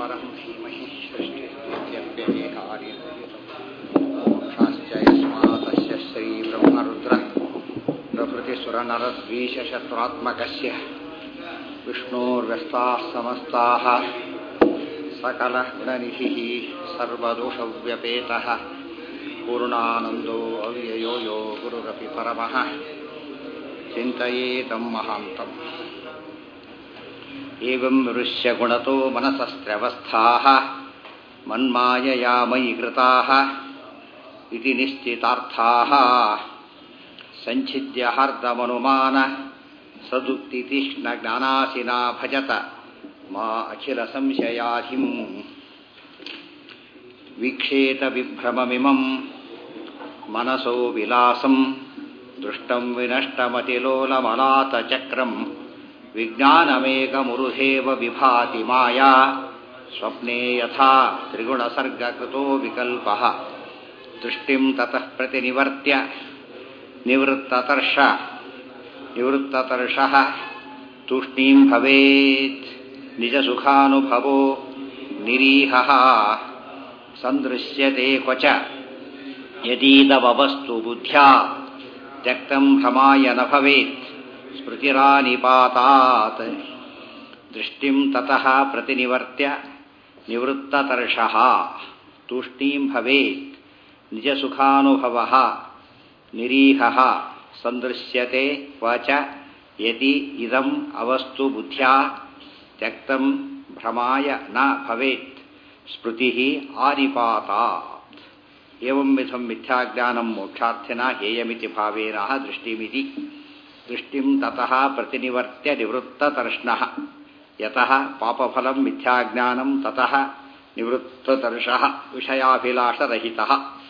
परं धीमहि सृष्टिस्थित्यप्यनेकार्यशाश्च यस्मातस्य श्रीब्रह्मरुद्र प्रभृतिसुरनरद्वीषशत्रुरात्मकस्य विष्णोर्व्यस्ताः समस्ताः सकलः गुणनिधिः सर्वदोषव्यपेतः पूर्णानन्दो अव्ययो यो गुरुरपि परमः चिन्तयेतं महान्तम् एवं ऋष्य गुणतो मनसस्त्र्यवस्थाः मन्मायया मयि कृताः इति निश्चितार्थाः सञ्छिद्य हार्दमनुमान सदुक्तितीक्ष्णज्ञानासिना भजत मा अखिलसंशयाधिम् वीक्षेतविभ्रममिमं मनसो विलासम् दृष्टं विनष्टमतिलोलमलातचक्रम् विज्ञानमेकमुरुधेव विभाति माया स्वप्ने यथा त्रिगुणसर्गकृतो विकल्पः दृष्टिं ततः प्रतिनिवर्त्य निवृत्ततर्ष निवृत्ततर्षः तूष्णीं भवेत् निजसुखानुभवो निरीहः सन्दृश्यते क्वच यदीदवस्तु बुद्ध्या त्यक्तं भ्रमाय न भवेत् स्मृतिरानिपातात् दृष्टिं ततः प्रतिनिवर्त्य निवृत्ततर्षः तूष्णीं भवेत् निजसुखानुभवः निरीहः सन्दृश्यते क्वच यदि इदम् अवस्तु बुद्ध्या त्यक्तं भ्रमाय न भवेत् स्मृतिः आनिपातात् एवं विधं मिथ्याज्ञानं मोक्षार्थिना हेयमिति भावेनः दृष्टिमिति दृष्टिं ततः प्रतिनिवर्त्य निवृत्ततर्ष्णः यतः पापफलं मिथ्याज्ञानं ततः ನಿವೃತ್ತತರ್ಷಃ ವಿಷಯಾಭಿಲಾಷರಹಿತ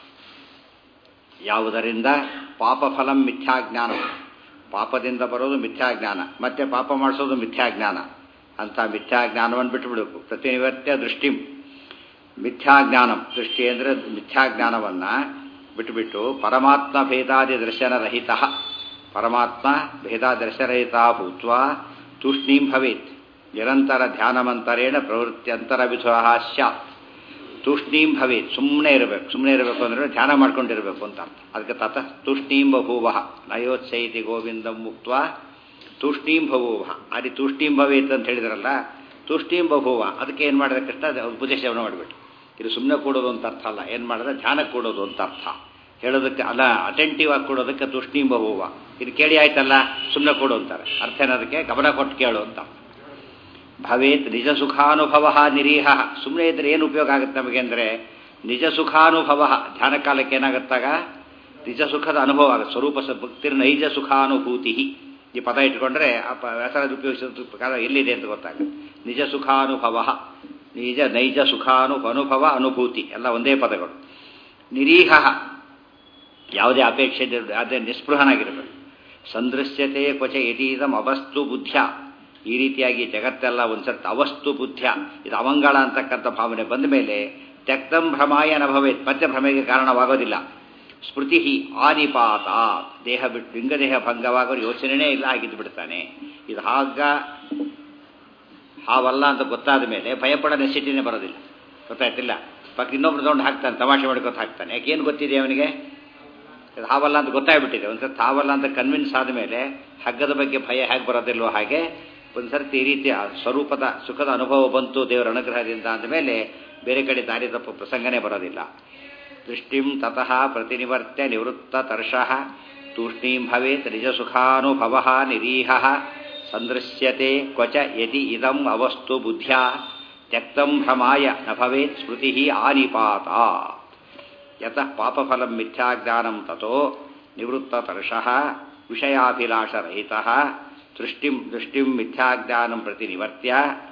ಯಾವುದರಿಂದ ಪಾಪಫಲ ಮಿಥ್ಯಾಜ್ಞಾನ ಪಾಪದಿಂದ ಬರೋದು ಮಿಥ್ಯಾಜ್ಞಾನ ಮತ್ತೆ ಪಾಪ ಮಾಡಿಸೋದು ಮಿಥ್ಯಾಜ್ಞಾನ ಅಂತ ಮಿಥ್ಯಾಜ್ಞಾನವನ್ನು ಬಿಟ್ಟುಬಿಡಬೇಕು ಪ್ರತಿನಿವರ್ತ್ಯ ದೃಷ್ಟಿ ಮಿಥ್ಯಾಜ್ಞಾನಂ ದೃಷ್ಟಿ ಅಂದರೆ ಮಿಥ್ಯಾಜ್ಞಾನವನ್ನು ಬಿಟ್ಟುಬಿಟ್ಟು ಪರಮಾತ್ಮ ಭೇದಾದಿ ದರ್ಶನರಹಿತ ಪರಮಾತ್ಮ ಭೇದಾದರ್ಶರಹಿತ ಭೂತ್ವ ತೂಷ್ಣೀಂ ಭವೇತ್ ನಿರಂತರ ಧ್ಯಾನಮಂತರೇಣ ಪ್ರವೃತ್ತಿಯಂತರ ವಿಧುರ ಸ್ಯಾತ್ ತೂಷ್ಣೀಂ ಭವೇತ್ ಸುಮ್ಮನೆ ಇರಬೇಕು ಸುಮ್ಮನೆ ಇರಬೇಕು ಅಂದರೆ ಧ್ಯಾನ ಮಾಡ್ಕೊಂಡಿರಬೇಕು ಅಂತ ಅರ್ಥ ಅದಕ್ಕೆ ತತ ತೂಷ್ಣೀಂ ಬಭೂವ ನಯೋತ್ಸೈತಿ ಗೋವಿಂದಂ ಮುಕ್ತ ತೂಷ್ಣೀಂ ಬಭೂವ ಅಲ್ಲಿ ತೂಷ್ಣೀಂ ಭವೇತ್ ಅಂತ ಹೇಳಿದ್ರಲ್ಲ ತೂಷ್ಣೀಂ ಬಭೂವ ಅದಕ್ಕೆ ಏನು ಮಾಡಿದ್ರೆ ಕೃಷ್ಣ ಉಪದೇಶವನ್ನು ಮಾಡಿಬಿಟ್ಟು ಇದು ಸುಮ್ಮನೆ ಕೂಡೋದು ಅಂತ ಅರ್ಥ ಅಲ್ಲ ಏನು ಮಾಡಿದ್ರೆ ಧ್ಯಾನ ಕೂಡೋದು ಅಂತ ಅರ್ಥ ಹೇಳೋದಕ್ಕೆ ಅಲ್ಲ ಅಟೆಂಟಿವ್ ಆಗಿ ಕೊಡೋದಕ್ಕೆ ತೂಷ್ಣೀಂ ಬಭೂವ ಇದು ಕೇಳಿ ಆಯ್ತಲ್ಲ ಸುಮ್ಮನೆ ಕೊಡು ಅಂತಾರೆ ಅರ್ಥ ಏನದಕ್ಕೆ ಗಮನ ಕೊಟ್ಟು ಕೇಳು ಅಂತ ಭವೇತ್ ನಿಜ ಸುಖಾನುಭವ ನಿರೀಹ ಸುಮ್ಮನೆ ಇದ್ರೆ ಏನು ಉಪಯೋಗ ಆಗುತ್ತೆ ನಮಗೆ ಅಂದರೆ ನಿಜ ಸುಖಾನುಭವ ಧ್ಯಾನ ಕಾಲಕ್ಕೆ ಏನಾಗುತ್ತಾಗ ನಿಜ ಸುಖದ ಅನುಭವ ಆಗುತ್ತೆ ಸ್ವರೂಪ ಭಕ್ತಿರ್ ನೈಜ ಸುಖಾನುಭೂತಿ ಈ ಪದ ಇಟ್ಕೊಂಡ್ರೆ ಆ ವ್ಯಾಸರಾಜ ಉಪಯೋಗಿಸಿದ ಪ್ರಕಾರ ಎಲ್ಲಿದೆ ಅಂತ ಗೊತ್ತಾಗುತ್ತೆ ನಿಜ ಸುಖಾನುಭವ ನಿಜ ನೈಜ ಸುಖಾನು ಅನುಭವ ಅನುಭೂತಿ ಎಲ್ಲ ಒಂದೇ ಪದಗಳು ನಿರೀಹ ಯಾವುದೇ ಅಪೇಕ್ಷೆ ಯಾವುದೇ ನಿಸ್ಪೃಹನಾಗಿರಬೇಕು ಸಂದೃಶ್ಯತೆ ಕ್ವಚ ಯದೀದಂ ಅವಸ್ತು ಬುದ್ಧ್ಯ ಈ ರೀತಿಯಾಗಿ ಜಗತ್ತೆಲ್ಲ ಒಂದ್ಸರ್ತ ಅವಸ್ತು ಬುದ್ಧ್ಯ ಇದು ಅವಂಗಳ ಅಂತಕ್ಕಂಥ ಭಾವನೆ ಬಂದ ಮೇಲೆ ತ್ಯಕ್ತಂ ಭ್ರಮಾಯ ನಭವೇತ್ ಮತ್ತೆ ಭ್ರಮೆಗೆ ಕಾರಣವಾಗೋದಿಲ್ಲ ಸ್ಮೃತಿ ಆನಿಪಾತ ದೇಹ ಬಿಟ್ಟು ಲಿಂಗದೇಹ ಭಂಗವಾಗೋ ಯೋಚನೆನೇ ಇಲ್ಲ ಆಗಿದ್ದು ಬಿಡ್ತಾನೆ ಇದು ಹಾಗ ಹಾವಲ್ಲ ಅಂತ ಗೊತ್ತಾದ ಮೇಲೆ ಭಯಪಡೋ ನೆಸಿಟಿನೇ ಬರೋದಿಲ್ಲ ಗೊತ್ತಾಯ್ತಿಲ್ಲ ಪಕ್ಕ ಇನ್ನೊಬ್ರು ತೊಗೊಂಡು ಹಾಕ್ತಾನೆ ತಮಾಷೆ ಮಾಡ್ಕೊತ ಹಾಕ್ತಾನೆ ಯಾಕೇನು ಗೊತ್ತಿದೆ ಅವನಿಗೆ ಇದು ಹಾವಲ್ಲ ಅಂತ ಗೊತ್ತಾಗ್ಬಿಟ್ಟಿದೆ ಒಂದ್ಸರ್ತಿ ಹಾವಲ್ಲ ಅಂತ ಕನ್ವಿನ್ಸ್ ಆದಮೇಲೆ ಹಗ್ಗದ ಬಗ್ಗೆ ಭಯ ಹೇಗೆ ಬರೋದಿಲ್ವೋ ಹಾಗೆ ಒಂದ್ಸರ್ತಿ ಈ ರೀತಿಯ ಸ್ವರೂಪದ ಸುಖದ ಅನುಭವ ಬಂತು ದೇವರ ಅನುಗ್ರಹದಿಂದ ಅಂದಮೇಲೆ ಬೇರೆ ಕಡೆ ದಾರಿ ತಪ್ಪು ಪ್ರಸಂಗನೇ ಬರೋದಿಲ್ಲ ದೃಷ್ಟಿಂ ತತಃ ಪ್ರತಿನಿವರ್ತ್ಯ ನಿವೃತ್ತ ತರ್ಷಃ ತೂಷ್ಣೀಂ ಭವೇತ್ ನಿಜ ಸುಖಾನುಭವ ನಿರೀಹ ಸಂದೃಶ್ಯತೆ ಕ್ವಚ ಯದಿ ಇದಂ ಅವಸ್ತು ಬುದ್ಧ್ಯಾ ತ್ಯಕ್ತಂ ಭ್ರಮಾಯ ನ ಭವೇತ್ ಸ್ಮೃತಿ ಆನಿಪಾತ ಯತಃ ಪಾಪಫಲಂ ಮಿಥ್ಯಾಜ್ಞಾನಂ ತತೋ ನಿವೃತ್ತತರ್ಷಃ ವಿಷಯಾಭಿಲಾಷರಹಿತಃ ದೃಷ್ಟಿಂ ದೃಷ್ಟಿಂ ಮಿಥ್ಯಾಜ್ಞಾನಂ ಪ್ರತಿ ನಿವರ್ತ್ಯ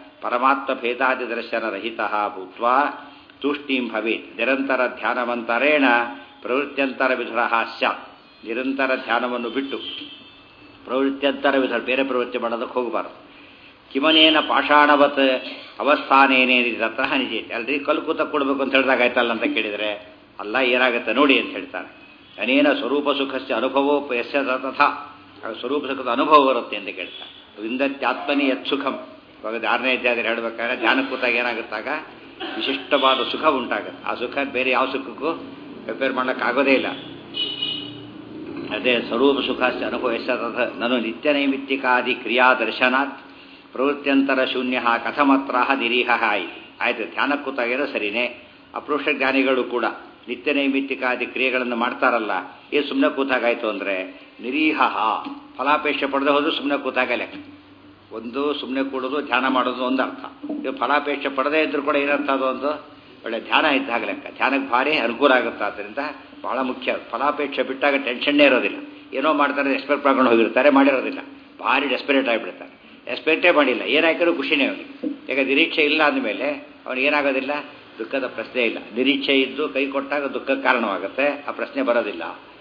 ಪರಮಾತ್ಮಭೇದಾದಿದರ್ಶನರಹಿತಃ ಭೂತ್ವ ತೂಷ್ಣೀಂ ಭವೇತ್ ನಿರಂತರ ಧ್ಯಾನವಂತರೇಣ ಪ್ರವೃತ್ಯಂತರ ವಿಧುರ ಸ್ಯಾತ್ ನಿರಂತರ ಧ್ಯಾನವನ್ನು ಬಿಟ್ಟು ಪ್ರವೃತ್ಯಂತರ ವಿಧ ಬೇರೆ ಪ್ರವೃತ್ತಿ ಮಾಡೋದಕ್ಕೆ ಹೋಗಬಾರ್ದು ಕಿಮನೇನ ಪಾಷಾಣವತ್ ಅವಸ್ಥಾನೇನೇನಿದೆ ತತ್ರ ನಿಜೈತೆ ಅಲ್ರಿ ಕಲ್ಕೂತ ಕೊಡಬೇಕು ಅಂತ ಹೇಳಿದಾಗ ಆಯ್ತಲ್ಲ ಅಂತ ಕೇಳಿದರೆ ಅಲ್ಲ ಏನಾಗುತ್ತೆ ನೋಡಿ ಅಂತ ಹೇಳ್ತಾರೆ ಅನೇನ ಸ್ವರೂಪ ಸುಖಸ್ಯ ಅನುಭವೋ ಯಸ್ಯ ತಥಾ ಸ್ವರೂಪ ಸುಖದ ಅನುಭವ ಬರುತ್ತೆ ಅಂತ ಕೇಳ್ತಾರೆ ವಿಂದತ್ಯಾತ್ಮನಿ ಯತ್ ಸುಖಂ ಇವಾಗ ಆರನೇ ಅಧ್ಯಾಯದಲ್ಲಿ ಹೇಳ್ಬೇಕಾದ್ರೆ ಧ್ಯಾನ ಕೂತಾಗ ಏನಾಗುತ್ತಾಗ ವಿಶಿಷ್ಟವಾದ ಸುಖ ಉಂಟಾಗುತ್ತೆ ಆ ಸುಖ ಬೇರೆ ಯಾವ ಸುಖಕ್ಕೂ ಕಂಪೇರ್ ಮಾಡೋಕ್ಕಾಗೋದೇ ಇಲ್ಲ ಅದೇ ಸ್ವರೂಪ ಸುಖ ಅನುಭವಿಸದ ನಾನು ನಿತ್ಯ ನೈಮಿತ್ತಿಕಾದಿ ಕ್ರಿಯಾ ದರ್ಶನಾತ್ ಪ್ರವೃತ್ಯಂತರ ಶೂನ್ಯ ಕಥಮತ್ರ ನಿರೀಹ ಆಯಿತು ಆಯಿತು ಧ್ಯಾನ ಕೂತಾಗಿರೋ ಸರಿನೇ ಅಪೃಷ್ಟ ಜ್ಞಾನಿಗಳು ಕೂಡ ನಿತ್ಯ ನೈಮಿತ್ತಿಕಾದಿ ಕ್ರಿಯೆಗಳನ್ನು ಮಾಡ್ತಾರಲ್ಲ ಏನು ಸುಮ್ಮನೆ ಕೂತಾಗಾಯ್ತು ಅಂದರೆ ನಿರೀಹ ಫಲಾಪೇಕ್ಷೆ ಪಡೆದ ಹೋದ್ರು ಸುಮ್ಮನೆ ಕೂತಾಗ ಲೆಕ್ಕ ಒಂದು ಸುಮ್ಮನೆ ಕೂಡೋದು ಧ್ಯಾನ ಮಾಡೋದು ಒಂದು ಅರ್ಥ ಇದು ಫಲಾಪೇಕ್ಷೆ ಪಡೆದೇ ಇದ್ರೂ ಕೂಡ ಏನರ್ಥ ಅದು ಒಂದು ಒಳ್ಳೆ ಧ್ಯಾನ ಇದ್ದಾಗ ಲೆಕ್ಕ ಧ್ಯಾನಕ್ಕೆ ಭಾರಿ ಅನುಕೂಲ ಆಗುತ್ತೆ ಆದ್ದರಿಂದ ಬಹಳ ಮುಖ್ಯ ಫಲಾಪೇಕ್ಷೆ ಬಿಟ್ಟಾಗ ಟೆನ್ಷನ್ನೇ ಇರೋದಿಲ್ಲ ಏನೋ ಮಾಡ್ತಾರೆ ಎಕ್ಸ್ಪೆಕ್ಟ್ ಮಾಡ್ಕೊಂಡು ಹೋಗಿರ್ತಾರೆ ಮಾಡಿರೋದಿಲ್ಲ ಭಾರಿ ಡೆಸ್ಪರೇಟ್ ಆಗಿಬಿಡ್ತಾರೆ ಎಕ್ಸ್ಪೆಕ್ಟೇ ಮಾಡಿಲ್ಲ ಏನಾಯ್ತಾರೋ ಖುಷಿನೇ ಅವನಿಗೆ ಈಗ ನಿರೀಕ್ಷೆ ಇಲ್ಲ ಅಂದಮೇಲೆ ಅವನಿಗೆ ಏನಾಗೋದಿಲ್ಲ ದುಃಖದ ಪ್ರಶ್ನೆ ಇಲ್ಲ ನಿರೀಕ್ಷೆ ಇದ್ದು ಕೈ ಕೊಟ್ಟಾಗ ದುಃಖಕ್ಕೆ ಕಾರಣವಾಗುತ್ತೆ ಆ ಪ್ರಶ್ನೆ ಬರೋದಿಲ್ಲ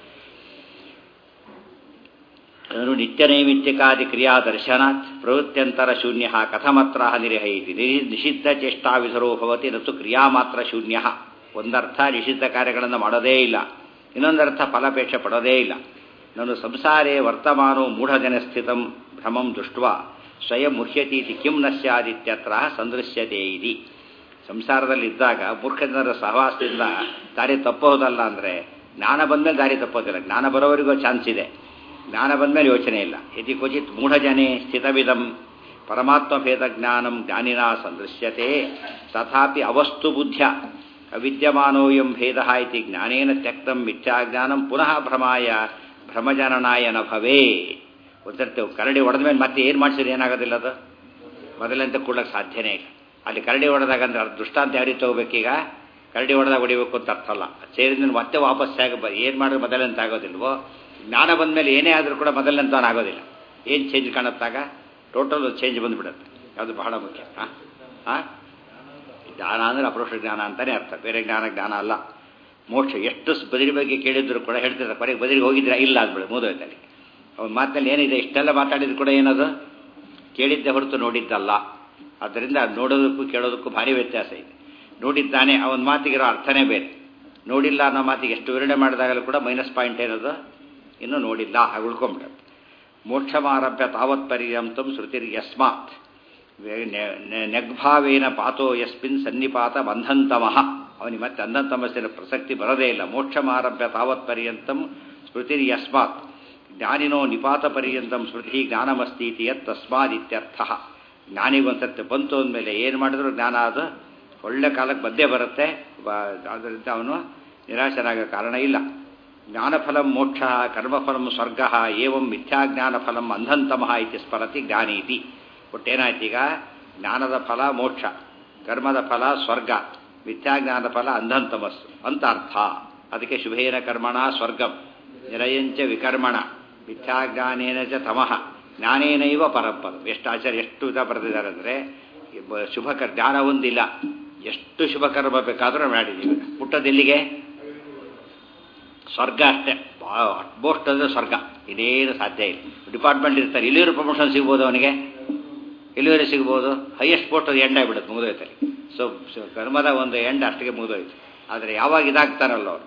ಅದನ್ನು ನಿತ್ಯ ನೈಮಿತ್ತಿಕಾದಿ ಕ್ರಿಯಾ ದರ್ಶನಾತ್ ಪ್ರವೃತ್ಯಂತರ ಶೂನ್ಯ ಕಥಮತ್ರ ನಿರಹೈತಿ ನಿಷಿದ್ಧ ಚೇಷ್ಟಾ ವಿಧರೋ ಭವತಿ ನತ್ತು ಕ್ರಿಯಾ ಮಾತ್ರ ಶೂನ್ಯ ಒಂದರ್ಥ ನಿಷಿದ್ಧ ಕಾರ್ಯಗಳನ್ನು ಮಾಡೋದೇ ಇಲ್ಲ ಇನ್ನೊಂದರ್ಥ ಫಲಾಪೇಕ್ಷೆ ಪಡೋದೇ ಇಲ್ಲ ನಾನು ಸಂಸಾರೇ ವರ್ತಮಾನೋ ಮೂಢಜನ ಸ್ಥಿತಂ ಭ್ರಮಂ ದೃಷ್ಟ ಸ್ವಯಂ ಮುಹ್ಯತೀತಿ ಕಿಂ ನ ಸ್ಯಾದಿತ್ಯತ್ರ ಸಂದೃಶ್ಯತೆ ಇದಿ ಸಂಸಾರದಲ್ಲಿದ್ದಾಗ ಮೂರ್ಖ ಜನರ ಸಹವಾಸದಿಂದ ದಾರಿ ತಪ್ಪೋದಲ್ಲ ಅಂದರೆ ಜ್ಞಾನ ಬಂದಮೇಲೆ ದಾರಿ ತಪ್ಪೋದಿಲ್ಲ ಜ್ಞಾನ ಬರೋವರೆಗೂ ಚಾನ್ಸ್ ಇದೆ ಜ್ಞಾನ ಬಂದಮೇಲೆ ಯೋಚನೆ ಇಲ್ಲ ಯದಿ ಕ್ವಚಿತ್ ಮೂಢಜನೆ ಸ್ಥಿತವಿದಂ ಪರಮಾತ್ಮ ಭೇದ ಜ್ಞಾನಂ ಜ್ಞಾನಿನ ಸಂದೃಶ್ಯತೆ ತಥಾಪಿ ಅವಸ್ತು ಬುದ್ಧ್ಯ ಅವಿದ್ಯಮಾನೋಯಂ ಭೇದ ಇತಿ ಜ್ಞಾನೇನ ತ್ಯಕ್ತಂ ಮಿಥ್ಯಾಜ್ಞಾನಂ ಪುನಃ ಭ್ರಮಾಯ ಭ್ರಮಜನನಾಯ ನ ಭವೇ ಒಂದ್ಸರ್ತಿ ಕರಡಿ ಹೊಡೆದ ಮೇಲೆ ಮತ್ತೆ ಏನು ಮಾಡಿಸಿದ್ರೆ ಏನಾಗೋದಿಲ್ಲ ಅದು ಮೊದಲಂತೆ ಕೊಡ್ಲಿಕ್ಕೆ ಸಾಧ್ಯನೇ ಇಲ್ಲ ಅಲ್ಲಿ ಕರಡಿ ಹೊಡೆದಾಗ ಅಂದ್ರೆ ಅದು ದೃಷ್ಟಾಂತ ಯಾವ ರೀತಿ ತಗೋಬೇಕೀಗ ಕರಡಿ ಹೊಡೆದಾಗ ಹೊಡಿಬೇಕು ಅಂತ ಅರ್ಥ ಅಲ್ಲ ಸೇರಿದ ಮತ್ತೆ ವಾಪಸ್ ಆಗ ಏನು ಮಾಡಿದ್ರೆ ಮೊದಲಂತ ಆಗೋದಿಲ್ವೋ ಜ್ಞಾನ ಬಂದ ಮೇಲೆ ಏನೇ ಆದರೂ ಕೂಡ ಮೊದಲಂತ ಆಗೋದಿಲ್ಲ ಏನು ಚೇಂಜ್ ಕಾಣುತ್ತಾಗ ಟೋಟಲ್ ಚೇಂಜ್ ಬಂದುಬಿಡುತ್ತೆ ಅದು ಬಹಳ ಮುಖ್ಯ ಹಾಂ ಹಾಂ ಜ್ಞಾನ ಅಂದರೆ ಅಪರೋಕ್ಷ ಜ್ಞಾನ ಅಂತಲೇ ಅರ್ಥ ಬೇರೆ ಜ್ಞಾನ ಜ್ಞಾನ ಅಲ್ಲ ಮೋಕ್ಷ ಎಷ್ಟು ಬದಿರಿ ಬಗ್ಗೆ ಕೇಳಿದ್ರು ಕೂಡ ಹೇಳ್ತಿರ್ತಾರೆ ಕೊನೆಗೆ ಬದಿರಿಗೆ ಹೋಗಿದ್ರೆ ಇಲ್ಲ ಅಂದ್ಬಿಡು ಮೂದೋಯ್ತಲ್ಲಿ ಅವನ ಮಾತಿನಲ್ಲಿ ಏನಿದೆ ಇಷ್ಟೆಲ್ಲ ಮಾತಾಡಿದ್ರು ಕೂಡ ಏನದು ಕೇಳಿದ್ದೆ ಹೊರತು ನೋಡಿದ್ದಲ್ಲ ಆದ್ದರಿಂದ ನೋಡೋದಕ್ಕೂ ಕೇಳೋದಕ್ಕೂ ಭಾರಿ ವ್ಯತ್ಯಾಸ ಇದೆ ನೋಡಿದ್ದಾನೆ ಅವನ ಮಾತಿಗಿರೋ ಅರ್ಥನೇ ಬೇರೆ ನೋಡಿಲ್ಲ ಅನ್ನೋ ಮಾತಿಗೆ ಎಷ್ಟು ವಿವರಣೆ ಮಾಡಿದಾಗಲೂ ಕೂಡ ಮೈನಸ್ ಪಾಯಿಂಟ್ ಏನದು ಇನ್ನೂ ನೋಡಿಲ್ಲ ಹಾಗೆ ಉಳ್ಕೊಂಬಿಡುತ್ತೆ ಮೋಕ್ಷಮಾರಭ್ಯ ತಾವತ್ ಪರ್ಯಂತಂ ಶ್ರುತಿರ್ ಯಸ್ಮಾತ್ ನೆಗ್ಭಾವೇನ ಪಾತೋ ಯಸ್ಮಿನ್ ಸನ್ನಿಪಾತ ಬಂಧಂತಮಃ ಅವನಿಗೆ ಮತ್ತೆ ಅಂಧಂತಮಸ್ಸಿನ ಪ್ರಸಕ್ತಿ ಬರೋದೇ ಇಲ್ಲ ಮೋಕ್ಷಮಾರಭ್ಯ ತಾವತ್ ಪರ್ಯಂತಂ ಸ್ಮೃತಿರ್ ಯಸ್ಮಾತ್ ಜ್ಞಾನಿನೋ ನಿಪಾತ ಪರ್ಯಂತಂ ಸ್ಮೃತಿ ಜ್ಞಾನಮಸ್ತೀತಿ ಯತ್ ತಸ್ಮಾದಿತ್ಯರ್ಥ ಜ್ಞಾನಿಗೊಂದ್ಸತ್ತೆ ಬಂತು ಅಂದಮೇಲೆ ಏನು ಮಾಡಿದ್ರು ಜ್ಞಾನ ಅದು ಒಳ್ಳೆ ಕಾಲಕ್ಕೆ ಬಂದೇ ಬರುತ್ತೆ ಆದ್ದರಿಂದ ಅವನು ನಿರಾಶನಾಗೋ ಕಾರಣ ಇಲ್ಲ ಜ್ಞಾನಫಲಂ ಮೋಕ್ಷ ಕರ್ಮಫಲಂ ಸ್ವರ್ಗ ಏವಂ ಮಿಥ್ಯಾಜ್ಞಾನಫಲಂ ಅಂಧಂತಮಃ ಇತಿ ಸ್ಮರತಿ ಜ್ಞಾನೀತಿ ಒಟ್ಟೇನಾಯ್ತು ಈಗ ಜ್ಞಾನದ ಫಲ ಮೋಕ್ಷ ಕರ್ಮದ ಫಲ ಸ್ವರ್ಗ ಮಿಥ್ಯಾಜ್ಞಾನದ ಫಲ ಅಂಧಂತಮಸ್ಸು ಅಂತ ಅರ್ಥ ಅದಕ್ಕೆ ಶುಭೇನ ಕರ್ಮಣ ಸ್ವರ್ಗಂ ನಿರಯಂಚ ವಿಕರ್ಮಣ ಮಿಥ್ಯಾಜ್ಞಾನೇನ ಚ ತಮಃ ಜ್ಞಾನೇನೈವ ಪರಂಪದ ಎಷ್ಟು ಆಚಾರ್ಯ ಎಷ್ಟು ವಿಧ ಬರೆದಿದ್ದಾರೆ ಅಂದರೆ ಶುಭ ಕರ್ ಜ್ಞಾನ ಒಂದಿಲ್ಲ ಎಷ್ಟು ಶುಭ ಕರ್ಮ ಬೇಕಾದರೂ ಮಾಡಿದ್ದೀವಿ ಹುಟ್ಟದೆಲ್ಲಿಗೆ ಸ್ವರ್ಗ ಅಷ್ಟೇ ಅಟ್ಮೋಸ್ಟ್ ಅಂದರೆ ಸ್ವರ್ಗ ಇದೇನು ಸಾಧ್ಯ ಇಲ್ಲ ಡಿಪಾರ್ಟ್ಮೆಂಟ್ ಇರ್ತಾರೆ ಇಲ್ಲಿಯೂ ಪ್ರಮೋಷನ್ ಸಿಗ್ಬೋದು ಅವನಿಗೆ ಎಲ್ಲಿವರೆ ಸಿಗ್ಬೋದು ಹೈಯೆಸ್ಟ್ ಪೋಸ್ಟ್ ಅದು ಎಂಡ್ ಆಗಿಬಿಡುತ್ತೆ ಮುಗಿದೋಯ್ತಲ್ಲಿ ಸೊ ಕರ್ಮದ ಒಂದು ಎಂಡ್ ಅಷ್ಟಿಗೆ ಮುಗಿದೋಯ್ತು ಆದರೆ ಯಾವಾಗ ಇದಾಗ್ತಾರಲ್ಲ ಅವರು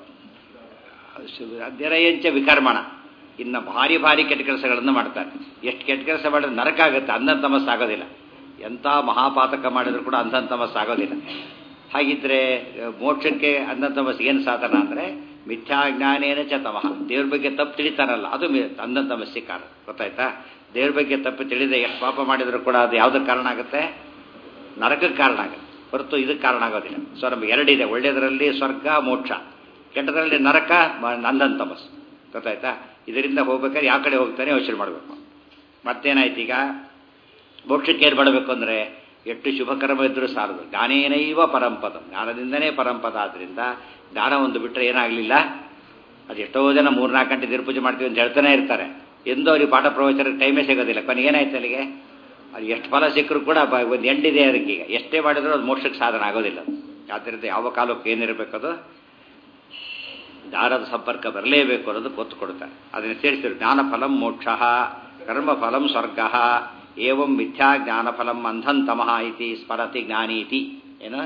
ಅಧ್ಯರಯಂಚ ವಿಕರ್ಮಣ ಇನ್ನು ಭಾರಿ ಭಾರಿ ಕೆಟ್ಟ ಕೆಲಸಗಳನ್ನು ಮಾಡ್ತಾರೆ ಎಷ್ಟು ಕೆಟ್ಟ ಕೆಲಸ ಮಾಡಿದ್ರೆ ನರಕ ಆಗುತ್ತೆ ಅಂಧನ್ ತಮಸ್ ಆಗೋದಿಲ್ಲ ಎಂಥ ಮಹಾಪಾತಕ ಮಾಡಿದ್ರು ಕೂಡ ಅಂಧನ್ ತಮಸ್ ಆಗೋದಿಲ್ಲ ಹಾಗಿದ್ರೆ ಮೋಕ್ಷಕ್ಕೆ ಅಂಧನ್ ತಮಸ್ ಏನು ಸಾಧನ ಅಂದರೆ ಮಿಥ್ಯಾಜ್ಞಾನೇನ ಚ ತಮಃ ದೇವ್ರ ಬಗ್ಗೆ ತಪ್ಪು ತಿಳಿತಾರಲ್ಲ ಅದು ಅಂಧನ್ ತಮಸ್ಸಿ ಕಾರಣ ಗೊತ್ತಾಯ್ತಾ ದೇವ್ರ ಬಗ್ಗೆ ತಪ್ಪು ತಿಳಿದೆ ಎಷ್ಟು ಪಾಪ ಮಾಡಿದ್ರು ಕೂಡ ಅದು ಯಾವುದಕ್ಕೆ ಕಾರಣ ಆಗುತ್ತೆ ನರಕಕ್ಕೆ ಕಾರಣ ಆಗುತ್ತೆ ಹೊರತು ಇದಕ್ಕೆ ಕಾರಣ ಆಗೋದಿಲ್ಲ ಸೊ ನಮ್ಗೆ ಎರಡಿದೆ ಒಳ್ಳೆಯದರಲ್ಲಿ ಸ್ವರ್ಗ ಮೋಕ್ಷ ಕೆಟ್ಟದರಲ್ಲಿ ನರಕ ಅಂಧನ್ ತಮಸ್ ಗೊತ್ತಾಯ್ತಾ ಇದರಿಂದ ಹೋಗ್ಬೇಕಾದ್ರೆ ಯಾವ ಕಡೆ ಹೋಗ್ತಾನೆ ಯೋಚನೆ ಮಾಡಬೇಕು ಮತ್ತೇನಾಯ್ತು ಈಗ ಮೋಕ್ಷಕ್ಕೆ ಏನು ಮಾಡಬೇಕು ಅಂದರೆ ಎಷ್ಟು ಶುಭ ಕರ್ಮ ಇದ್ದರೂ ಸಾಲದು ಜ್ಞಾನೇನೈವ ಪರಂಪದ ಜ್ಞಾನದಿಂದನೇ ಪರಂಪದ ಆದ್ದರಿಂದ ಜ್ಞಾನ ಒಂದು ಬಿಟ್ಟರೆ ಏನಾಗಲಿಲ್ಲ ಅದು ಎಷ್ಟೋ ಜನ ಮೂರ್ನಾಲ್ಕು ಗಂಟೆ ದಿರ್ಪೂಜೆ ಮಾಡ್ತೀವಿ ಅಂತ ಹೇಳ್ತಾನೆ ಇರ್ತಾರೆ ಎಂದೋ ಅವ್ರಿಗೆ ಪಾಠ ಪ್ರವಚನಕ್ಕೆ ಟೈಮೇ ಸಿಗೋದಿಲ್ಲ ಕೊನೆಗೆ ಏನಾಯ್ತು ಅಲ್ಲಿಗೆ ಅದು ಎಷ್ಟು ಫಲ ಸಿಕ್ಕರೂ ಕೂಡ ಒಂದು ಎಂಡಿದೆ ಅದಕ್ಕೆ ಈಗ ಎಷ್ಟೇ ಮಾಡಿದರೂ ಅದು ಮೋಕ್ಷಕ್ಕೆ ಸಾಧನ ಆಗೋದಿಲ್ಲ ಆದ್ದರಿಂದ ಯಾವ ಕಾಲಕ್ಕೆ ಏನಿರಬೇಕದು ದಾರದ ಸಂಪರ್ಕ ಬರಲೇಬೇಕು ಅನ್ನೋದು ಗೊತ್ತು ಕೊಡ್ತಾರೆ ಅದನ್ನು ಸೇರಿಸಿದ್ರು ಜ್ಞಾನಫಲಂ ಮೋಕ್ಷ ಕರ್ಮಫಲಂ ಸ್ವರ್ಗ ಏವಂ ಮಿಥ್ಯಾ ಜ್ಞಾನಫಲಂ ಅಂಧಂತಮಃ ಇತಿ ಸ್ಮರತಿ ಜ್ಞಾನೀತಿ ಏನು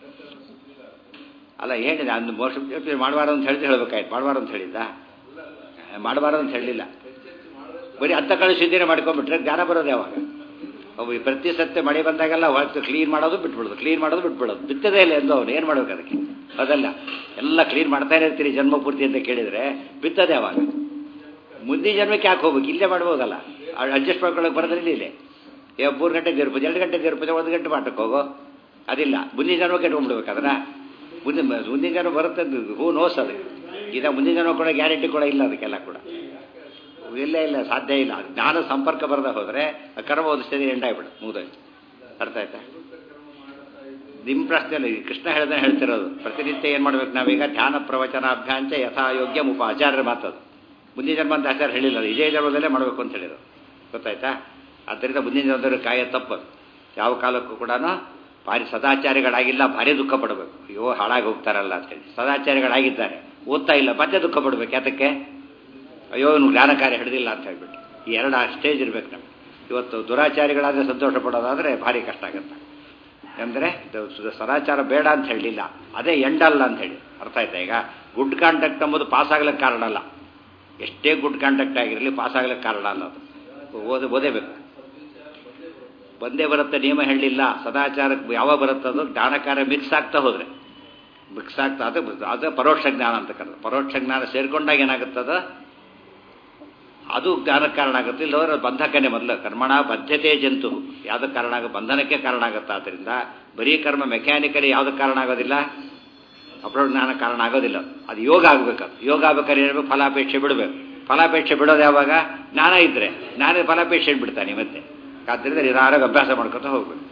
ಅಲ್ಲ ಹೇಳಿದೆ ಅಂದು ಮೋಕ್ಷ ಮಾಡಬಾರ್ದು ಅಂತ ಹೇಳಿದ್ರೆ ಹೇಳ್ಬೇಕಾಯ್ತು ಮಾಡಬಾರ್ದು ಅಂತ ಹೇಳಿದ್ದ ಮಾಡಬಾರ್ದು ಅಂತ ಹೇಳಲಿಲ್ಲ ಬರೀ ಅಂತ ಕಳಿಸಿದ್ದೀರ ಮಾಡ್ಕೊಂಡ್ಬಿಟ್ರೆ ಜ್ಞಾನ ಬರೋದು ಯಾವಾಗ ಅವು ಪ್ರತಿ ಸತ್ಯ ಮಳೆ ಬಂದಾಗೆಲ್ಲ ಹೊತ್ತು ಕ್ಲೀನ್ ಮಾಡೋದು ಬಿಟ್ಬಿಡೋದು ಕ್ಲೀನ್ ಮಾಡೋದು ಬಿಟ್ಬಿಡೋದು ಬಿತ್ತದೇ ಇಲ್ಲ ಎಂದು ಅವನು ಏನು ಮಾಡ್ಬೇಕು ಅದಕ್ಕೆ ಅದಲ್ಲ ಎಲ್ಲ ಕ್ಲೀನ್ ಮಾಡ್ತಾನೆ ಇರ್ತೀರಿ ಜನ್ಮ ಪೂರ್ತಿ ಅಂತ ಕೇಳಿದರೆ ಬಿತ್ತದೇ ಅವಾಗ ಮುಂದಿನ ಜನ್ಮಕ್ಕೆ ಯಾಕೆ ಹೋಗ್ಬೇಕು ಇಲ್ಲೇ ಮಾಡ್ಬೋದಲ್ಲ ಅಡ್ಜಸ್ಟ್ ಮಾಡ್ಕೊಳ್ಳೋಕೆ ಬರೋದ್ರಲ್ಲಿ ಇಲ್ಲೇ ಈಗ ಮೂರು ಗಂಟೆ ದೇವ್ರ ಪೂಜೆ ಎರಡು ಗಂಟೆ ದೇವ್ರ ಪೂಜೆ ಒಂದು ಗಂಟೆ ಮಾಡಕ್ಕೆ ಹೋಗೋ ಅದಿಲ್ಲ ಮುಂದಿನ ಜನ್ಮಕ್ಕೆ ಇಟ್ಕೊಂಡ್ಬಿಡ್ಬೇಕು ಅದನ್ನ ಮುಂದಿನ ಮುಂದಿನ ಜನ್ಮ ಬರುತ್ತೆ ಹೂ ನೋಸ್ ಅದು ಈಗ ಮುಂದಿನ ಜನ್ಮ ಕೂಡ ಗ್ಯಾರಂಟಿ ಕೂಡ ಇಲ್ಲ ಅದಕ್ಕೆಲ್ಲ ಕೂಡ ಇಲ್ಲ ಇಲ್ಲ ಸಾಧ್ಯ ಇಲ್ಲ ಜ್ಞಾನ ಸಂಪರ್ಕ ಬರದೆ ಹೋದರೆ ಕರ್ಮ ಓದಿಸ್ತೇನೆ ಎಂಡಾಗ್ಬಿಡು ಮುಗಿದೋಯ್ತು ಅರ್ಥ ಆಯ್ತಾ ನಿಮ್ಮ ಪ್ರಶ್ನೆ ಕೃಷ್ಣ ಹೇಳ್ದೆ ಹೇಳ್ತಿರೋದು ಪ್ರತಿನಿತ್ಯ ಏನು ಮಾಡ್ಬೇಕು ನಾವೀಗ ಧ್ಯಾನ ಪ್ರವಚನ ಅಭ್ಯಾಂಚ ಯಥಾಯೋಗ್ಯ ಮುಪ ಆಚಾರ್ಯರ ಮಾತದು ಮುಂದಿನ ಜನ್ಮ ಅಂತ ಆಚಾರ್ಯ ಹೇಳಿಲ್ಲ ಇದೇ ಜನ್ಮದಲ್ಲೇ ಮಾಡಬೇಕು ಅಂತ ಹೇಳಿದ್ರು ಗೊತ್ತಾಯ್ತಾ ಆದ್ದರಿಂದ ಮುಂದಿನ ಜನ್ಮದವ್ರ ಕಾಯ ತಪ್ಪದು ಯಾವ ಕಾಲಕ್ಕೂ ಕೂಡ ಭಾರಿ ಸದಾಚಾರಿಗಳಾಗಿಲ್ಲ ಭಾರಿ ದುಃಖ ಪಡಬೇಕು ಅಯ್ಯೋ ಹಾಳಾಗಿ ಹೋಗ್ತಾರಲ್ಲ ಅಂತೇಳಿ ಸದಾಚಾರಿಗಳಾಗಿದ್ದಾರೆ ಓದ್ತಾ ಇಲ್ಲ ಮತ್ತೆ ದುಃಖ ಪಡಬೇಕು ಯಾತಕ್ಕೆ ಅಯ್ಯೋ ಇವನು ಜ್ಞಾನ ಕಾರ್ಯ ಹಿಡಿದಿಲ್ಲ ಅಂತ ಹೇಳ್ಬಿಟ್ಟು ಈ ಎರಡು ಸ್ಟೇಜ್ ಇರ್ಬೇಕು ನಮ್ಗೆ ಇವತ್ತು ದುರಾಚಾರಿಗಳಾದರೆ ಸಂತೋಷ ಪಡೋದಾದರೆ ಭಾರಿ ಕಷ್ಟ ಆಗುತ್ತೆ ಅಂದರೆ ಸದಾಚಾರ ಬೇಡ ಅಂತ ಹೇಳಲಿಲ್ಲ ಅದೇ ಎಂಡಲ್ಲ ಅಂತ ಹೇಳಿ ಅರ್ಥ ಆಯ್ತಾ ಈಗ ಗುಡ್ ಕಾಂಟ್ಯಾಕ್ಟ್ ಎಂಬುದು ಪಾಸ್ ಆಗ್ಲಿಕ್ಕೆ ಕಾರಣ ಅಲ್ಲ ಎಷ್ಟೇ ಗುಡ್ ಕಾಂಟ್ಯಾಕ್ಟ್ ಆಗಿರಲಿ ಪಾಸ್ ಆಗ್ಲಿಕ್ಕೆ ಕಾರಣ ಅಲ್ಲ ಅದು ಓದ ಓದೇಬೇಕು ಬಂದೇ ಬರುತ್ತೆ ನಿಯಮ ಹೇಳಲಿಲ್ಲ ಸದಾಚಾರಕ್ಕೆ ಯಾವಾಗ ಬರುತ್ತದೋ ಜ್ಞಾನ ಕಾರ್ಯ ಮಿಕ್ಸ್ ಆಗ್ತಾ ಹೋದರೆ ಮಿಕ್ಸ್ ಆಗ್ತಾ ಅದು ಅದು ಪರೋಕ್ಷ ಜ್ಞಾನ ಅಂತ ಕರೆದು ಪರೋಕ್ಷ ಜ್ಞಾನ ಸೇರ್ಕೊಂಡಾಗ ಏನಾಗುತ್ತದ ಅದು ಜ್ಞಾನಕ್ಕೆ ಕಾರಣ ಆಗುತ್ತೆ ಇಲ್ಲವರ ಬಂಧಕನೇ ಮೊದಲು ಕರ್ಮಣ ಬದ್ಧತೆ ಜಂತು ಯಾವುದಕ್ಕೆ ಕಾರಣ ಆಗ ಬಂಧನಕ್ಕೆ ಕಾರಣ ಆಗುತ್ತೆ ಆದ್ದರಿಂದ ಬರೀ ಕರ್ಮ ಮೆಕ್ಯಾನಿಕಲಿ ಯಾವುದಕ್ಕೆ ಕಾರಣ ಆಗೋದಿಲ್ಲ ಅಪ್ರೋಡ್ ಜ್ಞಾನ ಕಾರಣ ಆಗೋದಿಲ್ಲ ಅದು ಯೋಗ ಆಗಬೇಕು ಯೋಗ ಆಗ್ಬೇಕಾದ್ರೆ ಏನ್ಬೇಕು ಫಲಾಪೇಕ್ಷೆ ಬಿಡಬೇಕು ಫಲಾಪೇಕ್ಷೆ ಬಿಡೋದು ಯಾವಾಗ ಜ್ಞಾನ ಇದ್ದರೆ ಜ್ಞಾನ ಫಲಾಪೇಕ್ಷೆ ಬಿಡ್ತಾನೆ ಮತ್ತೆ ಆದ್ದರಿಂದ ನಿರಾರೋಗ್ಯ ಅಭ್ಯಾಸ ಮಾಡ್ಕೊತ ಹೋಗ್ಬೇಕು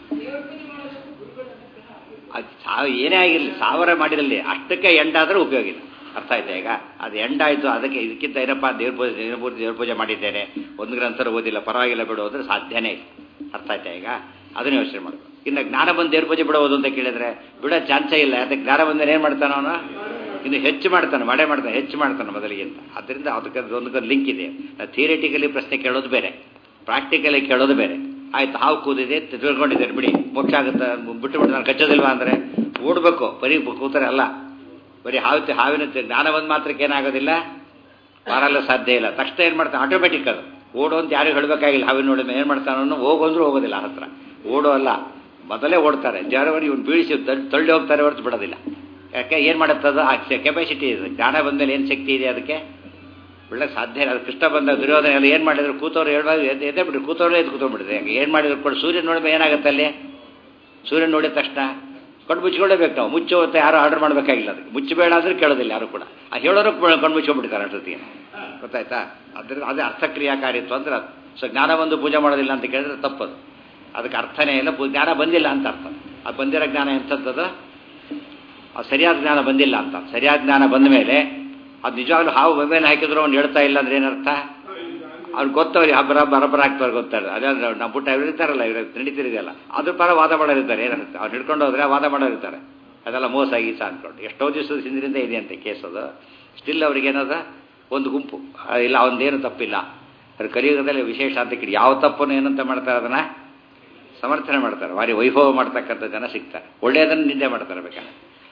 ಅದು ಸಾವ ಏನೇ ಆಗಿರಲಿ ಸಾವಿರ ಮಾಡಿರಲಿ ಅಷ್ಟಕ್ಕೆ ಎಂಡಾದರೂ ಉಪಯೋಗ ಇಲ್ಲ ಅರ್ಥ ಆಯ್ತಾ ಈಗ ಅದು ಎಂಡಾಯಿತು ಅದಕ್ಕೆ ಇದಕ್ಕಿಂತ ಏನಪ್ಪ ದೇವ್ರ ಪೂಜೆ ದೇವ್ರ ಪೂಜೆ ದೇವ್ರ ಪೂಜೆ ಮಾಡಿದ್ದೇನೆ ಒಂದು ಗ್ರಂಥರು ಓದಿಲ್ಲ ಪರವಾಗಿಲ್ಲ ಬಿಡೋದ್ರೆ ಸಾಧ್ಯನೇ ಇಲ್ಲ ಅರ್ಥ ಆಯ್ತಾ ಈಗ ಅದನ್ನು ಯೋಚನೆ ಮಾಡಬೇಕು ಇನ್ನು ಜ್ಞಾನ ಬಂದು ದೇವ್ರ ಪೂಜೆ ಬಿಡೋದು ಅಂತ ಕೇಳಿದ್ರೆ ಬಿಡೋ ಚಾನ್ಸೇ ಇಲ್ಲ ಯಾಕೆ ಜ್ಞಾನ ಬಂದರೆ ಏನು ಮಾಡ್ತಾನೆ ಅವನು ಇನ್ನು ಹೆಚ್ಚು ಮಾಡ್ತಾನೆ ಮಡೆ ಮಾಡ್ತಾನೆ ಹೆಚ್ಚು ಮಾಡ್ತಾನೆ ಮೊದಲಿಗಿಂತ ಅದರಿಂದ ಅದಕ್ಕೆ ಒಂದು ಲಿಂಕ್ ಇದೆ ಥಿಯರಿಟಿಕಲಿ ಪ್ರಶ್ನೆ ಕೇಳೋದು ಬೇರೆ ಪ್ರಾಕ್ಟಿಕಲಿ ಕೇಳೋದು ಬೇರೆ ಆಯ್ತು ಹಾವು ಕೂದಿದೆ ತಿಳ್ಕೊಂಡಿದ್ದೇನೆ ಬಿಡಿ ಮೋಕ್ಷ ಆಗುತ್ತೆ ಬಿಟ್ಟು ಬಿಟ್ಟು ನಾನು ಕಚ್ಚೋದಿಲ್ವಾ ಅಂದರೆ ಓಡಬೇಕು ಬರೀ ಕೂತಾರೆ ಅಲ್ಲ ಬರೀ ಹಾವು ಹಾವಿನ ಜ್ಞಾನ ಬಂದ ಮಾತ್ರಕ್ಕೆ ಏನಾಗೋದಿಲ್ಲ ಬಾರಲ್ಲ ಸಾಧ್ಯ ಇಲ್ಲ ತಕ್ಷಣ ಏನು ಮಾಡ್ತಾನೆ ಆಟೋಮೆಟಿಕ್ ಅದು ಓಡು ಅಂತ ಯಾರಿಗೂ ಹೇಳಬೇಕಾಗಿಲ್ಲ ಹಾವಿನ ನೋಡಿದ ಏನು ಮಾಡ್ತಾನೋ ಹೋಗೋಂದ್ರೂ ಹೋಗೋದಿಲ್ಲ ಹತ್ರ ಓಡೋ ಅಲ್ಲ ಮೊದಲೇ ಓಡ್ತಾರೆ ಜಾರವರಿ ಇವ್ನು ಬೀಳಿಸಿ ತಳ್ಳಿ ಹೋಗ್ತಾರೆ ಹೊರತು ಬಿಡೋದಿಲ್ಲ ಯಾಕೆ ಏನು ಮಾಡುತ್ತದು ಆ ಕೆಪಾಸಿಟಿ ಇದೆ ಜ್ಞಾನ ಬಂದಮೇಲೆ ಏನು ಶಕ್ತಿ ಇದೆ ಅದಕ್ಕೆ ಒಳ್ಳೆ ಸಾಧ್ಯ ಇಲ್ಲ ಅದು ಕೃಷ್ಣ ಬಂದ ದುರ್ಯೋಧನ ಎಲ್ಲ ಏನು ಮಾಡಿದ್ರು ಕೂತವ್ರು ಹೇಳುವಾಗ ಎದ್ದೆ ಬಿಡ್ರಿ ಕೂತವ್ರೇ ಎದ್ದು ಕೂತ್ಕೊಂಡ್ಬಿಟ್ಟಿದೆ ಏನು ಮಾಡಿದ್ರು ಕೊಡು ಸೂರ್ಯನ ನೋಡಿದ್ರೆ ಏನಾಗುತ್ತೆ ಅಲ್ಲಿ ಸೂರ್ಯನ ನೋಡಿದ ತಕ್ಷಣ ಕಣ್ಣು ಮುಚ್ಕೊಳ್ಳೇಬೇಕು ನಾವು ಮುಚ್ಚು ಅಂತ ಯಾರು ಆರ್ಡರ್ ಮಾಡಬೇಕಾಗಿಲ್ಲ ಅದಕ್ಕೆ ಮುಚ್ಚಬೇಡ ಅಂದ್ರೆ ಕೇಳೋದಿಲ್ಲ ಯಾರು ಕೂಡ ಆ ಹೇಳೋರು ಕಣ್ಣು ಮುಚ್ಕೊಂಡ್ಬಿಡ್ತಾರೆ ಅಷ್ಟೊತ್ತಿಗೆ ಗೊತ್ತಾಯ್ತಾ ಅದರಿಂದ ಅದೇ ಅರ್ಥಕ್ರಿಯಾಕಾರಿತ್ವ ಅಂದ್ರೆ ಅದು ಸೊ ಜ್ಞಾನ ಬಂದು ಪೂಜೆ ಮಾಡೋದಿಲ್ಲ ಅಂತ ಕೇಳಿದ್ರೆ ತಪ್ಪದು ಅದಕ್ಕೆ ಅರ್ಥನೇ ಇಲ್ಲ ಜ್ಞಾನ ಬಂದಿಲ್ಲ ಅಂತ ಅರ್ಥ ಅದು ಬಂದಿರೋ ಜ್ಞಾನ ಎಂಥದ್ದು ಅದು ಸರಿಯಾದ ಜ್ಞಾನ ಬಂದಿಲ್ಲ ಅಂತ ಸರಿಯಾದ ಜ್ಞಾನ ಬಂದ ಮೇಲೆ ಅದು ನಿಜವಾಗ್ಲೂ ಹಾವು ಮೇಲೆ ಹಾಕಿದ್ರು ಅವ್ನು ಹೇಳ್ತಾ ಇಲ್ಲ ಅಂದ್ರೆ ಏನರ್ಥ ಅವ್ನು ಗೊತ್ತವ್ರಿ ಹಬ್ಬರ ಬರಬ್ಬರ ಆಗ್ತಾರೆ ಗೊತ್ತಾರೆ ಅದೇ ನಮ್ಮ ಪುಟ್ಟ ಇವ್ರು ಇರ್ತಾರಲ್ಲ ಇವ್ರು ನಡೀತಿರಿದೆಯಲ್ಲ ಅದ್ರ ಪರ ವಾದ ಮಾಡೋರಿರ್ತಾರೆ ಏನಂತ ಅವ್ರು ಹಿಡ್ಕೊಂಡು ಹೋದ್ರೆ ವಾದ ಮಾಡೋರಿರ್ತಾರೆ ಅದೆಲ್ಲ ಮೋಸ ಗೀಸ ಅಂದ್ಕೊಂಡು ಎಷ್ಟೋ ದಿವಸದ ಹಿಂದಿನಿಂದ ಇದೆ ಅಂತ ಕೇಸ್ ಅದು ಸ್ಟಿಲ್ ಅವ್ರಿಗೆ ಏನದ ಒಂದು ಗುಂಪು ಇಲ್ಲ ಅವನದೇನು ತಪ್ಪಿಲ್ಲ ಅದು ಕಲಿಯುಗದಲ್ಲಿ ವಿಶೇಷ ಅಂತ ಕಿಡಿ ಯಾವ ತಪ್ಪನ್ನು ಏನಂತ ಮಾಡ್ತಾರೆ ಅದನ್ನ ಸಮರ್ಥನೆ ಮಾಡ್ತಾರೆ ಭಾರಿ ವೈಭವ ಮಾಡ್ತಕ್ಕಂಥ ಜನ ಸಿಗ್ತಾರೆ ಒಳ್ಳೆಯದನ್ನು ನಿಂದೆ ಮಾಡ್ತಾರೆ ಬೇಕಾದ್ರೆ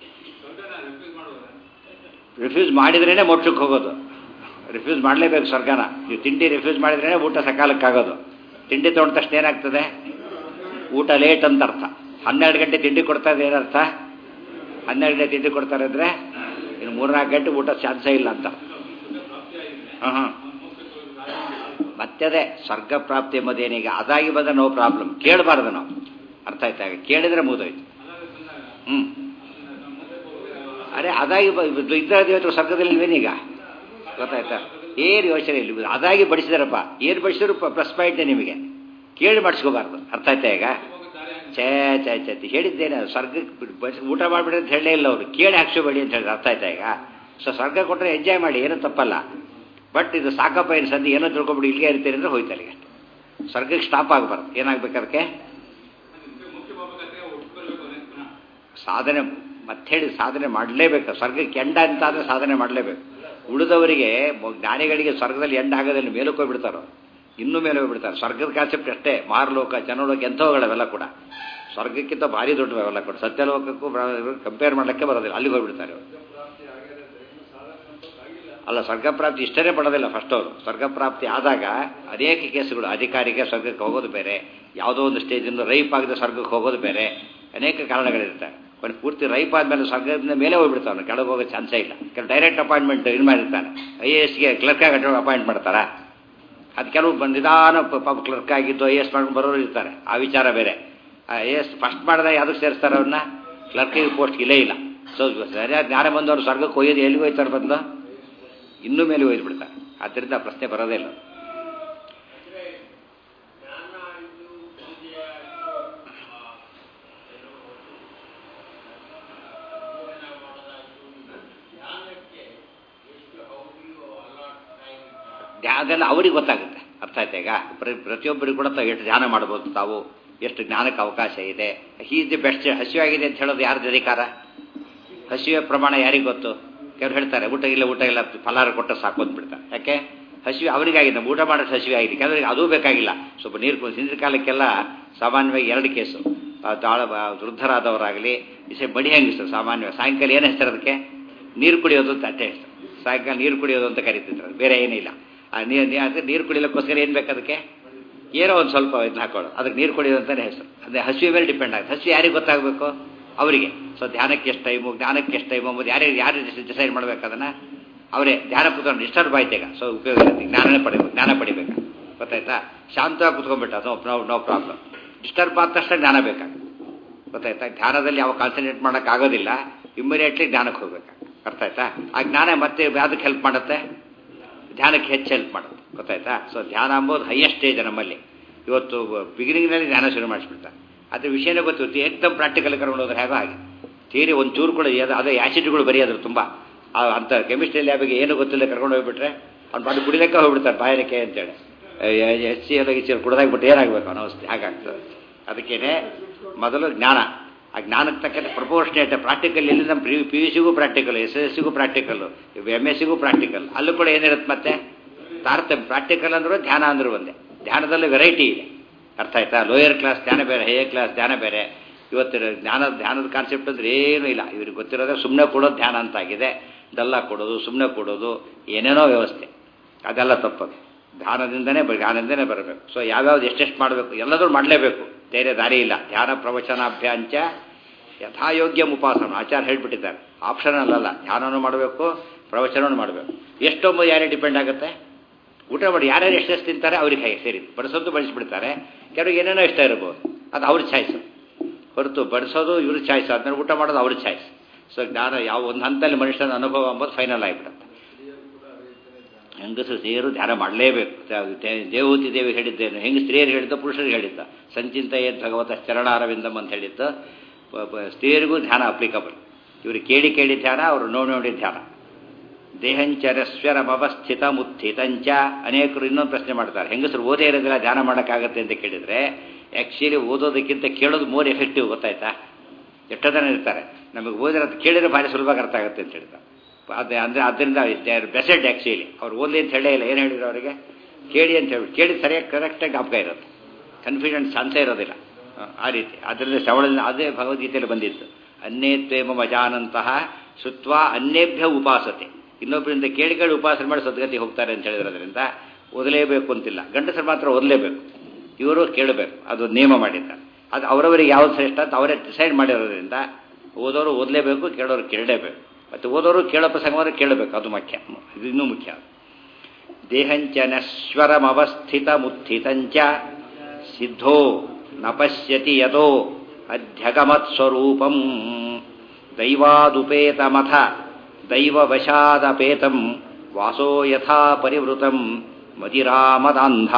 ರಿಫ್ಯೂಸ್ ಮಾಡಿದ್ರೇ ಮೋಕ್ಷಕ್ಕೆ ಹೋಗೋದು ರಿಫ್ಯೂಸ್ ಮಾಡಲೇಬೇಕು ಸ್ವರ್ಗನ ನೀವು ತಿಂಡಿ ರಿಫ್ಯೂಸ್ ಮಾಡಿದ್ರೇ ಊಟ ಸಕಾಲಕ್ಕಾಗೋದು ತಿಂಡಿ ತೊಗೊಂಡ ತಕ್ಷಣ ಏನಾಗ್ತದೆ ಊಟ ಲೇಟ್ ಅಂತ ಅರ್ಥ ಹನ್ನೆರಡು ಗಂಟೆ ತಿಂಡಿ ಕೊಡ್ತಾ ಇದೆ ಏನರ್ಥ ಹನ್ನೆರಡು ಗಂಟೆ ತಿಂಡಿ ಕೊಡ್ತಾರೆ ಅಂದರೆ ಇನ್ನು ಮೂರ್ನಾಲ್ಕು ಗಂಟೆ ಊಟ ಚಾನ್ಸೇ ಇಲ್ಲ ಅಂತ ಹಾಂ ಹಾಂ ಮತ್ತೆ ಅದೇ ಸ್ವರ್ಗ ಪ್ರಾಪ್ತಿ ಎಂಬುದೇನೀಗ ಅದಾಗಿ ಬಂದ ನೋ ಪ್ರಾಬ್ಲಮ್ ಕೇಳಬಾರ್ದು ನಾವು ಅರ್ಥ ಆಯ್ತಾ ಕೇಳಿದ್ರೆ ಮುಗಿದೋಯ್ತು ಹ್ಞೂ ಅರೆ ಅದಾಗಿ ಇದ್ರ ದೇವತೆ ಸ್ವರ್ಗದಲ್ಲಿ ಇಲ್ವೇನೀಗ ಗೊತ್ತಾಯ್ತಾ ಏನು ಯೋಚನೆ ಇಲ್ಲ ಅದಾಗಿ ಬಡಿಸಿದಾರಪ್ಪ ಏನು ಬಡಿಸಿದ್ರು ಪ್ಲಸ್ ಪಾಯಿಂಟ್ ನಿಮಗೆ ಕೇಳಿ ಮಾಡಿಸ್ಕೋಬಾರ್ದು ಅರ್ಥ ಆಯ್ತಾ ಈಗ ಛೇ ಛೇ ಛೇ ಹೇಳಿದ್ದೇನೆ ಸ್ವರ್ಗಕ್ಕೆ ಊಟ ಮಾಡಿಬಿಡಿ ಅಂತ ಹೇಳಲೇ ಇಲ್ಲ ಅವರು ಕೇಳಿ ಹಾಕ್ಸೋಬೇಡಿ ಅಂತ ಹೇಳಿದ್ರೆ ಅರ್ಥ ಆಯ್ತಾ ಈಗ ಸೊ ಸ್ವರ್ಗ ಕೊಟ್ಟರೆ ಎಂಜಾಯ್ ಮಾಡಿ ಏನೂ ತಪ್ಪಲ್ಲ ಬಟ್ ಇದು ಸಾಕಪ್ಪ ಏನು ಸಂಧಿ ಏನೋ ತಿಳ್ಕೊಬಿಡಿ ಇಲ್ಲಿಗೆ ಇರ್ತೀರಿ ಅಂದರೆ ಹೋಯ್ತು ಅಲ್ಲಿಗೆ ಸ್ವರ್ಗಕ್ಕೆ ಸ್ಟಾಪ್ ಆಗಬಾರ್ದು ಏನಾಗಬೇಕು ಅದಕ್ಕೆ ಸಾಧನೆ ಮತ್ತೆ ಹೇಳಿ ಸಾಧನೆ ಮಾಡಲೇಬೇಕು ಸ್ವರ್ಗಕ್ಕೆ ಎಂಡ ಅಂತ ಆದರೆ ಸಾಧನೆ ಮಾಡಲೇಬೇಕು ಉಳಿದವರಿಗೆ ಜ್ಞಾನಿಗಳಿಗೆ ಸ್ವರ್ಗದಲ್ಲಿ ಎಂಡ ಆಗೋದಲ್ಲಿ ಮೇಲಕ್ಕೆ ಹೋಗ್ಬಿಡ್ತಾರೋ ಇನ್ನೂ ಮೇಲೆ ಹೋಗ್ಬಿಡ್ತಾರೆ ಸ್ವರ್ಗದ ಕಾನ್ಸೆಪ್ಟ್ ಅಷ್ಟೇ ಮಾರಲೋಕ ಜನಲೋಕ ಎಂಥವುಗಳವೆಲ್ಲ ಕೂಡ ಸ್ವರ್ಗಕ್ಕಿಂತ ಭಾರಿ ದೊಡ್ಡವೆಲ್ಲ ಕೂಡ ಸತ್ಯಲೋಕಕ್ಕೂ ಕಂಪೇರ್ ಮಾಡಲಿಕ್ಕೆ ಬರೋದಿಲ್ಲ ಅಲ್ಲಿಗೆ ಹೋಗ್ಬಿಡ್ತಾರೆ ಅಲ್ಲ ಸ್ವರ್ಗಪ್ರಾಪ್ತಿ ಇಷ್ಟನೇ ಪಡೋದಿಲ್ಲ ಫಸ್ಟ್ ಅವರು ಸ್ವರ್ಗಪ್ರಾಪ್ತಿ ಆದಾಗ ಅನೇಕ ಕೇಸುಗಳು ಅಧಿಕಾರಿಗೆ ಸ್ವರ್ಗಕ್ಕೆ ಹೋಗೋದು ಬೇರೆ ಯಾವುದೋ ಒಂದು ಸ್ಟೇಜಿಂದ ರೈಪ್ ಆಗದೆ ಸ್ವರ್ಗಕ್ಕೆ ಹೋಗೋದು ಬೇರೆ ಅನೇಕ ಕಾರಣಗಳಿರ್ತವೆ ಕೊನೆ ಪೂರ್ತಿ ರೈಪ್ ಆದಮೇಲೆ ಸ್ವರ್ಗದಿಂದ ಮೇಲೆ ಹೋಗ್ಬಿಡ್ತಾನೆ ಕೆಳಗೆ ಹೋಗೋ ಚಾನ್ಸೇ ಇಲ್ಲ ಕೆಲವು ಡೈರೆಕ್ಟ್ ಅಪಾಯಿಂಟ್ಮೆಂಟ್ ಇದು ಮಾಡಿರ್ತಾನೆ ಐ ಎ ಎಸ್ಗೆ ಕ್ಲರ್ಕ್ ಆಗಿ ಅಪಾಯಿಂಟ್ ಮಾಡ್ತಾರಾ ಅದು ಕೆಲವು ಬಂದು ನಿಧಾನ ಪಾಪ ಕ್ಲರ್ಕ್ ಆಗಿದ್ದು ಐ ಎಸ್ ಮಾಡ್ಕೊಂಡು ಬರೋರು ಇರ್ತಾರೆ ಆ ವಿಚಾರ ಬೇರೆ ಐ ಎಸ್ ಫಸ್ಟ್ ಮಾಡಿದಾಗ ಯಾವುದಕ್ಕೆ ಸೇರಿಸ್ತಾರೆ ಅವ್ರನ್ನ ಕ್ಲರ್ಕಿಗೆ ಪೋಸ್ಟ್ ಇಲ್ಲೇ ಇಲ್ಲ ಸೊ ಸರಿಯಾದ ಜ್ಞಾನ ಬಂದವರು ಸ್ವರ್ಗಕ್ಕೆ ಒಯ್ಯೋದು ಎಲ್ಲಿಗೆ ಹೋಯ್ತಾರೆ ಬಂದು ಇನ್ನೂ ಮೇಲೆ ಒಯ್ದು ಬಿಡ್ತಾರೆ ಆದ್ದರಿಂದ ಪ್ರಶ್ನೆ ಬರೋದೇ ಇಲ್ಲ ಅದೆಲ್ಲ ಅವ್ರಿಗೆ ಗೊತ್ತಾಗುತ್ತೆ ಅರ್ಥ ಆಯ್ತಾ ಈಗ ಪ್ರ- ಪ್ರತಿಯೊಬ್ಬರಿಗೂ ಕೂಡ ತಾವು ಎಷ್ಟು ಧ್ಯಾನ ಮಾಡ್ಬೋದು ತಾವು ಎಷ್ಟು ಜ್ಞಾನಕ್ಕೆ ಅವಕಾಶ ಇದೆ ಹೀಸ್ ದಿ ಬೆಸ್ಟ್ ಹಸಿವಾಗಿದೆ ಅಂತ ಹೇಳೋದು ಯಾರ್ದು ಅಧಿಕಾರ ಹಸಿವೆ ಪ್ರಮಾಣ ಯಾರಿಗೆ ಗೊತ್ತು ಕೆಲವ್ರು ಹೇಳ್ತಾರೆ ಊಟ ಇಲ್ಲ ಊಟ ಇಲ್ಲ ಫಲಾರ ಕೊಟ್ಟು ಸಾಕು ಅಂದ್ಬಿಡ್ತಾರೆ ಯಾಕೆ ಹಸಿವೆ ಅವರಿಗಾಗಿದೆ ಊಟ ಮಾಡೋದು ಹಸಿವೆ ಆಗಿದೆ ಕೆಲವರಿಗೆ ಅದೂ ಬೇಕಾಗಿಲ್ಲ ಸ್ವಲ್ಪ ನೀರು ಕುಡಿ- ಹಿಂದಿನ ಕಾಲಕ್ಕೆಲ್ಲ ಸಾಮಾನ್ಯವಾಗಿ ಎರಡು ಕೇಸು ಆ ತಾಳ ಬ- ವೃದ್ಧರಾದವರಾಗಲಿ ಇಸೆ ಬಡಿ ಹೆಂಗಿಸ್ರು ಸಾಮಾನ್ಯವಾಗಿ ಸಾಯಂಕಾಲ ಏನು ಹೆಸರು ಅದಕ್ಕೆ ನೀರು ಕುಡಿಯೋದು ಅಂತ ಅಷ್ಟೇ ಹೆಸರು ಸಾಯಂಕಾಲ ನೀರು ಕುಡಿಯೋದು ಅಂತ ಕರಿತಿದ್ರು ಅದು ಬೇರೆ ಏನಿಲ್ಲ ಆ ನೀರು ಅದಕ್ಕೆ ನೀರು ಕುಡಿಯೋಕ್ಕೋಸ್ಕರ ಏನು ಬೇಕು ಅದಕ್ಕೆ ಏನೋ ಒಂದು ಸ್ವಲ್ಪ ಇದನ್ನ ಹಾಕೊಳ್ಳೋದು ಅದಕ್ಕೆ ನೀರು ಕುಡಿಯೋದು ಅಂತಲೇ ಹೆಸರು ಅದೇ ಹಸಿವೆ ಮೇಲೆ ಡಿಪೆಂಡ್ ಆಗುತ್ತೆ ಹಸಿವೆ ಯಾರಿಗೆ ಗೊತ್ತಾಗಬೇಕು ಅವರಿಗೆ ಸೊ ಧ್ಯಾನಕ್ಕೆ ಎಷ್ಟು ಟೈಮು ಜ್ಞಾನಕ್ಕೆ ಎಷ್ಟು ಟೈಮು ಅಂಬುದು ಯಾರಿಗೆ ಯಾರು ಡಿಸೈಡ್ ಮಾಡ್ಬೇಕು ಅದನ್ನು ಅವರೇ ಧ್ಯಾನ ಕೂತ್ಕೊಂಡು ಡಿಸ್ಟರ್ಬ್ ಆಯ್ತು ಈಗ ಸೊ ಉಪಯೋಗ ಇರುತ್ತೆ ಜ್ಞಾನನೇ ಪಡಿಬೇಕು ಜ್ಞಾನ ಪಡಿಬೇಕು ಗೊತ್ತಾಯ್ತಾ ಶಾಂತವಾಗಿ ಕುತ್ಕೊಂಡ್ಬಿಟ್ಟ no no no problem disturb ಆದ ತಕ್ಷಣ ಜ್ಞಾನ ಬೇಕಾಗುತ್ತೆ ಗೊತ್ತಾಯ್ತಾ ಧ್ಯಾನದಲ್ಲಿ ಯಾವ ಕಾನ್ಸಂಟ್ರೇಟ್ ಮಾಡೋಕ್ಕಾಗೋದಿಲ್ಲ ಇಮ್ಮಿಡಿಯೇಟ್ಲಿ ಜ್ಞಾನಕ್ಕೆ ಹೋಗ್ಬೇಕು ಅರ್ಥ ಆಯ್ತಾ ಆ ಜ್ಞಾನ ಮತ್ತೆ ಯಾವುದಕ್ಕೆ ಹೆಲ್ಪ್ ಮಾಡುತ್ತೆ ಧ್ಯಾನಕ್ಕೆ ಹೆಚ್ಚು ಹೆಲ್ಪ್ ಮಾಡುತ್ತೆ ಗೊತ್ತಾಯ್ತಾ ಸೊ ಧ್ಯಾನ ಅಂಬೋದು ಹೈಯೆಸ್ಟ್ ಸ್ಟೇಜ್ ನಮ್ಮಲ್ಲಿ ಇವತ್ತು ಬಿಗಿನಿಂಗ್ನಲ್ಲಿ ಧ್ಯಾನ ಶುರು ಮಾಡಿಸ್ಬಿಡ್ತಾರೆ ಅದ್ರ ವಿಷಯನೇ ಗೊತ್ತಿತ್ತು ಏಕ್ದಮ್ ಪ್ರಾಕ್ಟಿಕಲ್ ಕರ್ಕೊಂಡು ಹೋದ್ರೆ ಹೇಗೋ ಹಾಗೆ ಥಿಯರಿ ಒಂದು ಚೂರು ಕೂಡ ಅದು ಅದೇ ಆ್ಯಸಿಡ್ಗಳು ಬರೆಯೋದ್ರು ತುಂಬ ಆ ಅಂಥ ಕೆಮಿಸ್ಟ್ರಿ ಲ್ಯಾಬಿಗೆ ಏನು ಗೊತ್ತಿಲ್ಲ ಕರ್ಕೊಂಡು ಹೋಗ್ಬಿಟ್ರೆ ಅವ್ನು ಬಾಡಿ ಕುಡಿಲಿಕ್ಕೆ ಹೋಗ್ಬಿಡ್ತಾರೆ ಬಾಯನಕ್ಕೆ ಅಂತೇಳಿ ಎಚ್ ಸಿ ಎಲ್ಲ ಗಿಚ್ಚಿ ಕುಡ್ದಾಗ್ಬಿಟ್ಟು ಏನಾಗಬೇಕು ಅನ್ನೋ ಅವಸ್ಥೆ ಹಾಗಾಗ್ತದೆ ಅದಕ್ಕೇನೆ ಮೊದಲು ಜ್ಞಾನ ಆ ಜ್ಞಾನಕ್ಕೆ ತಕ್ಕಂತೆ ಪ್ರಪೋರ್ಷನೇಟ್ ಪ್ರಾಕ್ಟಿಕಲ್ ಇಲ್ಲಿ ನಮ್ಮ ಪಿ ಪಿ ಯು ಸಿಗೂ ಪ್ರಾಕ್ಟಿಕಲ್ ಎಸ್ ಎಸ್ ಸಿಗೂ ಪ್ರಾಕ್ಟಿಕಲ್ ಎಮ್ ಎಸ್ ಸಿಗೂ ಪ್ರಾಕ್ಟಿಕಲ್ ಅಲ್ಲೂ ಕೂಡ ಏನಿರುತ್ತೆ ಮತ್ತೆ ತಾರತಮ್ಯ ಪ್ರಾಕ್ಟಿಕಲ್ ಅಂದರೂ ಧ್ಯಾನ ಅಂದರೂ ಒಂದೇ ಧ್ಯಾನದಲ್ಲಿ ವೆರೈಟಿ ಇದೆ ಅರ್ಥ ಆಯ್ತಾ ಲೋಯರ್ ಕ್ಲಾಸ್ ಧ್ಯಾನ ಬೇರೆ ಹೈಯರ್ ಕ್ಲಾಸ್ ಧ್ಯಾನ ಬೇರೆ ಇವತ್ತಿನ ಜ್ಞಾನ ಧ್ಯಾನದ ಕಾನ್ಸೆಪ್ಟ್ ಅಂದ್ರೆ ಏನೂ ಇಲ್ಲ ಇವ್ರಿಗೆ ಗೊತ್ತಿರೋದೇ ಸುಮ್ಮನೆ ಕೊಡೋದು ಧ್ಯಾನ ಅಂತಾಗಿದೆ ದಲ್ಲ ಕೊಡೋದು ಸುಮ್ಮನೆ ಕೊಡೋದು ಏನೇನೋ ವ್ಯವಸ್ಥೆ ಅದೆಲ್ಲ ತಪ್ಪದು ಧ್ಯಾನದಿಂದನೇ ಬ- ಜ್ಞಾನದಿಂದನೇ ಬರಬೇಕು ಸೊ ಯಾವ್ಯಾವ್ದು ಎಷ್ಟೆಷ್ಟು ಮಾಡಬೇಕು ಎಲ್ಲದರೂ ಮಾಡಲೇಬೇಕು ಬೇರೆ ದಾರಿ ಇಲ್ಲ ಧ್ಯಾನ ಪ್ರವಚನಾಭ್ಯಾಂಚ ಯಥಾಯೋಗ್ಯ ಉಪಾಸನ ಆಚಾರ ಹೇಳ್ಬಿಟ್ಟಿದ್ದಾರೆ ಆಪ್ಷನಲ್ ಅಲ್ಲ ಧ್ಯಾನನೂ ಮಾಡಬೇಕು ಪ್ರವಚನನೂ ಮಾಡಬೇಕು ಎಷ್ಟೊಂಬ ಯಾರೇ ಡಿಪೆಂಡ್ ಆಗುತ್ತೆ ಊಟ ಮಾಡಿ ಯಾರ್ಯಾರು ಎಷ್ಟೆಷ್ಟು ತಿಂತಾರೆ ಅವ್ರಿಗೆ ಹೇಗೆ ಸೇರಿ ಬಡಿಸೋದು ಬಡಿಸ್ಬಿಡ್ತಾರೆ ಕೆಲವ್ರಿಗೆ ಏನೇನೋ ಇಷ್ಟ ಇರ್ಬೋದು ಅದು ಅವ್ರ ಚಾಯ್ಸು ಹೊರತು ಬಡಿಸೋದು ಇವ್ರ ಚಾಯ್ಸ್ ಆದ್ಮೇಲೆ ಊಟ ಮಾಡೋದು ಅವ್ರ ಚಾಯ್ಸ್ ಸೊ ಜ್ಞಾನ ಯಾವ ಒಂದು ಹಂತದಲ್ಲಿ ಮನುಷ್ಯನ ಅನುಭವ ಅಂಬೋದು ಫೈನಲ್ ಆಗಿಬಿಡುತ್ತೆ ಹೆಂಗಸರು ಸ್ತ್ರೀಯರು ಧ್ಯಾನ ಮಾಡಲೇಬೇಕು ದೇ- ದೇವಹೂತಿ ದೇವಿ ಹೇಳಿದ್ದೇನು ಹೆಂಗೆ ಸ್ತ್ರೀಯರು ಹೇಳಿದ್ದ ಪುರುಷರಿಗೆ ಹೇಳಿದ್ದ ಸಂಚಿಂತ ಏನ್ ಭಗವತ ಚರಣಾರವಿಂದಂ ಅಂತ ಹೇಳಿದ್ದು ಪ- ಪ- ಸ್ತ್ರೀಯರಿಗೂ ಧ್ಯಾನ ಅಪ್ಲಿಕಬಲ್ ಇವರು ಕೇಳಿ ಕೇಳಿ ಧ್ಯಾನ ಅವರು ನೋಡಿ ನೋಡಿ ಧ್ಯಾನ ದೇಹಂಚರಸ್ವರಮವಸ್ಥಿತ ಮುತ್ಥಿತಂಚ ಅನೇಕರು ಇನ್ನೊಂದು ಪ್ರಶ್ನೆ ಮಾಡ್ತಾರೆ ಹೆಂಗಸರು ಓದೇ ಇರೋದಿಲ್ಲ ಧ್ಯಾನ ಮಾಡೋಕ್ಕಾಗತ್ತೆ ಅಂತ ಕೇಳಿದ್ರೆ ಆ್ಯಕ್ಚುಲಿ ಓದೋದಕ್ಕಿಂತ ಕೇಳೋದು ಮೋರ್ ಎಫೆಕ್ಟಿವ್ ಗೊತ್ತಾಯ್ತಾ ಎಷ್ಟೋ ಜನ ಇರ್ತಾರೆ ನಮಗೆ ಓದಿರೋದು ಕೇಳಿದ್ರೆ ಭಾರಿ ಸುಲಭವಾಗಿ ಅರ್ಥ ಆಗುತ್ತೆ ಅಂತ ಹೇಳ್ತಾರೆ ಅದೇ ಅಂದರೆ ಅದರಿಂದ ಬೆಸೆಡ್ ಆ್ಯಕ್ಚುಲಿ ಅವ್ರು ಓದಲಿ ಅಂತ ಹೇಳೇ ಇಲ್ಲ ಏನು ಹೇಳಿದ್ರು ಅವರಿಗೆ ಕೇಳಿ ಅಂತ ಹೇಳಿ ಕೇಳಿ ಸರಿಯಾಗಿ ಕರೆಕ್ಟಾಗಿ ಜ್ಞಾಪಕ ಇರುತ್ತೆ ಕನ್ಫಿಡೆನ್ಸ್ ಚಾನ್ಸೇ ಇರೋದಿಲ್ಲ ಹ, ಆ ರೀತಿ ಅದರಿಂದ ಶ್ರವಣ ಅದೇ ಭಗವದ್ಗೀತೆಯಲ್ಲಿ ಬಂದಿತ್ತು ಅನ್ನೇತ್ವೇಮ ಮಜಾನಂತಹ ಶುತ್ವ ಅನ್ನೇಭ್ಯ ಉಪಾಸತೆ ಇನ್ನೊಬ್ಬರಿಂದ ಕೇಳಿ ಕೇಳಿ ಉಪಾಸನೆ ಮಾಡಿ ಸದ್ಗತಿ ಹೋಗ್ತಾರೆ ಅಂತ ಹೇಳಿದ್ರಿಂದ ಓದಲೇಬೇಕು ಅಂತಿಲ್ಲ ಗಂಡಸರು ಮಾತ್ರ ಓದಲೇಬೇಕು ಇವರು ಕೇಳಬೇಕು ಅದು ನಿಯಮ ಮಾಡಿದ್ದಾರೆ ಅದು ಅವರವರಿಗೆ ಯಾವ್ದು ಶ್ರೇಷ್ಠ ಅಂತ ಅವರೇ ಡಿಸೈಡ್ ಮಾಡಿರೋದ್ರಿಂದ ಓದೋರು ಓದಲೇಬೇಕು ಕೇಳೋರು ಕೇಳಲೇಬೇಕು ಮತ್ತು ಓದೋರು ಕೇಳೋ ಪ್ರಸಂಗವನ್ನು ಕೇಳಬೇಕು ಅದು ಮುಖ್ಯ ಇದು ಇನ್ನೂ ಮುಖ್ಯ ದೇಹಂಚ ನಶ್ವರಮವಸ್ಥಿತ ಮುತ್ಥಿತಂಚ ಸಿದ್ಧೋ ನ ಪಶ್ಯತಿ ಯದೋ ಅಧ್ಯಗಮತ್ಸ್ವರೂಪಂ ದೈವಾದುಪೇತಮಥ ದೈವವಶಾದಪೇತಂ ವಾಸೋ ಯಥಾ ಪರಿವೃತಂ ಮದಿರಾಮದಾಂಧ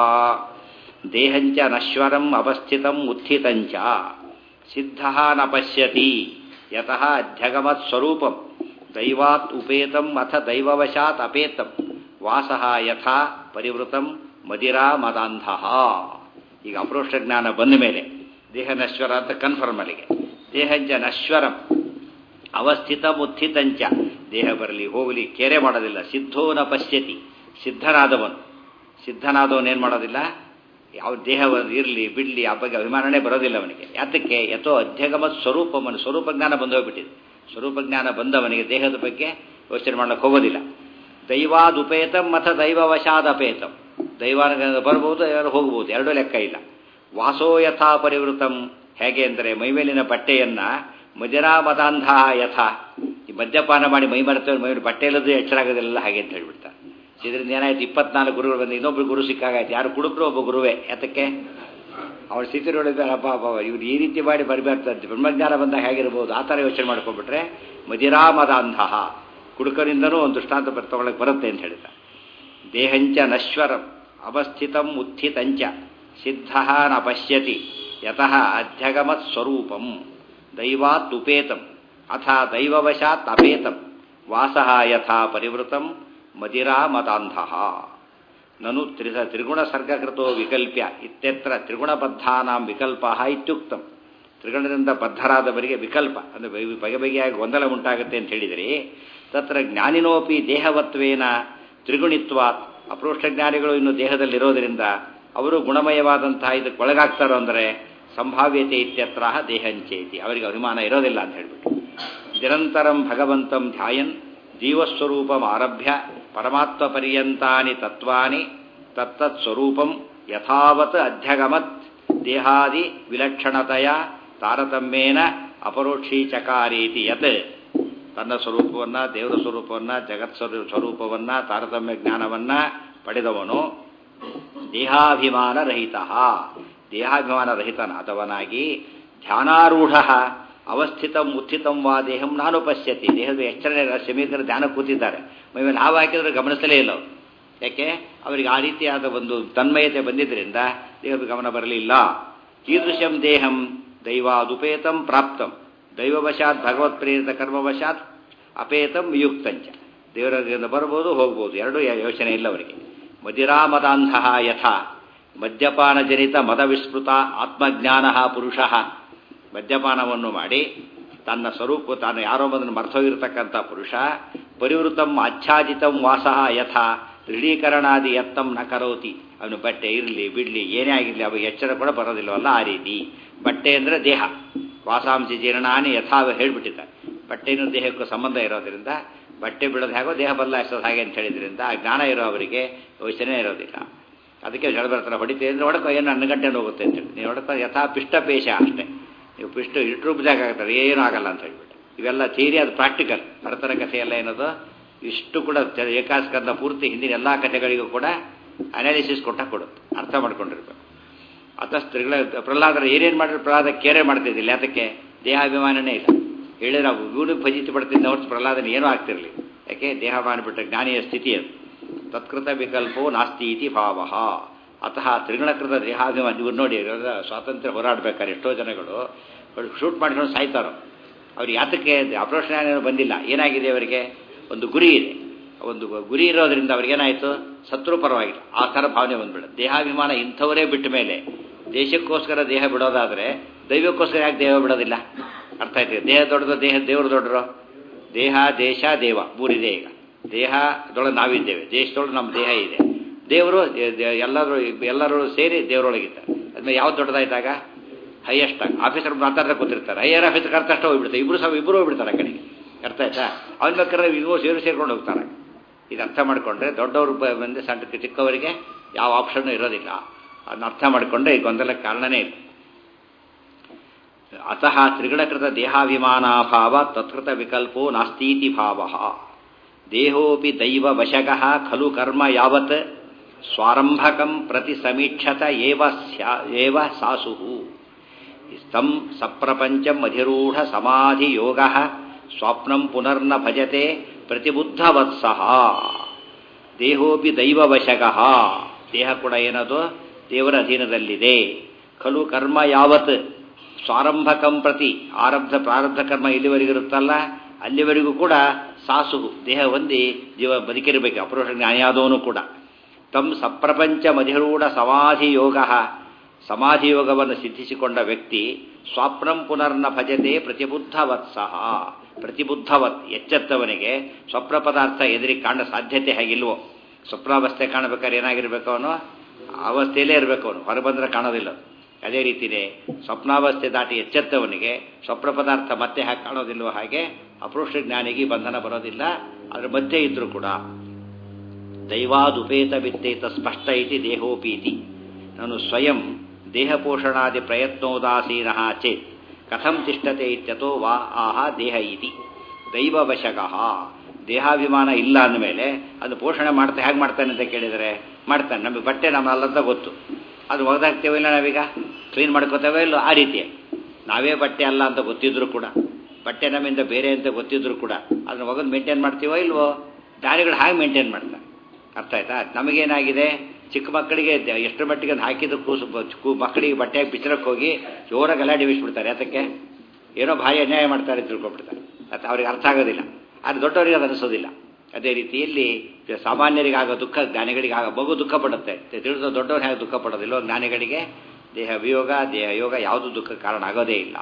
ದೇಹಂಚ ನಶ್ವರಂ ಅವಸ್ಥಿತಂ ಉತ್ಥಿತಂಚ ಸಿದ್ಧ ನ ಪಶ್ಯತಿ ಯತಃ ಅಧ್ಯಗಮತ್ ಸ್ವರೂಪಂ ದೈವಾತ್ ಉಪೇತಂ ಅಥ ದೈವವಶಾತ್ ಅಪೇತಂ ವಾಸಃ ಯಥಾ ಪರಿವೃತಂ ಮದಿರಾ ಮದಾಂಧ ಈಗ ಅಪ್ರೋಷ್ಟ ಜ್ಞಾನ ಬಂದ ಮೇಲೆ ದೇಹ ನಶ್ವರ ಅಂತ ಕನ್ಫರ್ಮ್ ಅಲ್ಲಿಗೆ ದೇಹಂಚ ನಶ್ವರಂ ಅವಸ್ಥಿತ ಮುತ್ಥಿತಂಚ ದೇಹ ಬರಲಿ ಹೋಗಲಿ ಕೆರೆ ಮಾಡೋದಿಲ್ಲ ಸಿದ್ಧೋ ನ ಪಶ್ಯತಿ ಸಿದ್ಧನಾದವನು ಸಿದ್ಧನಾದವನು ಏನು ಮಾಡೋದಿಲ್ಲ ಯಾವ ದೇಹ ಇರಲಿ ಬಿಡಲಿ ಆ ಬಗ್ಗೆ ಅಭಿಮಾನನೇ ಬರೋದಿಲ್ಲ ಅವನಿಗೆ ಯಾತಕ್ಕೆ ಯಥೋ ಅಧ್ಯಗಮ ಸ್ವರೂಪವನ್ನು ಸ್ವರೂಪ ಜ್ಞಾನ ಬಂದೋಗ್ಬಿಟ್ಟಿದೆ ಸ್ವರೂಪ ಜ್ಞಾನ ಬಂದವನಿಗೆ ದೇಹದ ಬಗ್ಗೆ ಯೋಚನೆ ಮಾಡಕ್ಕೆ ಹೋಗೋದಿಲ್ಲ ದೈವಾದುಪೇತಂ ಮಥ ದೈವವಶಾದಪೇತಂ ದೈವಾನ ಬರ್ಬೋದು ಯಾರು ಹೋಗ್ಬೋದು ಎರಡೂ ಲೆಕ್ಕ ಇಲ್ಲ ವಾಸೋ ಯಥಾ ಪರಿವೃತಂ ಹೇಗೆ ಅಂದರೆ ಮೈಮೇಲಿನ ಬಟ್ಟೆಯನ್ನ ಮದಿರಾಮದಾಂಧ ಯಥ ಈ ಮದ್ಯಪಾನ ಮಾಡಿ ಮೈ ಮರೆತವ್ರು ಮೈ ಬಟ್ಟೆ ಇಲ್ಲದು ಎಚ್ಚರಾಗೋದಿಲ್ಲ ಹಾಗೆ ಅಂತ ಹೇಳ್ಬಿಡ್ತಾರೆ ಇದರಿಂದ ಏನಾಯ್ತು ಇಪ್ಪತ್ನಾಲ್ಕು ಗುರುಗಳು ಬಂದು ಇನ್ನೊಬ್ರು ಗುರು ಸಿಕ್ಕಾಗಾಯ್ತು ಯಾರು ಕುಡುಕರು ಒಬ್ಬ ಗುರುವೇ ಯಾತಕ್ಕೆ ಅವ್ರ ಸ್ಥಿತಿ ನೋಡಿದ್ರೆ ಅಪ್ಪ ಅಪ್ಪ ಇವ್ರು ಈ ರೀತಿ ಮಾಡಿ ಬರಬೇಕಾಗ್ತದೆ ಬ್ರಹ್ಮಜ್ಞಾನ ಬಂದಾಗ ಹೇಗಿರ್ಬೋದು ಆ ಥರ ಯೋಚನೆ ಮಾಡ್ಕೊಂಡ್ಬಿಟ್ರೆ ಮದಿರಾಮದಾಂಧ ಕುಡುಕರಿಂದನೂ ಒಂದು ದೃಷ್ಟಾಂತ ಬರ್ ತಗೊಳಕ್ಕೆ ಬರುತ್ತೆ ಅಂತ ಹೇಳಿದ್ದಾರೆ ದೇಹಂಚ ನಶ್ವರಂ ಅವಸ್ಥಿತಂ ಉತ್ಥಿತಂಚ ಸಿದ್ಧ ನ ಪಶ್ಯತಿ ಯತಃ ಅಧ್ಯಗಮತ್ ಸ್ವರೂಪಂ ದೈವಾತ್ ಉಪೇತಂ ಅಥ ದೈವವಶಾತ್ ಅಪೇತಂ ವಾಸಃ ಯಥಾ ಪರಿವೃತಂ ಮದಿರಾಮದಾಂಧ ನನು ತ್ರಿ ತ್ರಿಗುಣ ಸರ್ಗಕೃತೋ ವಿಕಲ್ಪ್ಯ ಇತ್ಯತ್ರ ತ್ರಿಗುಣಬದ್ಧಾನಾಂ ವಿಕಲ್ಪ ಇತ್ಯುಕ್ತಂ ತ್ರಿಗುಣದಿಂದ ಬದ್ಧರಾದವರಿಗೆ ವಿಕಲ್ಪ ಅಂದರೆ ಬಗೆ ಬಗೆಯಾಗಿ ಗೊಂದಲ ಉಂಟಾಗುತ್ತೆ ಅಂತ ಹೇಳಿದರೆ ತತ್ರ ಜ್ಞಾನಿನೋಪಿ ದೇಹವತ್ವೇನ ತ್ರಿಗುಣಿತ್ವಾತ್ ಅಪೃಷ್ಟ ಜ್ಞಾನಿಗಳು ಇನ್ನು ದೇಹದಲ್ಲಿರೋದರಿಂದ ಅವರು ಗುಣಮಯವಾದಂತಹ ಇದಕ್ಕೆ ಒಳಗಾಗ್ತಾರೋ ಅಂದರೆ ಸಂಭಾವ್ಯತೆ ಇತ್ಯತ್ರ ದೇಹಂಚೇತಿ ಅವರಿಗೆ ಅಭಿಮಾನ ಇರೋದಿಲ್ಲ ಅಂತ ಹೇಳ್ಬಿಟ್ಟು ನಿರಂತರಂ ಭಗವಂತಂ ಧ್ಯಾಯನ್ ಜೀವಸ್ವರೂಪಂ ಆರಭ್ಯ ಪರಮಾತ್ಮ ಪರ್ಯಂತಾನಿ ತತ್ವಾನಿ ತತ್ತತ್ ಸ್ವರೂಪಂ ಯಥಾವತ್ ಅಧ್ಯಗಮತ್ ದೇಹಾದಿ ವಿಲಕ್ಷಣತೆಯ ತಾರತಮ್ಯೇನ ಅಪರೋಕ್ಷೀಚಕಾರೀತಿ ಯತ್ ತನ್ನ ಸ್ವರೂಪವನ್ನ ದೇವರ ಸ್ವರೂಪವನ್ನ ಜಗತ್ ಸ್ವರೂಪವನ್ನ ತಾರತಮ್ಯ ಜ್ಞಾನವನ್ನ ಪಡೆದವನು ದೇಹಾಭಿಮಾನ ರಹಿತ ದೇಹಾಭಿಮಾನ ರಹಿತನಾದವನಾಗಿ ಧ್ಯಾನಾರೂಢ ಅವಸ್ಥಿತಂ ಉತ್ಥಿತಂ ವಾ ದೇಹಂ ನಾನು ಪಶ್ಯತಿ ದೇಹದ ಎಚ್ಚರಣೆ ಸಮೀಕರಣ ಧ್ಯಾನ ಕೂತಿದ್ದಾರೆ ಮೇಲೆ ಹಾವು ಹಾಕಿದ್ರೆ ಗಮನಿಸಲೇ ಇಲ್ಲ ಅವರು ಯಾಕೆ ಅವರಿಗೆ ಆ ರೀತಿಯಾದ ಒಂದು ತನ್ಮಯತೆ ಬಂದಿದ್ದರಿಂದ ದೇಹದ ಗಮನ ಬರಲಿಲ್ಲ ಕೀದೃಶಂ ದೇಹಂ ದೈವಾದುಪೇತಂ ಪ್ರಾಪ್ತಂ ದೈವವಶಾತ್ ಭಗವತ್ ಪ್ರೇರಿತ ಕರ್ಮವಶಾತ್ ಅಪೇತಂ ವಿಯುಕ್ತಂಚ ದೇವರಿಂದ ಬರ್ಬೋದು ಹೋಗ್ಬೋದು ಎರಡೂ ಯೋಚನೆ ಇಲ್ಲ ಅವರಿಗೆ ಮದಿರಾಮದಾಂಧ ಯಥಾ ಮದ್ಯಪಾನ ಜನಿತ ಮದವಿಸ್ಮೃತ ಆತ್ಮಜ್ಞಾನ ಪುರುಷ ಮದ್ಯಪಾನವನ್ನು ಮಾಡಿ ತನ್ನ ಸ್ವರೂಪ ತಾನು ಯಾರೋ ಬಂದನ್ನು ಮರ್ತೋಗಿರ್ತಕ್ಕಂಥ ಪುರುಷ ಪರಿವೃತಂ ಆಚ್ಛಾದಿತಂ ವಾಸಃ ಯಥಾ ದೃಢೀಕರಣಾದಿ ಯತ್ತಂ ನ ಕರೋತಿ ಅವನು ಬಟ್ಟೆ ಇರಲಿ ಬಿಡಲಿ ಏನೇ ಆಗಿರಲಿ ಅವಾಗ ಎಚ್ಚರ ಕೂಡ ಬರೋದಿಲ್ಲವಲ್ಲ ಆ ರೀತಿ ಬಟ್ಟೆ ಅಂದರೆ ದೇಹ ವಾಸಾಂಶ ಜೀರ್ಣಾನಿ ಯಥಾವ ಹೇಳ್ಬಿಟ್ಟಿದ್ದಾರೆ ಬಟ್ಟೆನೂ ದೇಹಕ್ಕೂ ಸಂಬಂಧ ಇರೋದ್ರಿಂದ ಬಟ್ಟೆ ಬಿಡೋದು ಹೇಗೋ ದೇಹ ಬದಲಾಯಿಸೋದು ಹಾಗೆ ಅಂತ ಹೇಳಿದ್ರಿಂದ ಆ ಜ್ಞಾನ ಇರೋವರಿಗೆ ಯೋಚನೆ ಇರೋದಿಲ್ಲ ಅದಕ್ಕೆ ಜಡ ಬರ್ತಾರೆ ಹೊಡಿತೀವಿ ಅಂದರೆ ಹೊಡ್ಕೊ ಏನು ನನ್ನ ಗಂಟೆ ಹೋಗುತ್ತೆ ಅಂತೇಳಿ ನೀವು ಹೊಡ್ಕೊ ಯಥಾ ಪಿಷ್ಟಪೇಶ ಅಷ್ಟೇ ನೀವು ಪಿಷ್ಟ ಇಟ್ರೂಪದಾಗ ಆಗ್ತಾರೆ ಏನೂ ಆಗಲ್ಲ ಅಂತ ಹೇಳ್ಬಿಟ್ಟು ಇವೆಲ್ಲ ಥಿಯರಿ ಅದು ಪ್ರಾಕ್ಟಿಕಲ್ ಭರತನ ಕಥೆ ಎಲ್ಲ ಏನದು ಇಷ್ಟು ಕೂಡ ಏಕಾಸ್ಕಂದ ಪೂರ್ತಿ ಹಿಂದಿನ ಎಲ್ಲ ಕಥೆಗಳಿಗೂ ಕೂಡ ಅನಾಲಿಸಿಸ್ ಕೊಟ್ಟ ಕೊಡುತ್ತೆ ಅರ್ಥ ಮಾಡ್ಕೊಂಡಿರ್ಬೇಕು ಅಥ ಸ್ತ್ರೀಗಳ ಪ್ರಹ್ಲಾದರ ಏನೇನು ಮಾಡಿದ್ರೆ ಪ್ರಹ್ಲಾದ ಕೇರೆ ಮಾಡ್ತಿದ್ದಿಲ್ಲ ಅದಕ್ಕೆ ದೇಹಾಭಿಮಾನನೇ ಇಲ್ಲ ಹೇಳಿದ್ರೆ ಅವು ಇವನಿಗೆ ಭಜಿಸಿ ಪಡ್ತಿದ್ದ ಹೊರತು ಪ್ರಹ್ಲಾದನ ಏನೂ ಆಗ್ತಿರಲಿ ಯಾಕೆ ದೇಹಾಭಿಮಾನ ಬಿಟ್ಟ ಜ್ಞಾನಿಯ ಸ್ಥಿತಿ ಅದು ತತ್ಕೃತ ವಿಕಲ್ಪೋ ನಾಸ್ತಿ ಇತಿ ಭಾವ ಅತಃ ತ್ರಿಗುಣಕೃತ ದೇಹಾಭಿಮಾನ ಇವ್ರು ನೋಡಿ ಸ್ವಾತಂತ್ರ್ಯ ಹೋರಾಡಬೇಕಾದ್ರೆ ಎಷ್ಟೋ ಜನಗಳು ಶೂಟ್ ಮಾಡಿಕೊಂಡು ಸಾಯ್ತಾರೋ ಅವ್ರು ಯಾತಕ್ಕೆ ಆಪರೇಷನ್ ಏನೂ ಬಂದಿಲ್ಲ ಏನಾಗಿದೆ ಅವರಿಗೆ ಒಂದು ಗುರಿ ಇದೆ ಒಂದು ಗುರಿ ಇರೋದ್ರಿಂದ ಅವ್ರಿಗೇನಾಯಿತು ಸತ್ರು ಪರವಾಗಿಲ್ಲ ಆ ಥರ ಭಾವನೆ ಬಂದ್ಬಿಡುತ್ತೆ ದೇಹಾಭಿಮಾನ ಇಂಥವರೇ ಬಿಟ್ಟ ಮೇಲೆ ದೇಶಕ್ಕೋಸ್ಕರ ದೇಹ ಬಿಡೋದಾದರೆ ದೈವಕ್ಕೋಸ್ಕರ ಯಾಕೆ ದೇಹ ಬಿಡೋದಿಲ್ಲ ಅರ್ಥ ಆಯ್ತು ದೇಹ ದೊಡ್ಡದು ದೇಹ ದೇವರು ದೊಡ್ಡರು ದೇಹ ದೇಶ ದೇವ ಮೂರಿದೆ ಈಗ ದೇಹದೊಳಗೆ ನಾವಿದ್ದೇವೆ ದೇಶದೊಳಗೆ ನಮ್ಮ ದೇಹ ಇದೆ ದೇವರು ಎಲ್ಲರೂ ಎಲ್ಲರೂ ಸೇರಿ ದೇವರೊಳಗಿದ್ದಾರೆ ಅದ್ಮೇಲೆ ಯಾವ್ದು ದೊಡ್ಡದಾಯ್ತಾಗ ಹೈಯೆಸ್ಟ್ ಆಗಿ ಆಫೀಸರ್ ಮಾತಾಡ್ತಾ ಕೂತಿರ್ತಾರೆ ಹೈಯರ್ ಆಫೀಸರ್ ಕರ್ತಷ್ಟು ಹೋಗ್ಬಿಡ್ತಾರೆ ಇಬ್ಬರು ಸಹ ಇಬ್ಬರು ಹೋಗ್ಬಿಡ್ತಾರೆ ಆ ಕಡೆಗೆ ಅರ್ಥ ಆಯ್ತಾ ಅವನ ಬೇಕಾದ್ರೆ ಇವು ಸೇರಿ ಸೇರ್ಕೊಂಡು ಹೋಗ್ತಾರೆ ಇದು ಅರ್ಥ ಮಾಡಿಕೊಂಡ್ರೆ ದೊಡ್ಡವರು ಬಂದು ಸಣ್ಣ ಚಿಕ್ಕವರಿಗೆ ಯಾವ ಆಪ್ಷನ್ ಇರೋದಿಲ್ಲ ಅದನ್ನ ಅರ್ಥ ಮಾಡಿಕೊಂಡ್ರೆ ಈ ಗೊಂದಲಕ್ಕೆ ಕಾರಣನೇ ಇಲ್ಲ ಅತಃ ತ್ರಿಗುಣಕೃತ ದೇಹಾಭಿಮಾನಾಭಾವ ತತ್ಕೃತ ವಿಕಲ್ಪೋ ನಾಸ್ತೀತಿ ಭಾವ ದೇಹೋಪಿ ದೈವ ವಶಗಃ ಖಲು ಕರ್ಮ ಯಾವತ್ ಸ್ವಾರಂಭಕಂ ಪ್ರತಿ ಸಮೀಕ್ಷತ ಏವ ಏವ ಸಾಸು ತಂ ಸಪ್ರಪಂಚಂ ಅಧಿರೂಢ ಸಮಾಧಿ ಯೋಗ ಸ್ವಪ್ನಂ ಪುನರ್ನ ಭಜತೆ ಪ್ರತಿಬುದ್ಧವತ್ಸಹ ದೇಹೋಪಿ ದೈವವಶಗಃ ದೇಹ ಕೂಡ ಏನದು ದೇವರ ಅಧೀನದಲ್ಲಿದೆ ಖಲು ಕರ್ಮ ಯಾವತ್ ಸ್ವಾರಂಭಕಂ ಪ್ರತಿ ಆರಬ್ಧ ಪ್ರಾರಬ್ಧ ಕರ್ಮ ಇಲ್ಲಿವರೆಗಿರುತ್ತಲ್ಲ ಅಲ್ಲಿವರೆಗೂ ಕೂಡ ಸಾಸು ದೇಹ ಹೊಂದಿ ಜೀವ ಬದುಕಿರಬೇಕು ಅಪರೋಷ ಜ್ಞಾನಿಯಾದವನು ಕೂಡ ತಮ್ ಸಪ್ರಪಂಚ ಮಧಿರೂಢ ಸಮಾಧಿ ಯೋಗ ಸಮಾಧಿ ಯೋಗವನ್ನು ಸಿದ್ಧಿಸಿಕೊಂಡ ವ್ಯಕ್ತಿ ಸ್ವಾಪ್ನಂ ಪುನರ್ನ ಭಜತೆ ಪ್ರತಿಬುದ್ಧವತ್ಸಹ ಪ್ರತಿಬುದ್ಧವತ್ ಎಚ್ಚೆತ್ತವನಿಗೆ ಸ್ವಪ್ನ ಪದಾರ್ಥ ಎದುರಿಗೆ ಕಾಣ ಸಾಧ್ಯತೆ ಹೇಗಿಲ್ವೋ ಸ್ವಪ್ನಾವಸ್ಥೆ ಕಾಣಬೇಕಾದ್ರೆ ಏನಾಗಿರ್ಬೇಕು ಅವನು ಅವಸ್ಥೆಯಲ್ಲೇ ಇರಬೇಕು ಅವನು ಹೊರಬಂದ್ರೆ ಕಾಣೋದಿಲ್ಲ ಅದೇ ರೀತಿಯೇ ಸ್ವಪ್ನಾವಸ್ಥೆ ದಾಟಿ ಎಚ್ಚೆತ್ತವನಿಗೆ ಸ್ವಪ್ನ ಪದಾರ್ಥ ಮತ್ತೆ ಹಾಗೆ ಕಾಣೋದಿಲ್ವೋ ಹಾಗೆ ಅಪೃಷ್ಟ ಜ್ಞಾನಿಗೆ ಬಂಧನ ಬರೋದಿಲ್ಲ ಅದ್ರ ಮಧ್ಯೆ ಇದ್ರೂ ಕೂಡ ದೈವಾದುಪೇತ ವಿತ್ತೇತ ಸ್ಪಷ್ಟ ಇತಿ ದೇಹೋಪೀತಿ ನಾನು ಸ್ವಯಂ ದೇಹಪೋಷಣಾದಿ ಪ್ರಯತ್ನೋದಾಸೀನ ಚೇತ್ ಕಥಂ ತಿಷ್ಠತೆ ಇತ್ಯತೋ ವಾ ಆಹ ದೇಹ ಇತಿ ದೈವವಶಕಃ ದೇಹಾಭಿಮಾನ ಇಲ್ಲ ಅಂದಮೇಲೆ ಅದು ಪೋಷಣೆ ಮಾಡ್ತಾ ಹೇಗೆ ಮಾಡ್ತಾನೆ ಅಂತ ಕೇಳಿದರೆ ಮಾಡ್ತಾನೆ ನಮಗೆ ಬಟ್ಟೆ ನಮ್ಮಲ್ಲಂತ ಗೊತ್ತು ಅದು ಒಗೆದಾಕ್ತೇವೆ ಇಲ್ಲ ನಾವೀಗ ಕ್ಲೀನ್ ಮಾಡ್ಕೋತೇವೆ ಇಲ್ಲೋ ಆ ರೀತಿ ನಾವೇ ಬಟ್ಟೆ ಅಲ್ಲ ಅಂತ ಗೊತ್ತಿದ್ರು ಕೂಡ ಬಟ್ಟೆ ನಮ್ಮಿಂದ ಬೇರೆ ಅಂತ ಗೊತ್ತಿದ್ರು ಕೂಡ ಅದನ್ನ ಒಗೆದು ಮೇಂಟೈನ್ ಮಾಡ್ತೀವೋ ಇಲ್ವೋ ದಾರಿಗಳು ಹಾಗೆ ಮೇಂಟೈನ್ ಮಾಡ್ತಾರೆ ಅರ್ಥ ಆಯ್ತಾ ನಮಗೇನಾಗಿದೆ ಚಿಕ್ಕ ಮಕ್ಕಳಿಗೆ ದ- ಎಷ್ಟು ಮಟ್ಟಿಗೆ ಅದು ಹಾಕಿದ್ದು ಕೂಸು ಬ- ಕೂ- ಮಕ್ಕಳಿಗೆ ಬಟ್ಟೆಯಾಗಿ ಬಿಚ್ಚರಕ್ಕೆ ಹೋಗಿ ಜೋರಾಗಿ ಗಲಾಟೆ ಬೀಸ್ಬಿಡ್ತಾರೆ ಅದಕ್ಕೆ ಏನೋ ಭಾರಿ ಅನ್ಯಾಯ ಮಾಡ್ತಾರೆ ಅಂತ ತಿಳ್ಕೊಬಿಡ್ತಾರೆ ಅದು ಅವ್ರಿಗೆ ಅರ್ಥ ಆಗೋದಿಲ್ಲ ಆದರೆ ದೊಡ್ಡವರಿಗೆ ಅದು ಅನಿಸೋದಿಲ್ಲ ಅದೇ ರೀತಿಯಲ್ಲಿ ಸಾಮಾನ್ಯರಿಗಾಗೋ ದುಃಖ ಜ್ಞಾನಿಗಳಿಗೆ ಆಗ ಮಗು ದುಃಖ ಪಡುತ್ತೆ ತಿಳಿದ ದೊಡ್ಡವ್ರು ಹೇಗೆ ದುಃಖ ಪಡೋದಿಲ್ಲ ಜ್ಞಾನಿಗಳಿಗೆ ದೇಹ ವಿಯೋಗ ದೇಹ ಯೋಗ ಯಾವುದು ದುಃಖ ಕಾರಣ ಆಗೋದೇ ಇಲ್ಲ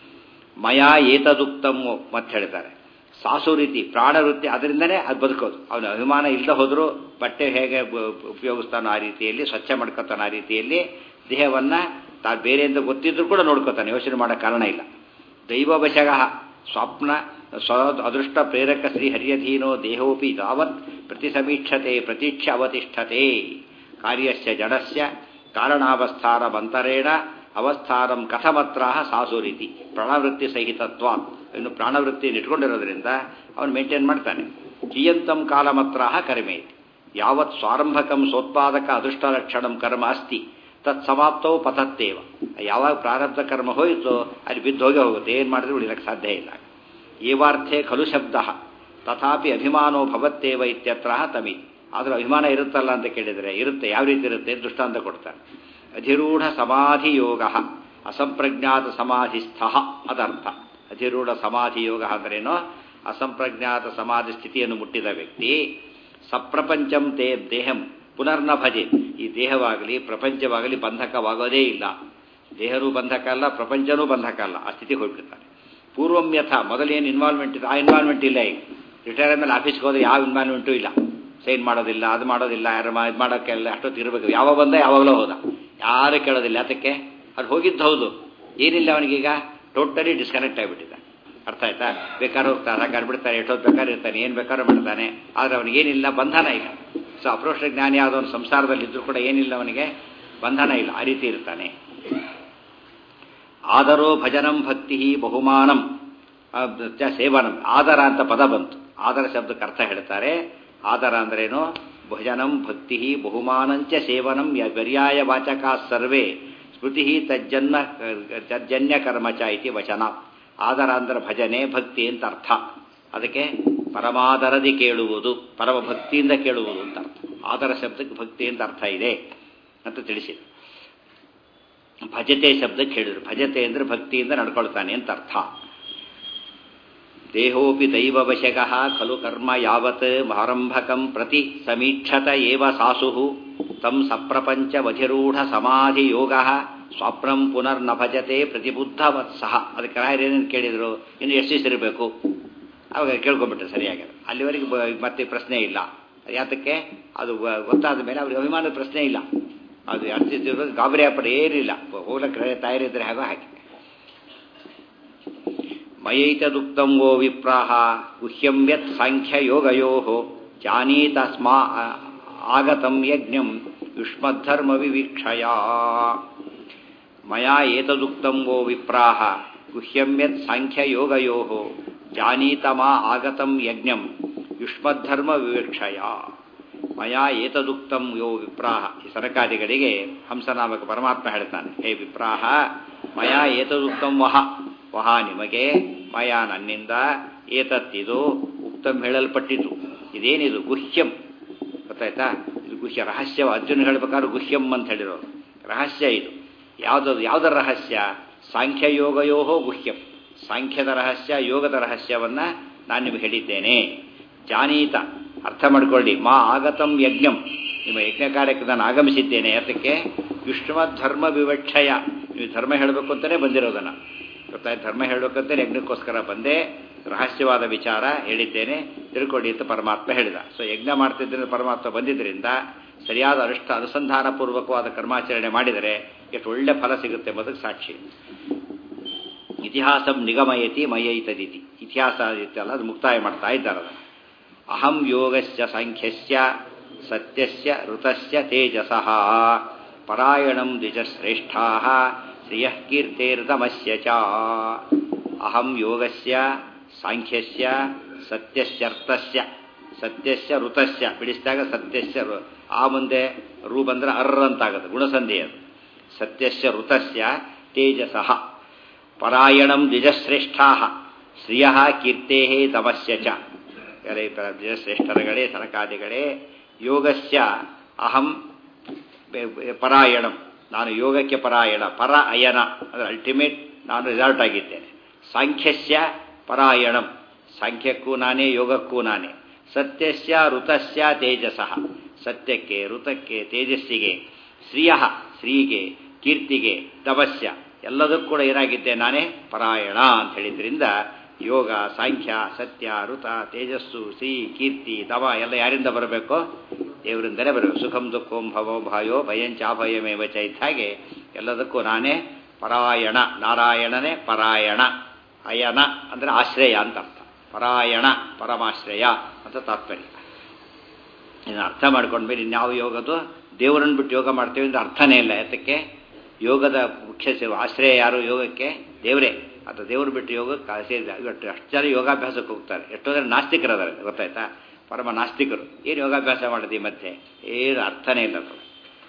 ಮಯಾ ಏತದುಕ್ತಮ್ಮು ಮತ್ತೆ ಹೇಳ್ತಾರೆ ಸಾಸು ರೀತಿ ಪ್ರಾಣವೃತ್ತಿ ಅದರಿಂದನೇ ಅದು ಬದುಕೋದು ಅವನ ಅಭಿಮಾನ ಇಲ್ಲದೆ ಹೋದರೂ ಬಟ್ಟೆ ಹೇಗೆ ಬ- ಉಪಯೋಗಿಸ್ತಾನೋ ಆ ರೀತಿಯಲ್ಲಿ ಸ್ವಚ್ಛ ಮಾಡ್ಕೊತಾನೋ ಆ ರೀತಿಯಲ್ಲಿ ದೇಹವನ್ನ ತಾನು ಬೇರೆ ಅಂತ ಗೊತ್ತಿದ್ರು ಕೂಡ ನೋಡ್ಕೋತಾನೆ ಯೋಚನೆ ಮಾಡೋ ಕಾರಣ ಇಲ್ಲ ದೈವವಶಗ ಸ್ವಪ್ನ ಸ್ವ ಅದೃಷ್ಟ ಪ್ರೇರಕ ಶ್ರೀ ಹರಿಯಧೀನೋ ದೇಹೋಪಿ ತಾವತ್ ಪ್ರತಿಸಮೀಕ್ಷತೆ ಪ್ರತೀಕ್ಷ ಅವತಿಷ್ಠತೆ ಕಾರ್ಯಸ್ಯ ಜಡಸ್ಯ ಕಾರಣಾವಸ್ಥಾನಮಂತರೇಣ ಅವಸ್ಥಾನಂ ಕಥಮತ್ರ ಸಾಸು ರೀತಿ ಪ್ರಾಣವೃತ್ತಿ ಸಹಿತತ್ವ ಇನ್ನು ಪ್ರಾಣವೃತ್ತಿ ಇಟ್ಕೊಂಡಿರೋದ್ರಿಂದ ಅವನು ಮೇಂಟೈನ್ ಮಾಡ್ತಾನೆ ಕಿಯಂತಂ ಕಾಲಮತ್ರ ಕರ್ಮೆ ಯಾವತ್ ಸ್ವಾರಂಭಕಂ ಸೋತ್ಪಾದಕ ಅದೃಷ್ಟ ಲಕ್ಷಣಂ ಕರ್ಮ ಅಸ್ತಿ ತತ್ ಸಮಾಪ್ತವು ಪತತ್ತೇವ ಯಾವಾಗ ಪ್ರಾರಬ್ಧ ಕರ್ಮ ಹೋಯಿತೋ ಅಲ್ಲಿ ಬಿದ್ದು ಹೋಗೇ ಹೋಗುತ್ತೆ ಏನು ಮಾಡಿದ್ರೆ ಉಳಿಲಕ್ಕೆ ಸಾಧ್ಯ ಇಲ್ಲ ಏವಾರ್ಥೆ ಖಲು ಶಬ್ದ ತಥಾಪಿ ಅಭಿಮಾನೋ ಭವತ್ತೇವ ಇತ್ಯತ್ರ ತಮಿ ಆದರೂ ಅಭಿಮಾನ ಇರುತ್ತಲ್ಲ ಅಂತ ಕೇಳಿದರೆ ಇರುತ್ತೆ ಯಾವ ರೀತಿ ಇರುತ್ತೆ ದೃಷ್ಟಾಂತ ಕೊಡ್ತಾರೆ ಅಧಿರೂಢ ಸಮಾಧಿ ಯೋಗ ಅಸಂಪ್ರಜ್ಞಾತ ಸಮಾಧಿಸ್ಥ ಅದರ್ಥ ಅಧಿರೂಢ ಸಮಾಧಿ ಯೋಗ ಅಂದ್ರೇನೋ ಅಸಂಪ್ರಜ್ಞಾತ ಸಮಾಧಿ ಸ್ಥಿತಿಯನ್ನು ಮುಟ್ಟಿದ ವ್ಯಕ್ತಿ ಸಪ್ರಪಂಚಂ ತೇ ದೇಹಂ ಪುನರ್ನ ಭಜೆ ಈ ದೇಹವಾಗಲಿ ಪ್ರಪಂಚವಾಗಲಿ ಬಂಧಕವಾಗೋದೇ ಇಲ್ಲ ದೇಹನೂ ಬಂಧಕ ಅಲ್ಲ ಪ್ರಪಂಚನೂ ಬಂಧಕ ಅಲ್ಲ ಆ ಸ್ಥಿತಿ ಹೋಗ್ಬಿಡ್ತಾನೆ ಪೂರ್ವಂ ಯಥ ಮೊದಲೇನು ಇನ್ವಾಲ್ವ್ಮೆಂಟ್ ಇದೆ ಆ ಇನ್ವಾಲ್ವ್ಮೆಂಟ್ ಇಲ್ಲ ಈಗ ರಿಟೈರ್ ಆದ್ಮೇಲೆ ಆಫೀಸ್ಗೆ ಹೋದ್ರೆ ಯಾವ ಇನ್ವಾಲ್ವ್ಮೆಂಟು ಇಲ್ಲ ಸೈನ್ ಮಾಡೋದಿಲ್ಲ ಅದು ಮಾಡೋದಿಲ್ಲ ಯಾರು ಮಾ- ಇದು ಮಾಡೋಕ್ಕೆಲ್ಲ ಅಷ್ಟೊತ್ತು ಇರಬೇಕು ಯಾವಾಗ ಬಂದ ಯಾವಾಗಲೂ ಹೋದ ಯಾರು ಕೇಳೋದಿಲ್ಲ ಅದಕ್ಕೆ ಅದು ಹೋಗಿದ್ದು ಹೌದು ಏನಿಲ್ಲ ಅವನಿಗೀಗ ಟೋಟಲಿ ಡಿಸ್ಕನೆಕ್ಟ್ ಆಗಿಬಿಟ್ಟಿದೆ ಅರ್ಥ ಆಯ್ತಾ ಬೇಕಾದ್ರೆ ಹೋಗ್ತಾನೆ ಹಾಗಾದ್ರೆ ಬಿಡ್ತಾನೆ ಎಷ್ಟೊತ್ತು ಬೇಕಾದ್ರೆ ಇರ್ತಾನೆ ಏನು ಬೇಕಾದ್ರೂ ಮಾಡ್ತಾನೆ ಆದರೆ ಅವನಿಗೇನಿಲ್ಲ ಬಂಧನ ಇಲ್ಲ ಸೊ ಅಪ್ರೋಷ್ಟ ಜ್ಞಾನಿ ಯಾವುದೋ ಸಂಸಾರದಲ್ಲಿ ಇದ್ರೂ ಕೂಡ ಏನಿಲ್ಲ ಅವನಿಗೆ ಬಂಧನ ಇಲ್ಲ ಆ ರೀತಿ ಇರ್ತಾನೆ ಆದರೋ ಭಜನಂ ಭಕ್ತಿ ಬಹುಮಾನಂ ಆ, ಚ ಸೇವನಂ ಆದರ ಅಂತ ಪದ ಬಂತು ಆದರ ಶಬ್ದಕ್ಕೆ ಅರ್ಥ ಹೇಳ್ತಾರೆ ಆದರ ಅಂದ್ರೇನು ಭಜನಂ ಭಕ್ತಿ ಬಹುಮಾನಂಚ ಸೇವನಂ ಯ- ಪರ್ಯಾಯ ವಾಚಕ ಸರ್ವೇ ಸ್ಮೃತಿ ತಜ್ಜನ್ಮ ತಜ್ಜನ್ಯ ಕರ್ಮಚ ಇತಿ ವಚನ ಆದರ ಅಂದ್ರೆ ಭಜನೆ ಭಕ್ತಿ ಅಂತ ಅರ್ಥ ಅದಕ್ಕೆ ಪರಮಾದರದಿ ಕೇಳುವುದು ಪರಮ ಭಕ್ತಿಯಿಂದ ಕೇಳುವುದು ಅಂತ ಅರ್ಥ ಆದರ ಶಬ್ದಕ್ಕೆ ಭಕ್ತಿ ಅಂತ ಅರ್ಥ ಇದೆ ಅಂತ ತಿಳಿಸಿದೆ ಭಜತೆ ಶಬ್ದಕ್ಕೆ ಹೇಳಿದ್ರು ಭಜತೆ ಅಂದ್ರೆ ಭಕ್ತಿಯಿಂದ ನಡ್ಕೊಳ್ತಾನೆ ಅಂತ ಅರ್ಥ ದೇಹೋಪಿ ದೈವವಶಗ ಖಲು ಕರ್ಮ ಯಾವತ್ ಆರಂಭಕಂ ಪ್ರತಿ ಸಮೀಕ್ಷತ ಏವ ಸಾಸು ತಂ ಸಪ್ರಪಂಚವಧಿರೂಢ ಸಮಾಧಿ ಯೋಗ ಸ್ವಪ್ನಂ ಪುನರ್ನ ಭಜತೆ ಪ್ರತಿಬುದ್ಧವತ್ಸಹ ಅದಕ್ಕೆ ರಾಯರು ಏನೇನು ಕೇಳಿದ್ರು ಇನ್ನು ಎಷ್ಟು ದಿವಸ ಇರಬೇಕು ಅವಾಗ ಕೇಳ್ಕೊಂಡ್ಬಿಟ್ರೆ ಸರಿಯಾಗಿ ಅಲ್ಲಿವರೆಗೆ ಬ- ಮತ್ತೆ ಪ್ರಶ್ನೆ ಇಲ್ಲ ಯಾತಕ್ಕೆ ಅದು ಗ- ಗೊತ್ತಾದ ಮೇಲೆ ಅವ್ರಿಗೆ ಅಭಿಮಾನದ ಪ್ರಶ್ನೆ ಇಲ್ಲ ಅದು ಅರ್ಚಿಸಿರೋದು ಗಾಬರಿ ಪಡೆ ಏನಿಲ್ಲ ಹೋಗ್ಲಕ್ಕೆ ತಯಾರಿದ್ರೆ ಹಾಗೋ ಹಾಕಿ ಮಯೈತದುಕ್ತಂ ವೋ ವಿಪ್ರಾಹ ಗುಹ್ಯಂ ಯತ್ ಸಾಂಖ್ಯಯೋಗಯೋ ಜಾನೀತಸ್ಮಾ ಆಗತಂ ಯಜ್ಞಂ ಯುಷ್ಮದ್ಧರ್ಮ ವಿವೀಕ್ಷಯ ಮಯಾ ಏತದುಕ್ತಂ ವೋ ವಿಪ್ರಾಹ ಗುಹ್ಯಂ ಯತ್ ಸಾಂಖ್ಯಯೋಗಯೋ ಜಾನೀತಮಾ ಆಗತಂ ಯಜ್ಞಂ ಯುಷ್ಮದ್ಧರ್ಮ ವಿವೀಕ್ಷಯ ಮಯಾ ಏತದುಕ್ತಂ ಯೋ ವಿಪ್ರಾಹ ಈ ಸರಕಾದಿಗಳಿಗೆ ಹಂಸನಾಮಕ ಪರಮಾತ್ಮ ಹೇಳ್ತಾನೆ ಹೇ ವಿಪ್ರಾಹ ಮಯಾ ಏತದುಕ್ತಂ ವಹ ವಹ ನಿಮಗೆ ಮಯ ನನ್ನಿಂದ ಏತತ್ತಿದು ಉಕ್ತಂ ಹೇಳಲ್ಪಟ್ಟಿತು ಇದೇನಿದು ಗುಹ್ಯಂ ಗೊತ್ತಾಯ್ತಾ ಇದು ಗುಹ್ಯ ರಹಸ್ಯ ಅರ್ಜುನ ಹೇಳ್ಬೇಕಾದ್ರೆ ಗುಹ್ಯಂ ಅಂತ ಹೇಳಿರೋದು ರಹಸ್ಯ ಇದು ಯಾವುದದು ಯಾವುದರ ರಹಸ್ಯ ಸಾಂಖ್ಯಯೋಗಯೋ ಗುಹ್ಯಂ ಸಾಂಖ್ಯದ ರಹಸ್ಯ ಯೋಗದ ರಹಸ್ಯವನ್ನ ನಾನು ನಿಮಗೆ ಹೇಳಿದ್ದೇನೆ ಜಾನೀತ ಅರ್ಥ ಮಾಡ್ಕೊಳ್ಳಿ ಮಾ ಆಗತಂ ಯಜ್ಞಂ ನಿಮ್ಮ ಯಜ್ಞ ಕಾರ್ಯಕ್ಕೆ ನಾನು ಆಗಮಿಸಿದ್ದೇನೆ ಅದಕ್ಕೆ ಯುಷ್ಮದ್ ಧರ್ಮ ವಿವಕ್ಷಯ ನೀವು ಧರ್ಮ ಹೇಳಬೇಕು ಅಂತಲೇ ಬಂದಿರೋದನ್ನ ಗೊತ್ತಾಯ್ತು ಧರ್ಮ ಹೇಳಬೇಕಂತ ಯಜ್ಞಕ್ಕೋಸ್ಕರ ಬಂದೆ ರಹಸ್ಯವಾದ ವಿಚಾರ ಹೇಳಿದ್ದೇನೆ ತಿಳ್ಕೊಳ್ಳಿ ಅಂತ ಪರಮಾತ್ಮ ಹೇಳಿದ ಸೊ ಯಜ್ಞ ಮಾಡ್ತಿದ್ದರಿಂದ ಪರಮಾತ್ಮ ಬಂದಿದ್ದರಿಂದ ಸರಿಯಾದ ಅನುಷ್ಠ ಅನುಸಂಧಾನ ಪೂರ್ವಕವಾದ ಕರ್ಮಾಚರಣೆ ಮಾಡಿದರೆ ಎಷ್ಟು ಒಳ್ಳೆ ಫಲ ಸಿಗುತ್ತೆ ಎಂಬುದಕ್ಕೆ ಸಾಕ್ಷಿ ಇತಿಹಾಸಂ ನಿಗಮಯತಿ ಮಯೈತದಿತಿ ಇತಿಹಾಸ ಇತ್ತಲ್ಲ ಅದು ಮುಕ್ತಾಯ ಮಾಡ್ತಾ ಇದ್ದಾರೆ ಅದನ್ನು ಅಹಂ ಯೋಗಸ್ಯ ಸಾಂಖ್ಯಸ್ಯ ಸತ್ಯಸ್ಯ ಋತಸ್ಯ ತೇಜಸಃ ಪರಾಯಣಂ ದ್ವಿಜಶ್ರೇಷ್ಠಾ ಶ್ರಿಯಃ ಕೀರ್ತಿರ್ದಮಸ್ಯ ಚ ಅಹಂ ಯೋಗಸ್ಯ ಸಾಂಖ್ಯಸ್ಯ ಸತ್ಯಶ್ಯರ್ಥಸ್ಯ ಸತ್ಯಸ್ಯ ಋತಸ್ಯ ಬಿಡಿಸಿದಾಗ ಸತ್ಯಸ್ಯ ಋ- ಆ ಮುಂದೆ ರೂ ಬಂದ್ರೆ ಅರ್ರ ಅಂತಾಗುತ್ತೆ ಗುಣಸಂಧಿ ಅದು ಸತ್ಯಸ್ಯ ಋತಸ್ಯ ತೇಜಸಃ ಪರಾಯಣಂ ದ್ವಿಜಶ್ರೇಷ್ಠಾ ಶ್ರಿಯ ಕೀರ್ತೆ ತಮಸ್ಯ ಚ ಎಲೆ ಪ- ದ್ವಿಜಶ್ರೇಷ್ಠರಗಳೇ ಸನಕಾದಿಗಳೇ ಯೋಗಸ್ಯ ಅಹಂ ಬೆ- ಬೆ- ಪರಾಯಣಂ ನಾನು ಯೋಗಕ್ಕೆ ಪರಾಯಣ ಪರ ಅಯನ ಅಂದರೆ ಅಲ್ಟಿಮೇಟ್ ನಾನು ರಿಸಲ್ಟ್ ಆಗಿದ್ದೇನೆ ಸಾಂಖ್ಯಸ್ಯ ಪರಾಯಣಂ ಸಾಂಖ್ಯಕ್ಕೂ ನಾನೇ ಯೋಗಕ್ಕೂ ನಾನೇ ಸತ್ಯಸ್ಯ ಋತಸ್ಯ ತೇಜಸಃ ಸತ್ಯಕ್ಕೆ ಋತಕ್ಕೆ ತೇಜಸ್ಸಿಗೆ ಶ್ರಿಯ ಶ್ರೀಗೆ ಕೀರ್ತಿಗೆ ತಪಸ್ಯ ಎಲ್ಲದಕ್ಕೂ ಕೂಡ ಏನಾಗಿದ್ದೆ ನಾನೇ ಪರಾಯಣ ಅಂತ ಹೇಳಿದ್ರಿಂದ ಯೋಗ ಸಾಂಖ್ಯ ಸತ್ಯ ಋತ ತೇಜಸ್ಸು ಶ್ರೀ ಕೀರ್ತಿ ತವ ಎಲ್ಲ ಯಾರಿಂದ ಬರಬೇಕು ದೇವರಿಂದಲೇ ಬರಬೇಕು ಸುಖಂ ದುಃಖಂ ಭವೋ ಭಾಯೋ ಭಯಂಚಾಭಯಮೇವ ಚ ಇದ್ದ ಹಾಗೆ ಎಲ್ಲದಕ್ಕೂ ನಾನೇ ಪರಾಯಣ ನಾರಾಯಣನೇ ಪರಾಯಣ ಅಯನ ಅಂದರೆ ಆಶ್ರಯ ಅಂತ ಅರ್ಥ ಪರಾಯಣ ಪರಮಾಶ್ರಯ ಅಂತ ತಾತ್ಪರ್ಯ ಇದನ್ನು ಅರ್ಥ ಮಾಡ್ಕೊಂಡ್ಮೇಲೆ ಇನ್ಯಾವ ಯೋಗದು ದೇವರನ್ನು ಬಿಟ್ಟು ಯೋಗ ಮಾಡ್ತೇವೆ ಅಂತ ಅರ್ಥನೇ ಇಲ್ಲ ಯಾತಕ್ಕೆ ಯೋಗದ ಮುಖ್ಯ ಸೇವೆ ಆಶ್ರಯ ಯಾರು ಯೋಗಕ್ಕೆ ದೇವರೇ ಅಥವಾ ದೇವರು ಬಿಟ್ಟು ಯೋಗಕ್ಕೆ ಸೇರಿದ ಇವತ್ತು ಅಷ್ಟು ಜನ ಯೋಗಾಭ್ಯಾಸಕ್ಕೆ ಹೋಗ್ತಾರೆ ಎಷ್ಟೋ ಜನ ನಾಸ್ತಿಕರದಾರೆ ಗೊತ್ತಾಯ್ತಾ ಪರಮ ನಾಸ್ತಿಕರು ಏನು ಯೋಗಾಭ್ಯಾಸ ಮಾಡಿದ್ವಿ ಮತ್ತೆ ಏನು ಅರ್ಥನೇ ಇಲ್ಲ ಅದು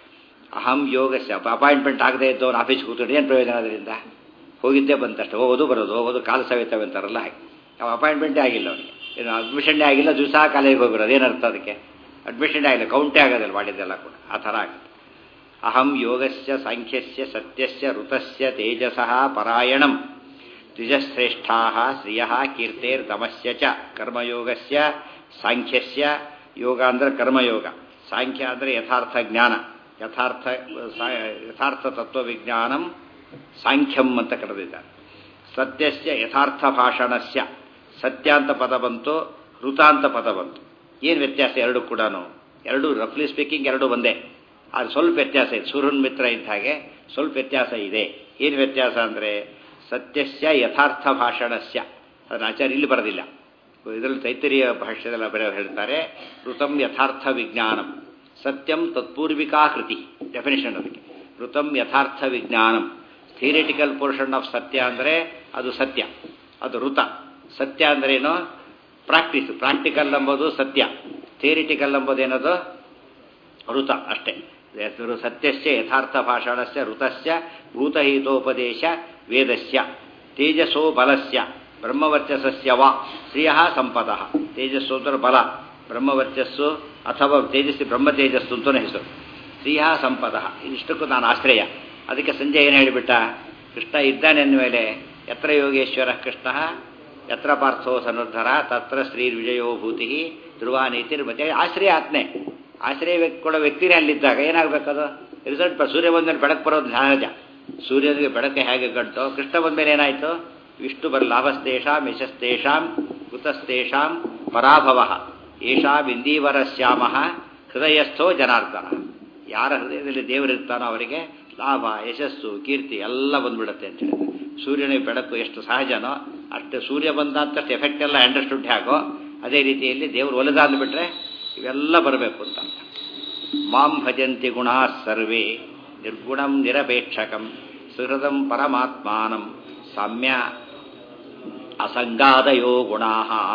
ಅಹಂ ಯೋಗಸ್ಯ ಅಪಾಯಿಂಟ್ಮೆಂಟ್ ಆಗದೆ ಇದ್ದವನು ಆಫೀಸ್ಗೆ ಕೂತ್ಕೊಂಡು ಏನು ಪ್ರಯೋಜನ ಅದರಿಂದ ಹೋಗಿದ್ದೇ ಬಂತಷ್ಟೇ ಹೋಗೋದು ಬರೋದು ಹೋಗೋದು ಕಾಲು ಸವಿತವೆ ಅಂತಾರಲ್ಲ ಹಾಗೆ ಅವ ಅಪಾಯಿಂಟ್ಮೆಂಟೇ ಆಗಿಲ್ಲ ಅವನಿಗೆ ಏನು ಅಡ್ಮಿಷನ್ನೇ ಆಗಿಲ್ಲ ದಿವಸ ಕಾಲೇಜಿಗೆ ಹೋಗಿರೋದು ಏನರ್ಥ ಅದಕ್ಕೆ ಅಡ್ಮಿಷನ್ನೇ ಆಗಿಲ್ಲ ಕೌಂಟೇ ಆಗೋದಿಲ್ಲ ಮಾಡಿದ್ದೆಲ್ಲ ಕೂಡ ಆ ಥರ ಆಗುತ್ತೆ ಅಹಂ ಯೋಗಸ್ಯ ಸಾಂಖ್ಯಸ್ಯ ಸತ್ಯಸ್ಯ ಋತಸ್ಯ ತೇಜಸಃ ಪರಾಯಣಂ ದ್ವಿಜಶ್ರೇಷ್ಠಾ ಶ್ರಿಯ ಕೀರ್ತಿರ್ದಮಸ್ಯ ಚ ಕರ್ಮಯೋಗಸ್ಯ ಸಾಂಖ್ಯಸ್ಯ ಯೋಗ ಅಂದರೆ ಕರ್ಮಯೋಗ ಸಾಂಖ್ಯ ಅಂದರೆ ಯಥಾರ್ಥ ಜ್ಞಾನ ಯಥಾರ್ಥ ಸಾ- ಯಥಾರ್ಥ ತತ್ವವಿಜ್ಞಾನಂ ಸಾಂಖ್ಯಂ ಅಂತ ಕರೆದಿದ್ದಾರೆ ಸತ್ಯಸ್ಯ ಯಥಾರ್ಥ ಭಾಷಣಸ್ಯ ಸತ್ಯ ಅಂತ ಪದ ಬಂತು ಋತ ಅಂತ ಪದ ಬಂತು ಏನು ವ್ಯತ್ಯಾಸ ಎರಡು ಕೂಡ ಎರಡು ರಫ್ಲಿ ಸ್ಪೀಕಿಂಗ್ ಎರಡು ಒಂದೇ ಅದು ಸ್ವಲ್ಪ ವ್ಯತ್ಯಾಸ ಇದೆ ಸೂರ್ಯನ್ ಮಿತ್ರ ಇದ್ದ ಹಾಗೆ ಸ್ವಲ್ಪ ವ್ಯತ್ಯಾಸ ಇದೆ ಏನು ವ್ಯತ್ಯಾಸ ಅಂದರೆ ಸತ್ಯಸ್ಯ ಯಥಾರ್ಥ ಭಾಷಣಸ್ಯ ಅದನ್ನು ಆಚಾರ್ಯ ಇಲ್ಲಿ ಬರೋದಿಲ್ಲ ಇದರಲ್ಲಿ ತೈತರಿಯ ಭಾಷ್ಯದಲ್ಲ ಬರೆಯ ಹೇಳ್ತಾರೆ ಋತಂ ಯಥಾರ್ಥ ವಿಜ್ಞಾನಂ ಸತ್ಯಂ ತತ್ಪೂರ್ವಿಕಾ ಕೃತಿ ಡೆಫಿನೇಷನ್ ಅದಕ್ಕೆ ಋತಂ ಯಥಾರ್ಥ ವಿಜ್ಞಾನಂ ಥಿಯರಿಟಿಕಲ್ ಪೋರ್ಷನ್ ಆಫ್ ಸತ್ಯ ಅಂದರೆ ಅದು ಸತ್ಯ ಅದು ಋತ ಸತ್ಯ ಅಂದ್ರೆ ಏನು ಪ್ರಾಕ್ಟೀಸ್ ಪ್ರಾಕ್ಟಿಕಲ್ ಎಂಬುದು ಸತ್ಯ ಥಿಯರಿಟಿಕಲ್ ಎಂಬುದೇನದು ಋತ ಅಷ್ಟೇ ಸತ್ಯಸ್ಯ ಯಥಾರ್ಥ ಭಾಷಣಸ್ಯ ಋತಸ್ಯ ಭೂತಹಿತೋಪದೇಶ ವೇದಸ್ಯ ತೇಜಸ್ಸೋ ಬಲಸ್ಯ ಬ್ರಹ್ಮವರ್ಚಸಸ್ಯ ವಾ ಶ್ರಿಯ ಸಂಪದ ತೇಜಸ್ಸು ಅಂದ್ರೆ ಬಲ ಬ್ರಹ್ಮವರ್ಚಸ್ಸು ಅಥವಾ ತೇಜಸ್ಸಿ ಬ್ರಹ್ಮ ತೇಜಸ್ಸು ಅಂತಲೇ ಹೆಸರು ಶ್ರಿಯ ಸಂಪದ ಇದಿಷ್ಟಕ್ಕೂ ನಾನು ಆಶ್ರಯ ಅದಕ್ಕೆ ಸಂಜೆ ಏನು ಹೇಳಿಬಿಟ್ಟ ಕೃಷ್ಣ ಇದ್ದಾನೆ ಮೇಲೆ ಯತ್ರ ಯೋಗೇಶ್ವರ ಕೃಷ್ಣ ಯತ್ರ ಪಾರ್ಥೋ ಸನುರ್ಧರ ತತ್ರ ಶ್ರೀ ವಿಜಯೋ ಭೂತಿ ಧ್ರುವ ನೀತಿರ್ಮತೆ ಆಶ್ರಯ ಆತ್ನೆ ಆಶ್ರಯ ವ್ಯಕ್ತಿ ಕೊಡೋ ವ್ಯಕ್ತಿನೇ ಅಲ್ಲಿದ್ದಾಗ ಏನಾಗಬೇಕದು ರಿಸಲ್ಟ್ ಸೂರ್ಯ ಬಂದ ಮೇಲೆ ಬೆಳಕು ಬರೋದು ಸಹಜ ಸೂರ್ಯನಿಗೆ ಬೆಳಕು ಹೇಗೆ ಗಂಟೋ ಕೃಷ್ಣ ಬಂದ ಮೇಲೆ ಏನಾಯಿತು ವಿಷ್ಣು ಬರ ಲಾಭಸ್ತೇಷಾಂ ಯಶಸ್ತೇಷಾಂ ಕುತಸ್ತೇಷಾಂ ಪರಾಭವ ಏಷಾಂ ಇಂದೀವರ ಶ್ಯಾಮ ಹೃದಯಸ್ಥೋ ಜನಾರ್ದನ ಯಾರ ಹೃದಯದಲ್ಲಿ ದೇವರಿರ್ತಾನೋ ಅವರಿಗೆ ಲಾಭ ಯಶಸ್ಸು ಕೀರ್ತಿ ಎಲ್ಲ ಬಂದ್ಬಿಡುತ್ತೆ ಅಂತ ಹೇಳಿದ್ರೆ ಸೂರ್ಯನ ಬೆಳಕು ಎಷ್ಟು ಸಹಜನೋ ಅಷ್ಟು ಸೂರ್ಯ ಬಂದಂತಷ್ಟು ಎಫೆಕ್ಟ್ ಎಲ್ಲ ಅಂಡರ್ಸ್ಟುಡ್ ಹೇಗೋ ಅದೇ ರೀತಿಯಲ್ಲಿ ದೇವರು ಒಲೆದಾದ್ಲು ಬಿಟ್ರೆ ಇವೆಲ್ಲ ಬರಬೇಕು ಅಂತ ಅರ್ಥ. ಮಾಂ ಭಜಂತಿ ಗುಣಾ ಸರ್ವೇ ನಿರ್ಗುಣಂ ನಿರಪೇಕ್ಷಕಂ ಸುಹೃದಂ ಪರಮಾತ್ಮಾನಂ ಸಾಮ್ಯ ಅಸಂಗಾದಯೋ ಗುಣಾ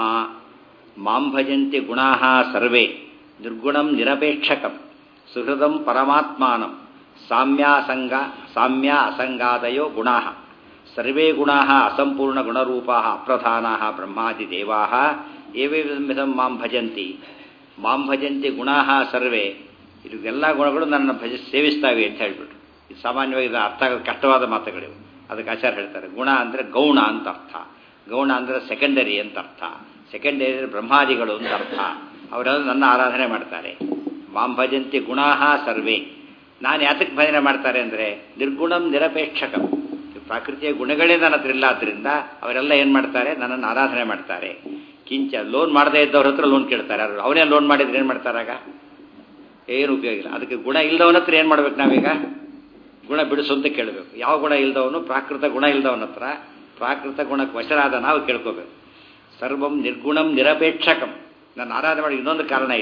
ಮಾಂ ಭಜಂತಿ ಗುಣಾ ಸರ್ವೇ ನಿರ್ಗುಣಂ ನಿರಪೇಕ್ಷಕಂ ಸುಹೃದಂ ಪರಮಾತ್ಮಾನಂ ಸಾಮ್ಯಾಸಂಗ ಸಾಮ್ಯ ಅಸಂಗಾದಯೋ ಗುಣಾ ಸರ್ವೇ ಗುಣಾ ಅಸಂಪೂರ್ಣ ಗುಣರೂಪಾ ಅಪ್ರಧಾನಾ ಬ್ರಹ್ಮಾದಿದೇವಾ ಏವೇವಿಧಂ ಮಾಂ ಭಜಂತಿ ಮಾಂ ಭಜಂತಿ ಗುಣಾ ಸರ್ವೇ ಇದು ಎಲ್ಲ ಗುಣಗಳು ನನ್ನ ಭಜ ಸೇವಿಸ್ತಾವೆ ಅಂತ ಹೇಳ್ಬಿಟ್ರು ಇದು ಸಾಮಾನ್ಯವಾಗಿ ಇದು ಅರ್ಥ ಆಗೋದು ಕಷ್ಟವಾದ ಮಾತುಗಳಿವು ಅದಕ್ಕೆ ಆಚಾರ್ಯ ಹೇಳ್ತಾರೆ ಗುಣ ಅಂದರೆ ಗೌಣ ಅಂತ ಅರ್ಥ ಗೌಣ ಅಂದರೆ ಸೆಕೆಂಡರಿ ಅಂತ ಅರ್ಥ ಸೆಕೆಂಡರಿ ಅಂದರೆ ಬ್ರಹ್ಮಾದಿಗಳು ಅಂತ ಅರ್ಥ ಅವರೆಲ್ಲ ನನ್ನ ಆರಾಧನೆ ಮಾಡ್ತಾರೆ ಮಾಂ ಭಜಂತಿ ಗುಣಾ ಸರ್ವೇ ನಾನು ಯಾತಕ್ಕೆ ಭಜನೆ ಮಾಡ್ತಾರೆ ಅಂದರೆ ನಿರ್ಗುಣಂ ನಿರಪೇಕ್ಷಕಂ ಪ್ರಾಕೃತಿಯ ಗುಣಗಳೇ ನನ್ನ ಹತ್ರ ಇಲ್ಲ ಆದ್ದರಿಂದ ಅವರೆಲ್ಲ ಏನು ಮಾಡ್ತಾರೆ ನನ್ನನ್ನು ಆರಾಧನೆ ಮಾಡ್ತಾರೆ ಕಿಂಚ ಲೋನ್ ಮಾಡದೇ ಇದ್ದವ್ರ ಹತ್ರ ಲೋನ್ ಕೇಳ್ತಾರೆ ಅವರು ಅವನೇ ಲೋನ್ ಮಾಡಿದ್ರೆ ಏನು ಮಾಡ್ತಾರಾಗ ಏನು ಉಪಯೋಗ ಇಲ್ಲ ಅದಕ್ಕೆ ಗುಣ ಇಲ್ಲದವನ ಹತ್ರ ಏನು ಮಾಡ್ಬೇಕು ನಾವೀಗ ಗುಣ ಬಿಡಿಸು ಅಂತ ಕೇಳಬೇಕು ಯಾವ ಗುಣ ಇಲ್ದವನು ಪ್ರಾಕೃತ ಗುಣ ಇಲ್ದವನ ಹತ್ರ ಪ್ರಾಕೃತ ಗುಣಕ್ಕೆ ವಶರಾದ ನಾವು ಕೇಳ್ಕೋಬೇಕು ಸರ್ವಂ ನಿರ್ಗುಣಂ ನಿರಪೇಕ್ಷಕಂ ನನ್ನ ಆರಾಧನೆ ಮಾಡಿ ಇನ್ನೊಂದು ಕಾರಣ ಇದೆ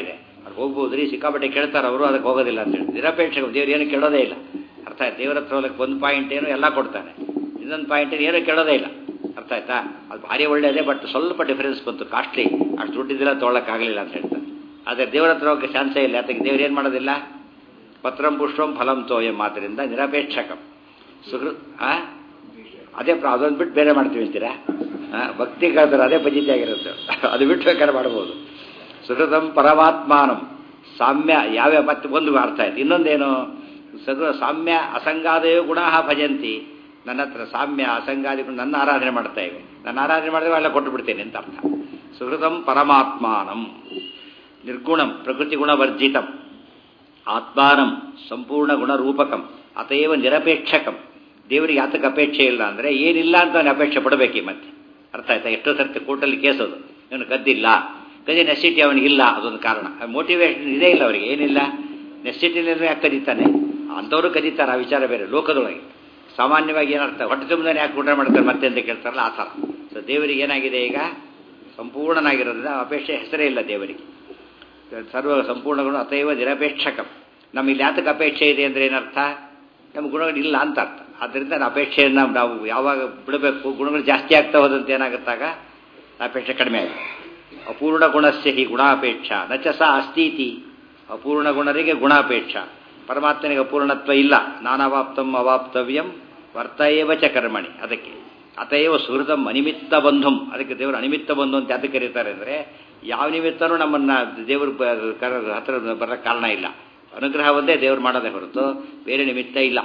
ಅವ್ರು ಹೋಗ್ಬೋದು ರೀ ಸಿಕ್ಕಾಪಟ್ಟೆ ಕೇಳ್ತಾರೆ ಅವರು ಅದಕ್ಕೆ ಹೋಗೋದಿಲ್ಲ ಅಂತ ಹೇಳಿ ನಿರಪೇಕ್ಷ ದೇವ್ರು ಏನು ಕೇಳೋದೇ ಇಲ್ಲ ಅರ್ಥ ಆಯ್ತು ದೇವ್ರ ಹತ್ರ ಹೋಗಕ್ಕೆ ಒಂದು ಪಾಯಿಂಟ್ ಏನು ಎಲ್ಲ ಕೊಡ್ತಾನೆ ಇನ್ನೊಂದು ಪಾಯಿಂಟ್ ಏನು ಕೇಳೋದೇ ಇಲ್ಲ ಅರ್ಥ ಆಯ್ತಾ ಅದು ಭಾರಿ ಒಳ್ಳೆಯದೇ ಬಟ್ ಸ್ವಲ್ಪ ಡಿಫರೆನ್ಸ್ ಬಂತು ಕಾಸ್ಟ್ಲಿ ಅಷ್ಟು ದುಡ್ಡಿದ್ದಿಲ್ಲ ತೊಗೊಳಕ್ಕಾಗಲಿಲ್ಲ ಅಂತ ಹೇಳ್ತಾರೆ ಆದರೆ ದೇವ್ರ ಹತ್ರ ಹೋಗಕ್ಕೆ ಚಾನ್ಸೇ ಇಲ್ಲ ಅದಕ್ಕೆ ದೇವ್ರು ಏನು ಮಾಡೋದಿಲ್ಲ ಪತ್ರಂ ಪುಷ್ಪಂ ಫಲಂ ತೋಯಂ ಆದ್ದರಿಂದ ನಿರಪೇಕ್ಷಕಂ ಸುಹೃತ್ ಆ ಅದೇ ಪ್ರ ಅದೊಂದು ಬಿಟ್ಟು ಬೇರೆ ಮಾಡ್ತೀವಿ ಅಂತೀರಾ ಭಕ್ತಿ ಕೇಳ್ತಾರೆ ಅದೇ ಪಜಿತಿ ಆಗಿರುತ್ತೆ ಅದು ಬಿಟ್ಟು ಬೇಕಾದ್ರೆ ಮಾಡ್ಬೋದು ಸುಹೃತಂ ಪರಮಾತ್ಮಾನಂ ಸಾಮ್ಯ ಯಾವ್ಯಾವ ಮತ್ತೆ ಒಂದು ಅರ್ಥ ಆಯ್ತು ಇನ್ನೊಂದೇನು ಸಗು ಸಾಮ್ಯ ಅಸಂಗಾದಯೋ ಗುಣ ಭಜಂತಿ ನನ್ನ ಹತ್ರ ಸಾಮ್ಯ ಅಸಂಗಾದಿಗಳು ನನ್ನ ಆರಾಧನೆ ಮಾಡ್ತಾ ಇವೆ ನನ್ನ ಆರಾಧನೆ ಮಾಡಿದ್ರೆ ಎಲ್ಲ ಕೊಟ್ಟು ಬಿಡ್ತೇನೆ ಅಂತ ಅರ್ಥ ಸುಹೃತಂ ಪರಮಾತ್ಮಾನಂ ನಿರ್ಗುಣಂ ಪ್ರಕೃತಿ ಗುಣವರ್ಜಿತಂ ಆತ್ಮಾನಂ ಸಂಪೂರ್ಣ ಗುಣರೂಪಕಂ ಅತೇವ ನಿರಪೇಕ್ಷಕಂ ದೇವರಿಗೆ ಯಾತಕ್ಕೆ ಅಪೇಕ್ಷೆ ಇಲ್ಲ ಅಂದರೆ ಏನಿಲ್ಲ ಅಂತ ಅವನು ಅಪೇಕ್ಷೆ ಪಡಬೇಕು ಮತ್ತೆ ಅರ್ಥ ಆಯ್ತಾ ಎಷ್ಟೋ ಸರ್ತಿ ಕೋರ್ಟಲ್ಲಿ ಕೇಸೋದು ಇವನು ಕದ್ದಿಲ್ಲ ಕದಿ ನೆಸಿಟಿ ಅವನಿಗಿಲ್ಲ ಅದೊಂದು ಕಾರಣ ಮೋಟಿವೇಶನ್ ಇದೇ ಇಲ್ಲ ಅವರಿಗೆ ಏನಿಲ್ಲ ನೆಸಿಟಿನಲ್ಲಿ ಯಾಕೆ ಕದೀತಾನೆ ಅಂಥವರು ಕದೀತಾರೆ ಆ ವಿಚಾರ ಬೇರೆ ಲೋಕದೊಳಗೆ ಸಾಮಾನ್ಯವಾಗಿ ಏನರ್ಥ ಹೊಟ್ಟೆ ತುಂಬನೇ ಯಾಕೆ ಊಟ ಮಾಡ್ತಾರೆ ಮತ್ತೆ ಅಂತ ಕೇಳ್ತಾರಲ್ಲ ಆ ಥರ ಸೊ ದೇವರಿಗೆ ಏನಾಗಿದೆ ಈಗ ಸಂಪೂರ್ಣನಾಗಿರೋದ್ರಿಂದ ಅಪೇಕ್ಷೆ ಹೆಸರೇ ಇಲ್ಲ ದೇವರಿಗೆ ಸರ್ವ ಸಂಪೂರ್ಣಗಳು ಅತೈವ ನಿರಪೇಕ್ಷಕಂ ನಮ್ಮ ಇಲ್ಲಿ ಯಾತಕ್ಕೆ ಅಪೇಕ್ಷೆ ಇದೆ ಅಂದರೆ ಏನರ್ಥ ನಮ್ಮ ಗುಣಗಳು ಇಲ್ಲ ಅಂತ ಅರ್ಥ ಆದ್ದರಿಂದ ಅಪೇಕ್ಷೆಯನ್ನು ನಾವು ಯಾವಾಗ ಬಿಡಬೇಕು ಗುಣಗಳು ಜಾಸ್ತಿ ಆಗ್ತಾ ಹೋದಂತೆ ಏನಾಗುತ್ತಾಗ ಅಪೇಕ್ಷೆ ಕಡಿಮೆ ಆಗುತ್ತೆ ಅಪೂರ್ಣ ಗುಣಸ್ಯ ಹಿ ಗುಣಾಪೇಕ್ಷ ನಚಸ ಅಸ್ತೀತಿ ಅಪೂರ್ಣ ಗುಣರಿಗೆ ಗುಣಾಪೇಕ್ಷ ಪರಮಾತ್ಮನಿಗೆ ಅಪೂರ್ಣತ್ವ ಇಲ್ಲ ನಾನವಾಪ್ತಂ ಅವಾಪ್ತವ್ಯಂ ವರ್ತಯೇವ ಚ ಕರ್ಮಣಿ ಅದಕ್ಕೆ ಅತಯವ ಸುಹೃತಂ ಅನಿಮಿತ್ತ ಬಂಧುಂ ಅದಕ್ಕೆ ದೇವರು ಅನಿಮಿತ್ತ ಬಂಧು ಅಂತ ಯಾತಕ್ಕೆ ಕರೀತಾರೆ ಅಂದರೆ ಯಾವ ನಿಮಿತ್ತನೂ ನಮ್ಮನ್ನು ದೇವರು ಹತ್ರ ಬರೋಕ್ಕೆ ಕಾರಣ ಇಲ್ಲ ಅನುಗ್ರಹ ಒಂದೇ ದೇವರು ಮಾಡೋದೇ ಹೊರತು ಬೇರೆ ನಿಮಿತ್ತ ಇಲ್ಲ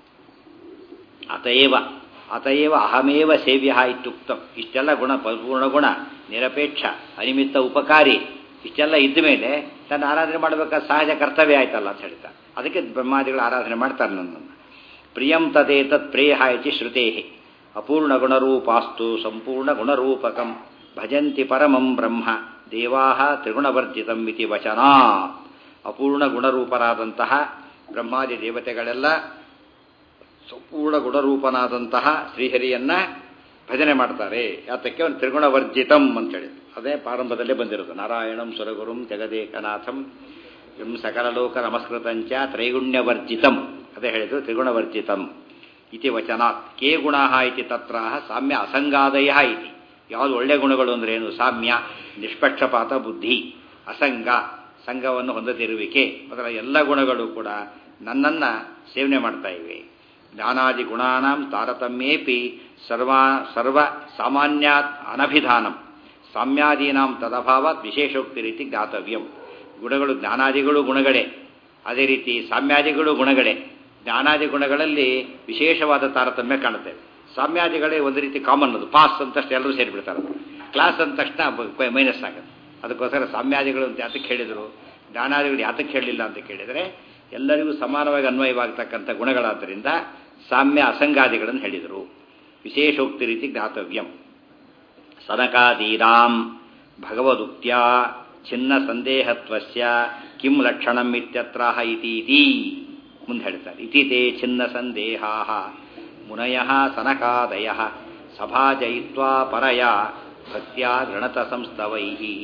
ಅತಯೇವ ಅತಯೇವ ಅಹಮೇವ ಸೇವ್ಯ ಇತ್ಯುಕ್ತಂ ಇಷ್ಟೆಲ್ಲ ಗುಣ ಪೂರ್ಣ ಗುಣ ನಿರಪೇಕ್ಷ ಅನಿಮಿತ್ತ ಉಪಕಾರಿ ಇಷ್ಟೆಲ್ಲ ಇದ್ದ ಮೇಲೆ ತನ್ನ ಆರಾಧನೆ ಮಾಡಬೇಕಾದ ಸಹಜ ಕರ್ತವ್ಯ ಆಯ್ತಲ್ಲ ಅಂತ ಹೇಳ್ತಾರೆ ಅದಕ್ಕೆ ಬ್ರಹ್ಮಾದಿಗಳು ಆರಾಧನೆ ಮಾಡ್ತಾರೆ ನನ್ನನ್ನು ಪ್ರಿಯಂ ತದೇ ತತ್ ಪ್ರೇಯ ಇತಿ ಶ್ರುತೇ ಅಪೂರ್ಣ ಗುಣರೂಪಾಸ್ತು ಸಂಪೂರ್ಣ ಗುಣರೂಪಕಂ ಭಜಂತಿ ಪರಮಂ ಬ್ರಹ್ಮ ದೇವಾ ತ್ರಿಗುಣವರ್ಜಿತಂ ಇತಿ ವಚನಾ ಅಪೂರ್ಣ ಗುಣರೂಪರಾದಂತಹ ಬ್ರಹ್ಮಾದಿ ದೇವತೆಗಳೆಲ್ಲ ಸಂಪೂರ್ಣ ಗುಣರೂಪನಾದಂತಹ ಶ್ರೀಹರಿಯನ್ನ ಭಜನೆ ಮಾಡ್ತಾರೆ ಯಾತಕ್ಕೆ ಅವನು ತ್ರಿಗುಣವರ್ಜಿತಂ ಅಂತೇಳಿ ಅದೇ ಪ್ರಾರಂಭದಲ್ಲೇ ಬಂದಿರೋದು ನಾರಾಯಣಂ ಸುರಗುರುಂ ಜಗದೇಕನಾಥಂ ಎಂ ಸಕಲಲೋಕ ನಮಸ್ಕೃತಂಚ ತ್ರೈಗುಣ್ಯವರ್ಜಿತಂ ಅದೇ ಹೇಳಿದ್ರು ತ್ರಿಗುಣವರ್ಜಿತಂ ಇತಿ ವಚನಾತ್ ಕೇ ಗುಣ ಇತಿ ತತ್ರ ಸಾಮ್ಯ ಅಸಂಗಾದಯ ಇತಿ ಯಾವುದು ಒಳ್ಳೆ ಗುಣಗಳು ಅಂದ್ರೆ ಏನು ಸಾಮ್ಯ ನಿಷ್ಪಕ್ಷಪಾತ ಬುದ್ಧಿ ಅಸಂಗ ಸಂಘವನ್ನು ಹೊಂದದಿರುವಿಕೆ ಅದರ ಎಲ್ಲ ಗುಣಗಳು ಕೂಡ ನನ್ನನ್ನ ಸೇವನೆ ಮಾಡ್ತಾ ಇವೆ ಜ್ಞಾನಾದಿ ಗುಣಾನಾಂ ತಾರತಮ್ಯೇಪಿ ಸರ್ವ ಸರ್ವ ಸಾಮಾನ್ಯಾತ್ ಅನಭಿಧಾನಂ ಸಾಮ್ಯಾದೀನಾಂ ತದಭಾವಾತ್ ವಿಶೇಷೋಕ್ತಿ ರೀತಿ ಜ್ಞಾತವ್ಯಂ ಗುಣಗಳು ಜ್ಞಾನಾದಿಗಳು ಗುಣಗಳೇ ಅದೇ ರೀತಿ ಸಾಮ್ಯಾದಿಗಳು ಗುಣಗಳೇ ಜ್ಞಾನಾದಿ ಗುಣಗಳಲ್ಲಿ ವಿಶೇಷವಾದ ತಾರತಮ್ಯ ಕಾಣುತ್ತೇವೆ ಸಾಮ್ಯಾದಿಗಳೇ ಒಂದು ರೀತಿ ಕಾಮನ್ ಅದು ಪಾಸ್ ಅಂತಷ್ಟು ಎಲ್ಲರೂ ಸೇರಿಬಿಡ್ತಾರೆ ಕ್ಲಾಸ್ ಅಂದ ತಕ್ಷಣ ಮೈನಸ್ ಆಗುತ್ತೆ ಅದಕ್ಕೋಸ್ಕರ ಸಾಮ್ಯಾದಿಗಳು ಅಂತ ಯಾತಕ್ಕೆ ಹೇಳಿದರು ಜ್ಞಾನಾದಿಗಳು ಯಾತಕ್ಕೆ ಹೇಳಲಿಲ್ಲ ಅಂತ ಕೇಳಿದರೆ ಎಲ್ಲರಿಗೂ ಸಮಾನವಾಗಿ ಅನ್ವಯವಾಗತಕ್ಕಂಥ ಗುಣಗಳಾದ್ದರಿಂದ ಸಾಮ್ಯ ಅಸಂಗಾದಿಗಳನ್ನು ಹೇಳಿದರು ವಿಶೇಷೋಕ್ತಿ ರೀತಿ ಜ್ಞಾತವ್ಯಂ ಸನಕಾದೀರಾಂ ಭಗವದುಕ್ತ್ಯ ಚಿನ್ನ ಸಂದೇಹತ್ವಸ್ಯ ಕಿಂ ಲಕ್ಷಣಂ ಇತ್ಯತ್ರ ಇತೀತಿ ಮುಂದೆ ಹೇಳ್ತಾರೆ ಇತಿತೆ ಚಿನ್ನ ಸಂದೇಹಾ ಮುನಯ ಸನಕಾದಯ ಸಭಾಜಯಿತ್ವಾ ಪರಯ ಭಕ್ತ್ಯಾ ಗಣತ ಸಂಸ್ತವೈ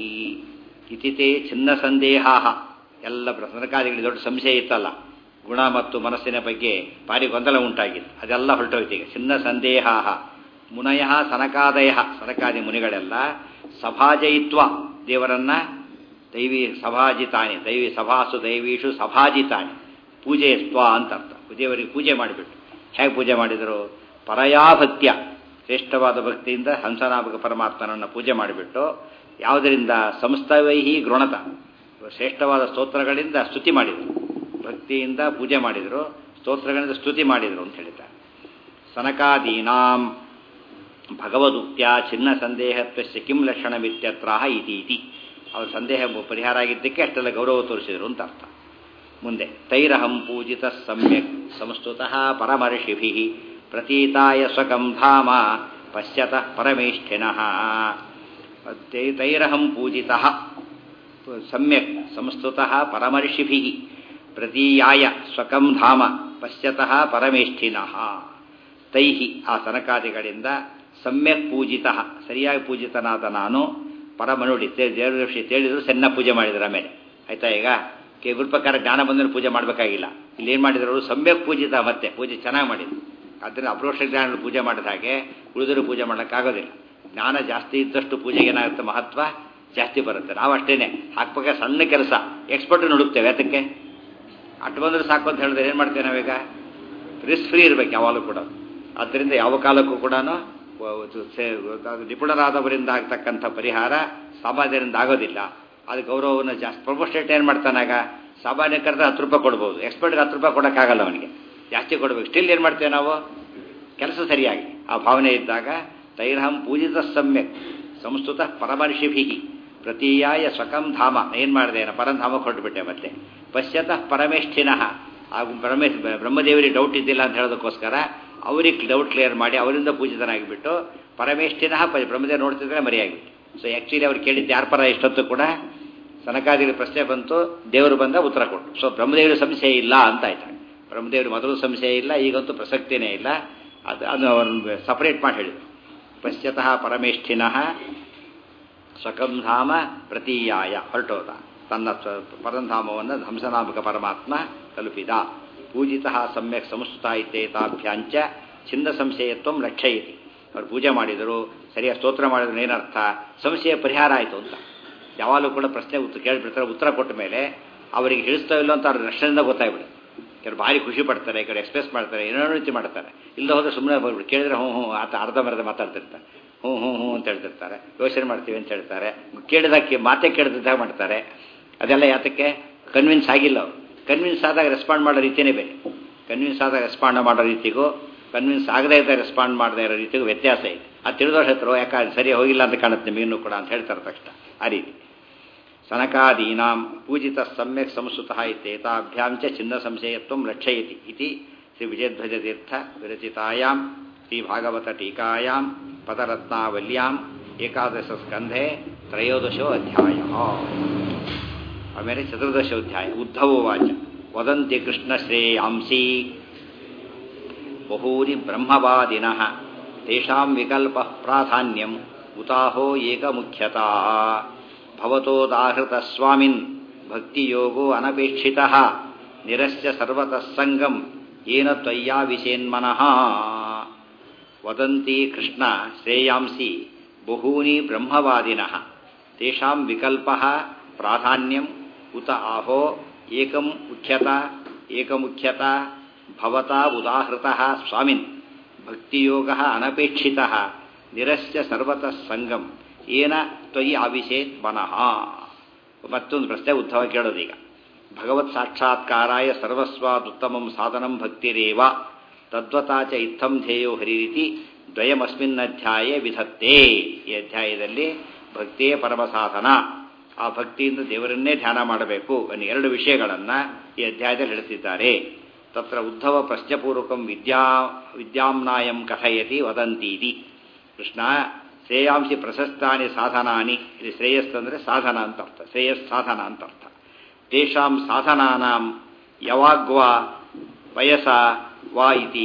ಇತಿತೆ ಚಿನ್ನ ಸಂದೇಹಾ ಎಲ್ಲ ಸನಕಾದಿಗಳಿಗೆ ದೊಡ್ಡ ಸಂಶಯ ಇತ್ತಲ್ಲ ಗುಣ ಮತ್ತು ಮನಸ್ಸಿನ ಬಗ್ಗೆ ಭಾರಿ ಗೊಂದಲ ಉಂಟಾಗಿತ್ತು ಅದೆಲ್ಲ ಹೊರಟೋಯ್ತು ಈಗ ಚಿನ್ನ ಸಂದೇಹ ಮುನಯ ಸನಕಾದಯ ಸನಕಾದಿ ಮುನಿಗಳೆಲ್ಲ ಸಭಾಜಯಿತ್ವ ದೇವರನ್ನ ದೈವಿ ಸಭಾಜಿತಾನೆ ದೈವಿ ಸಭಾಸು ದೈವೀಷು ಸಭಾಜಿತಾನೆ ಪೂಜೆಯಸ್ತ್ವ ಅಂತ ಅರ್ಥ ದೇವರಿಗೆ ಪೂಜೆ ಮಾಡಿಬಿಟ್ಟು ಹೇಗೆ ಪೂಜೆ ಮಾಡಿದರು ಪರಯಾಭಕ್ತ್ಯ ಶ್ರೇಷ್ಠವಾದ ಭಕ್ತಿಯಿಂದ ಹಂಸನಾಭಕ ಪರಮಾತ್ಮನನ್ನು ಪೂಜೆ ಮಾಡಿಬಿಟ್ಟು ಯಾವುದರಿಂದ ಸಂಸ್ಥವೈಹಿ ಗೃಣತ ಶ್ರೇಷ್ಠವಾದ ಸ್ತೋತ್ರಗಳಿಂದ ಸ್ತುತಿ ಮಾಡಿದರು ಭಕ್ತಿಯಿಂದ ಪೂಜೆ ಮಾಡಿದರು ಸ್ತೋತ್ರಗಳಿಂದ ಸ್ತುತಿ ಮಾಡಿದರು ಅಂತ ಹೇಳಿದ್ದಾರೆ ಸನಕಾದೀನಾಂ ಭಗವದುಕ್ತ್ಯ ಚಿನ್ನ ಸಂದೇಹತ್ವಸ್ಯ ಕಿಂ ಲಕ್ಷಣವಿತ್ಯತ್ರ ಇತೀತಿ ಅವ್ರ ಸಂದೇಹ ಪರಿಹಾರ ಆಗಿದ್ದಕ್ಕೆ ಅಷ್ಟೆಲ್ಲ ಗೌರವ ತೋರಿಸಿದರು ಅಂತ ಅರ್ಥ ಮುಂದೆ ತೈರಹಂ ಪೂಜಿತ ಸಮ್ಯಕ್ ಸಂಸ್ತುತಃ ಪರಮರ್ಷಿಭಿ ಪ್ರತೀತಾಯ ಸ್ವಕಂ ಧಾಮ ಪಶ್ಯತಃ ಪರಮೇಷ್ಠಿನಃ ತೈರಹಂ ಪೂಜಿತ ಸಮ್ಯಕ್ ಸಂಸ್ತುತಃ ಪರಮರ್ಷಿಭಿ ಪ್ರತೀಯಾಯ ಸ್ವಕಂ ಧಾಮ ಪಶ್ಯತಃ ಪರಮೇಷ್ಠಿನಃ ತೈಹಿ ಆ ಸನಕಾದಿಗಳಿಂದ ಸಮ್ಯಕ್ ಪೂಜಿತ ಸರಿಯಾಗಿ ಪೂಜಿತನಾದ ನಾನು ಪರಮನುಡಿ ದೇವಋಷಿ ತಿಳಿದ್ರು ಸಣ್ಣ ಪೂಜೆ ಮಾಡಿದ್ರು ಆಮೇಲೆ ಆಯ್ತಾ ಈಗ ಕೆ ಗುರು ಪ್ರಕಾರ ಜ್ಞಾನ ಬಂದರೆ ಪೂಜೆ ಮಾಡಬೇಕಾಗಿಲ್ಲ ಇಲ್ಲಿ ಏನು ಮಾಡಿದ್ರು ಸಮ್ಯಕ್ ಪೂಜಿತ ಮತ್ತೆ ಪೂಜೆ ಚೆನ್ನಾಗಿ ಮಾಡಿದ್ರು ಆದ್ದರಿಂದ ಅಪ್ರೋಷ ಜ್ಞಾನ ಪೂಜೆ ಮಾಡಿದ ಹಾಗೆ ಉಳಿದರೂ ಪೂಜೆ ಮಾಡೋಕ್ಕಾಗೋದಿಲ್ಲ ಜ್ಞಾನ ಜಾಸ್ತಿ ಇದ್ದಷ್ಟು ಪೂಜೆಗೆ ಏನಾಗುತ್ತೆ ಮಹತ್ವ ಜಾಸ್ತಿ ಬರುತ್ತೆ ನಾವು ಅಷ್ಟೇನೆ ಹಾಕ್ಬೇಕಾದ್ರೆ ಸಣ್ಣ ಕೆಲಸ ಎಕ್ಸ್ಪರ್ಟ್ ನುಡುಕ್ತೇವೆ ಅದಕ್ಕೆ ಅಟ್ಟು ಬಂದ್ರೆ ಸಾಕು ಅಂತ ಹೇಳಿದ್ರೆ ಏನು ಮಾಡ್ತೇವೆ ನಾವೀಗ ರಿಸ್ಕ್ ಫ್ರೀ ಇರಬೇಕು ಯಾವಾಗಲೂ ಕೂಡ ಆದ್ದರಿಂದ ಯಾವ ಕಾಲಕ್ಕೂ ಕೂಡ ನಿಪುಣರಾದವರಿಂದ ಆಗ್ತಕ್ಕಂಥ ಪರಿಹಾರ ಸಾಮಾನ್ಯರಿಂದ ಆಗೋದಿಲ್ಲ ಅದು ಗೌರವವನ್ನು ಜಾಸ್ತಿ ಪ್ರೊಮೋಸ್ಟೇಟ್ ಏನು ಮಾಡ್ತಾನಾಗ ಸಾಮಾನ್ಯ ಕರೆದ್ರೆ ಹತ್ತು ರೂಪಾಯಿ ಕೊಡ್ಬೋದು ಎಕ್ಸ್ಪರ್ಟ್ಗೆ ಹತ್ತು ರೂಪಾಯಿ ಕೊಡೋಕ್ಕಾಗಲ್ಲ ಅವನಿಗೆ ಜಾಸ್ತಿ ಕೊಡಬೇಕು ಸ್ಟಿಲ್ ಏನು ಮಾಡ್ತೇವೆ ನಾವು ಕೆಲಸ ಸರಿಯಾಗಿ ಆ ಭಾವನೆ ಇದ್ದಾಗ ತೈರ್ಹಂ ಪೂಜಿತ ಸಮ್ಯಕ್ ಸಂಸ್ಕೃತ ಪರಮರ್ಷಿಭಿ ಪ್ರತೀಯಾಯ ಸ್ವಕಂ ಧಾಮ ಏನು ಮಾಡಿದೆ ಪರಂಧಾಮ ಕೊಟ್ಟುಬಿಟ್ಟೆ ಮತ್ತೆ ಪಶ್ಯತಃ ಪರಮೇಷ್ಠಿನಃ ಹಾಗೂ ಪರಮೇಶ್ ಬ್ರಹ್ಮದೇವರಿಗೆ ಡೌಟ್ ಇದ್ದಿಲ್ಲ ಅಂತ ಹೇಳೋದಕ್ಕೋಸ್ಕರ ಅವರಿಗೆ ಡೌಟ್ ಕ್ಲಿಯರ್ ಮಾಡಿ ಅವರಿಂದ ಪೂಜಿತನಾಗಿಬಿಟ್ಟು ಪರಮೇಷ್ಠಿನಃ ಪ ಬ್ರಹ್ಮದೇವ ನೋಡ್ತಿದ್ರೆ ಮರೆಯಾಗಿಬಿಟ್ಟು ಸೊ ಆ್ಯಕ್ಚುಲಿ ಅವ್ರು ಕೇಳಿದ್ದು ಯಾರ ಪರ ಇಷ್ಟೊತ್ತು ಕೂಡ ಸನಕಾದಿಗಳ ಪ್ರಶ್ನೆ ಬಂತು ದೇವರು ಬಂದ ಉತ್ತರ ಕೊಟ್ಟು ಸೊ ಬ್ರಹ್ಮದೇವರ ಸಂಶಯ ಇಲ್ಲ ಅಂತ ಆಯ್ತು ಬ್ರಹ್ಮದೇವರು ಮೊದಲು ಸಂಶಯ ಇಲ್ಲ ಈಗಂತೂ ಪ್ರಸಕ್ತಿನೇ ಇಲ್ಲ ಅದು ಅದು ಅವನು ಸಪರೇಟ್ ಮಾಡಿ ಹೇಳಿದರು ಪಶ್ಯತಃ ಪರಮೇಷ್ಠಿನಃ ಸ್ವಕಂಧಾಮ ಪ್ರತೀಯಾಯ ಹೊರಟೋದ ತನ್ನ ಪರಂಧಾಮವನ್ನು ಹಂಸನಾಮಕ ಪರಮಾತ್ಮ ತಲುಪಿದ ಪೂಜಿತ ಸಮ್ಯಕ್ ಸಂಸ್ಕೃತ ಇತ್ಯೇತಾಭ್ಯಾಂಚ ಚಿನ್ನ ಸಂಶಯತ್ವ ಲಕ್ಷಯತಿ ಅವರು ಪೂಜೆ ಮಾಡಿದರು ಸರಿಯಾಗಿ ಸ್ತೋತ್ರ ಮಾಡಿದ್ರು ಏನರ್ಥ ಸಂಶಯ ಪರಿಹಾರ ಆಯಿತು ಅಂತ ಯಾವಾಗಲೂ ಕೂಡ ಪ್ರಶ್ನೆ ಉತ್ತರ ಕೇಳಿಬಿಡ್ತಾರೆ ಉತ್ತರ ಕೊಟ್ಟ ಮೇಲೆ ಅವರಿಗೆ ಹಿಡಿಸ್ತಾ ಇಲ್ಲ ಅಂತ ಅವ್ರ ರಕ್ಷಣೆಯಿಂದ ಗೊತ್ತಾಗ್ಬಿಡುತ್ತೆ ಕೆಲವು ಭಾರಿ ಖುಷಿ ಪಡ್ತಾರೆ ಕೆಲವು ಎಕ್ಸ್ಪ್ರೆಸ್ ಮಾಡ್ತಾರೆ ಏನೋ ರೀತಿ ಮಾಡ್ತಾರೆ ಇಲ್ಲ ಹೋದ್ರೆ ಸುಮ್ಮನೆ ಹೋಗ್ಬಿಟ್ಟು ಕೇಳಿದ್ರೆ ಹ್ಞೂ ಹ್ಞೂ ಆತ ಅರ್ಧ ಮರ್ಧ ಮಾತಾಡ್ತಿರ್ತಾರೆ ಹ್ಞೂ ಹ್ಞೂ ಹ್ಞೂ ಅಂತ ಹೇಳ್ತಿರ್ತಾರೆ ಯೋಚನೆ ಮಾಡ್ತೀವಿ ಅಂತ ಹೇಳ್ತಾರೆ ಕೇಳಿದಕ್ಕೆ ಮಾತೇ ಕೇಳಿದಾಗ ಮಾಡ್ತಾರೆ ಅದೆಲ್ಲ ಯಾತಕ್ಕೆ ಕನ್ವಿನ್ಸ್ ಆಗಿಲ್ಲ ಅವರು ಕನ್ವಿನ್ಸ್ ಆದಾಗ ರೆಸ್ಪಾಂಡ್ ಮಾಡೋ ರೀತಿಯೇ ಬೇರೆ ಕನ್ವಿನ್ಸ್ ಆದಾಗ ರೆಸ್ಪಾಂಡ್ ಮಾಡೋ ರೀತಿಗೂ ಕನ್ವಿನ್ಸ್ ಆಗದೇ ಇದ್ದ ರೆಸ್ಪಾಂಡ್ ಮಾಡದೇ ಇರೋ ರೀತಿಗೂ ವ್ಯತ್ಯಾಸ ಇದೆ ಅದು ತಿಳಿದವ್ರ ಹತ್ರ ಯಾಕೆ ಸರಿ ಹೋಗಿಲ್ಲ ಅಂತ ಕಾಣುತ್ತೆ ನಿಮಗಿನ್ನೂ ಕೂಡ ಅಂತ ಹೇಳ್ತಾರೆ ತಕ್ಷಣ ಆ ರೀತಿ ಸನಕಾದೀನಾಂ ಪೂಜಿತ ಸಮ್ಯಕ್ ಸಂಸ್ಕೃತ ಇತ್ಯೇತಾಭ್ಯಾಂ ಚ ಚಿನ್ನ ಸಂಶಯತ್ವ ಲಕ್ಷಯತಿ ಇತಿ ಶ್ರೀ ವಿಜಯಧ್ವಜತೀರ್ಥ ವಿರಚಿತಾಯಾಂ ಶ್ರೀ ಭಾಗವತ ಟೀಕಾಯಾಂ ಪದರತ್ನಾವಲ್ಯಾಂ ಏಕಾದಶ ಸ್ಕಂಧೆ ತ್ರಯೋದಶೋ ಅಧ್ಯಾಯ ಆಮೇಲೆ ಚತುರ್ದಶೋಧ್ಯಾಯ ಉದ್ಧವೋ ವಾಚ ವದಂತಿ ಕೃಷ್ಣ ಶ್ರೇಯಾಂಸಿ ಬಹೂನಿ ಬ್ರಹ್ಮವಾದಿನಃ ತೇಷಾಂ ವಿಕಲ್ಪ ಪ್ರಾಧಾನ್ಯಂ ಉತಾಹೋ ಏಕಮುಖ್ಯತಾ ಭವತೋದಾಹೃತ ಸ್ವಾಮಿನ್ ಭಕ್ತಿಯೋಗೋ ಅನಪೇಕ್ಷಿತಃ ನಿರಸ್ಯ ಸರ್ವತಃ ಸಂಗಂ ಏನ ತ್ವಯ್ಯಾವಿಷೇನ್ಮನಃ ವದಂತಿ ಕೃಷ್ಣ ಶ್ರೇಯಾಂಸಿ ಬಹೂನಿ ಬ್ರಹ್ಮವಾದಿನಃ ತೇಷಾಂ ವಿಕಲ್ಪಃ ಪ್ರಾಧಾನ್ಯಂ ಉತ ಆಹೋ ಏಕಂ ಮುಖ್ಯತ ಏಕಮುಖ್ಯತ ಭವತಾ ಉದಾಹೃತಃ ಸ್ವಾಮಿನ್ ಭಕ್ತಿಯೋಗ ಅನಪೇಕ್ಷಿತಃ ನಿರಸ್ಯ ಸರ್ವತಃ ಸಂಗಂ ಏನ ತ್ವಯಿ ಆವಿಷೇತ್ ಮನಃ ಮತ್ತೊಂದು ಪ್ರಶ್ನೆ ಉದ್ಧವ ಕೇಳೋದೀಗ ಭಗವತ್ ಸಾಕ್ಷಾತ್ಕಾರಾಯ ಸರ್ವಸ್ವಾದುತ್ತಮಂ ಸಾಧನಂ ಭಕ್ತಿರೇವ ತದ್ವತಾಚ ಇತ್ತಂ ಧ್ಯೇಯೋ ಹರಿರೀತಿ ದ್ವಯಮಸ್ಮಿನ್ನಧ್ಯಾಯೇ ವಿಧತ್ತೆ ಈ ಅಧ್ಯಾಯದಲ್ಲಿ ಭಕ್ತಿಯೇ ಪರಮ ಸಾಧನ ಆ ಭಕ್ತಿಯಿಂದ ದೇವರನ್ನೇ ಧ್ಯಾನ ಮಾಡಬೇಕು ಅನ್ನೋ ಎರಡು ವಿಷಯಗಳನ್ನು ಈ ಅಧ್ಯಾಯದಲ್ಲಿ ಹೇಳ್ತಿದ್ದಾರೆ ತತ್ರ ಉದ್ಧವ ಪ್ರಶ್ನಪೂರ್ವಕಂ ವಿದ್ಯಾ ವಿದ್ಯಾಮ್ನಾಯಂ ಕಥಯತಿ ವದಂತೀತಿ ಕೃಷ್ಣ ಶ್ರೇಯಾಂಸಿ ಪ್ರಶಸ್ತಾನಿ ಸಾಧನಾನಿ ಇಲ್ಲಿ ಶ್ರೇಯಸ್ ಅಂದರೆ ಸಾಧನ ಅಂತ ಅರ್ಥ ಶ್ರೇಯಸ್ ಸಾಧನ ಅಂತ ಅರ್ಥ ತೇಷಾಂ ಸಾಧನಾನಾಂ ಯವಾಗ್ವಾ ವಯಸ ವಾ ಇತಿ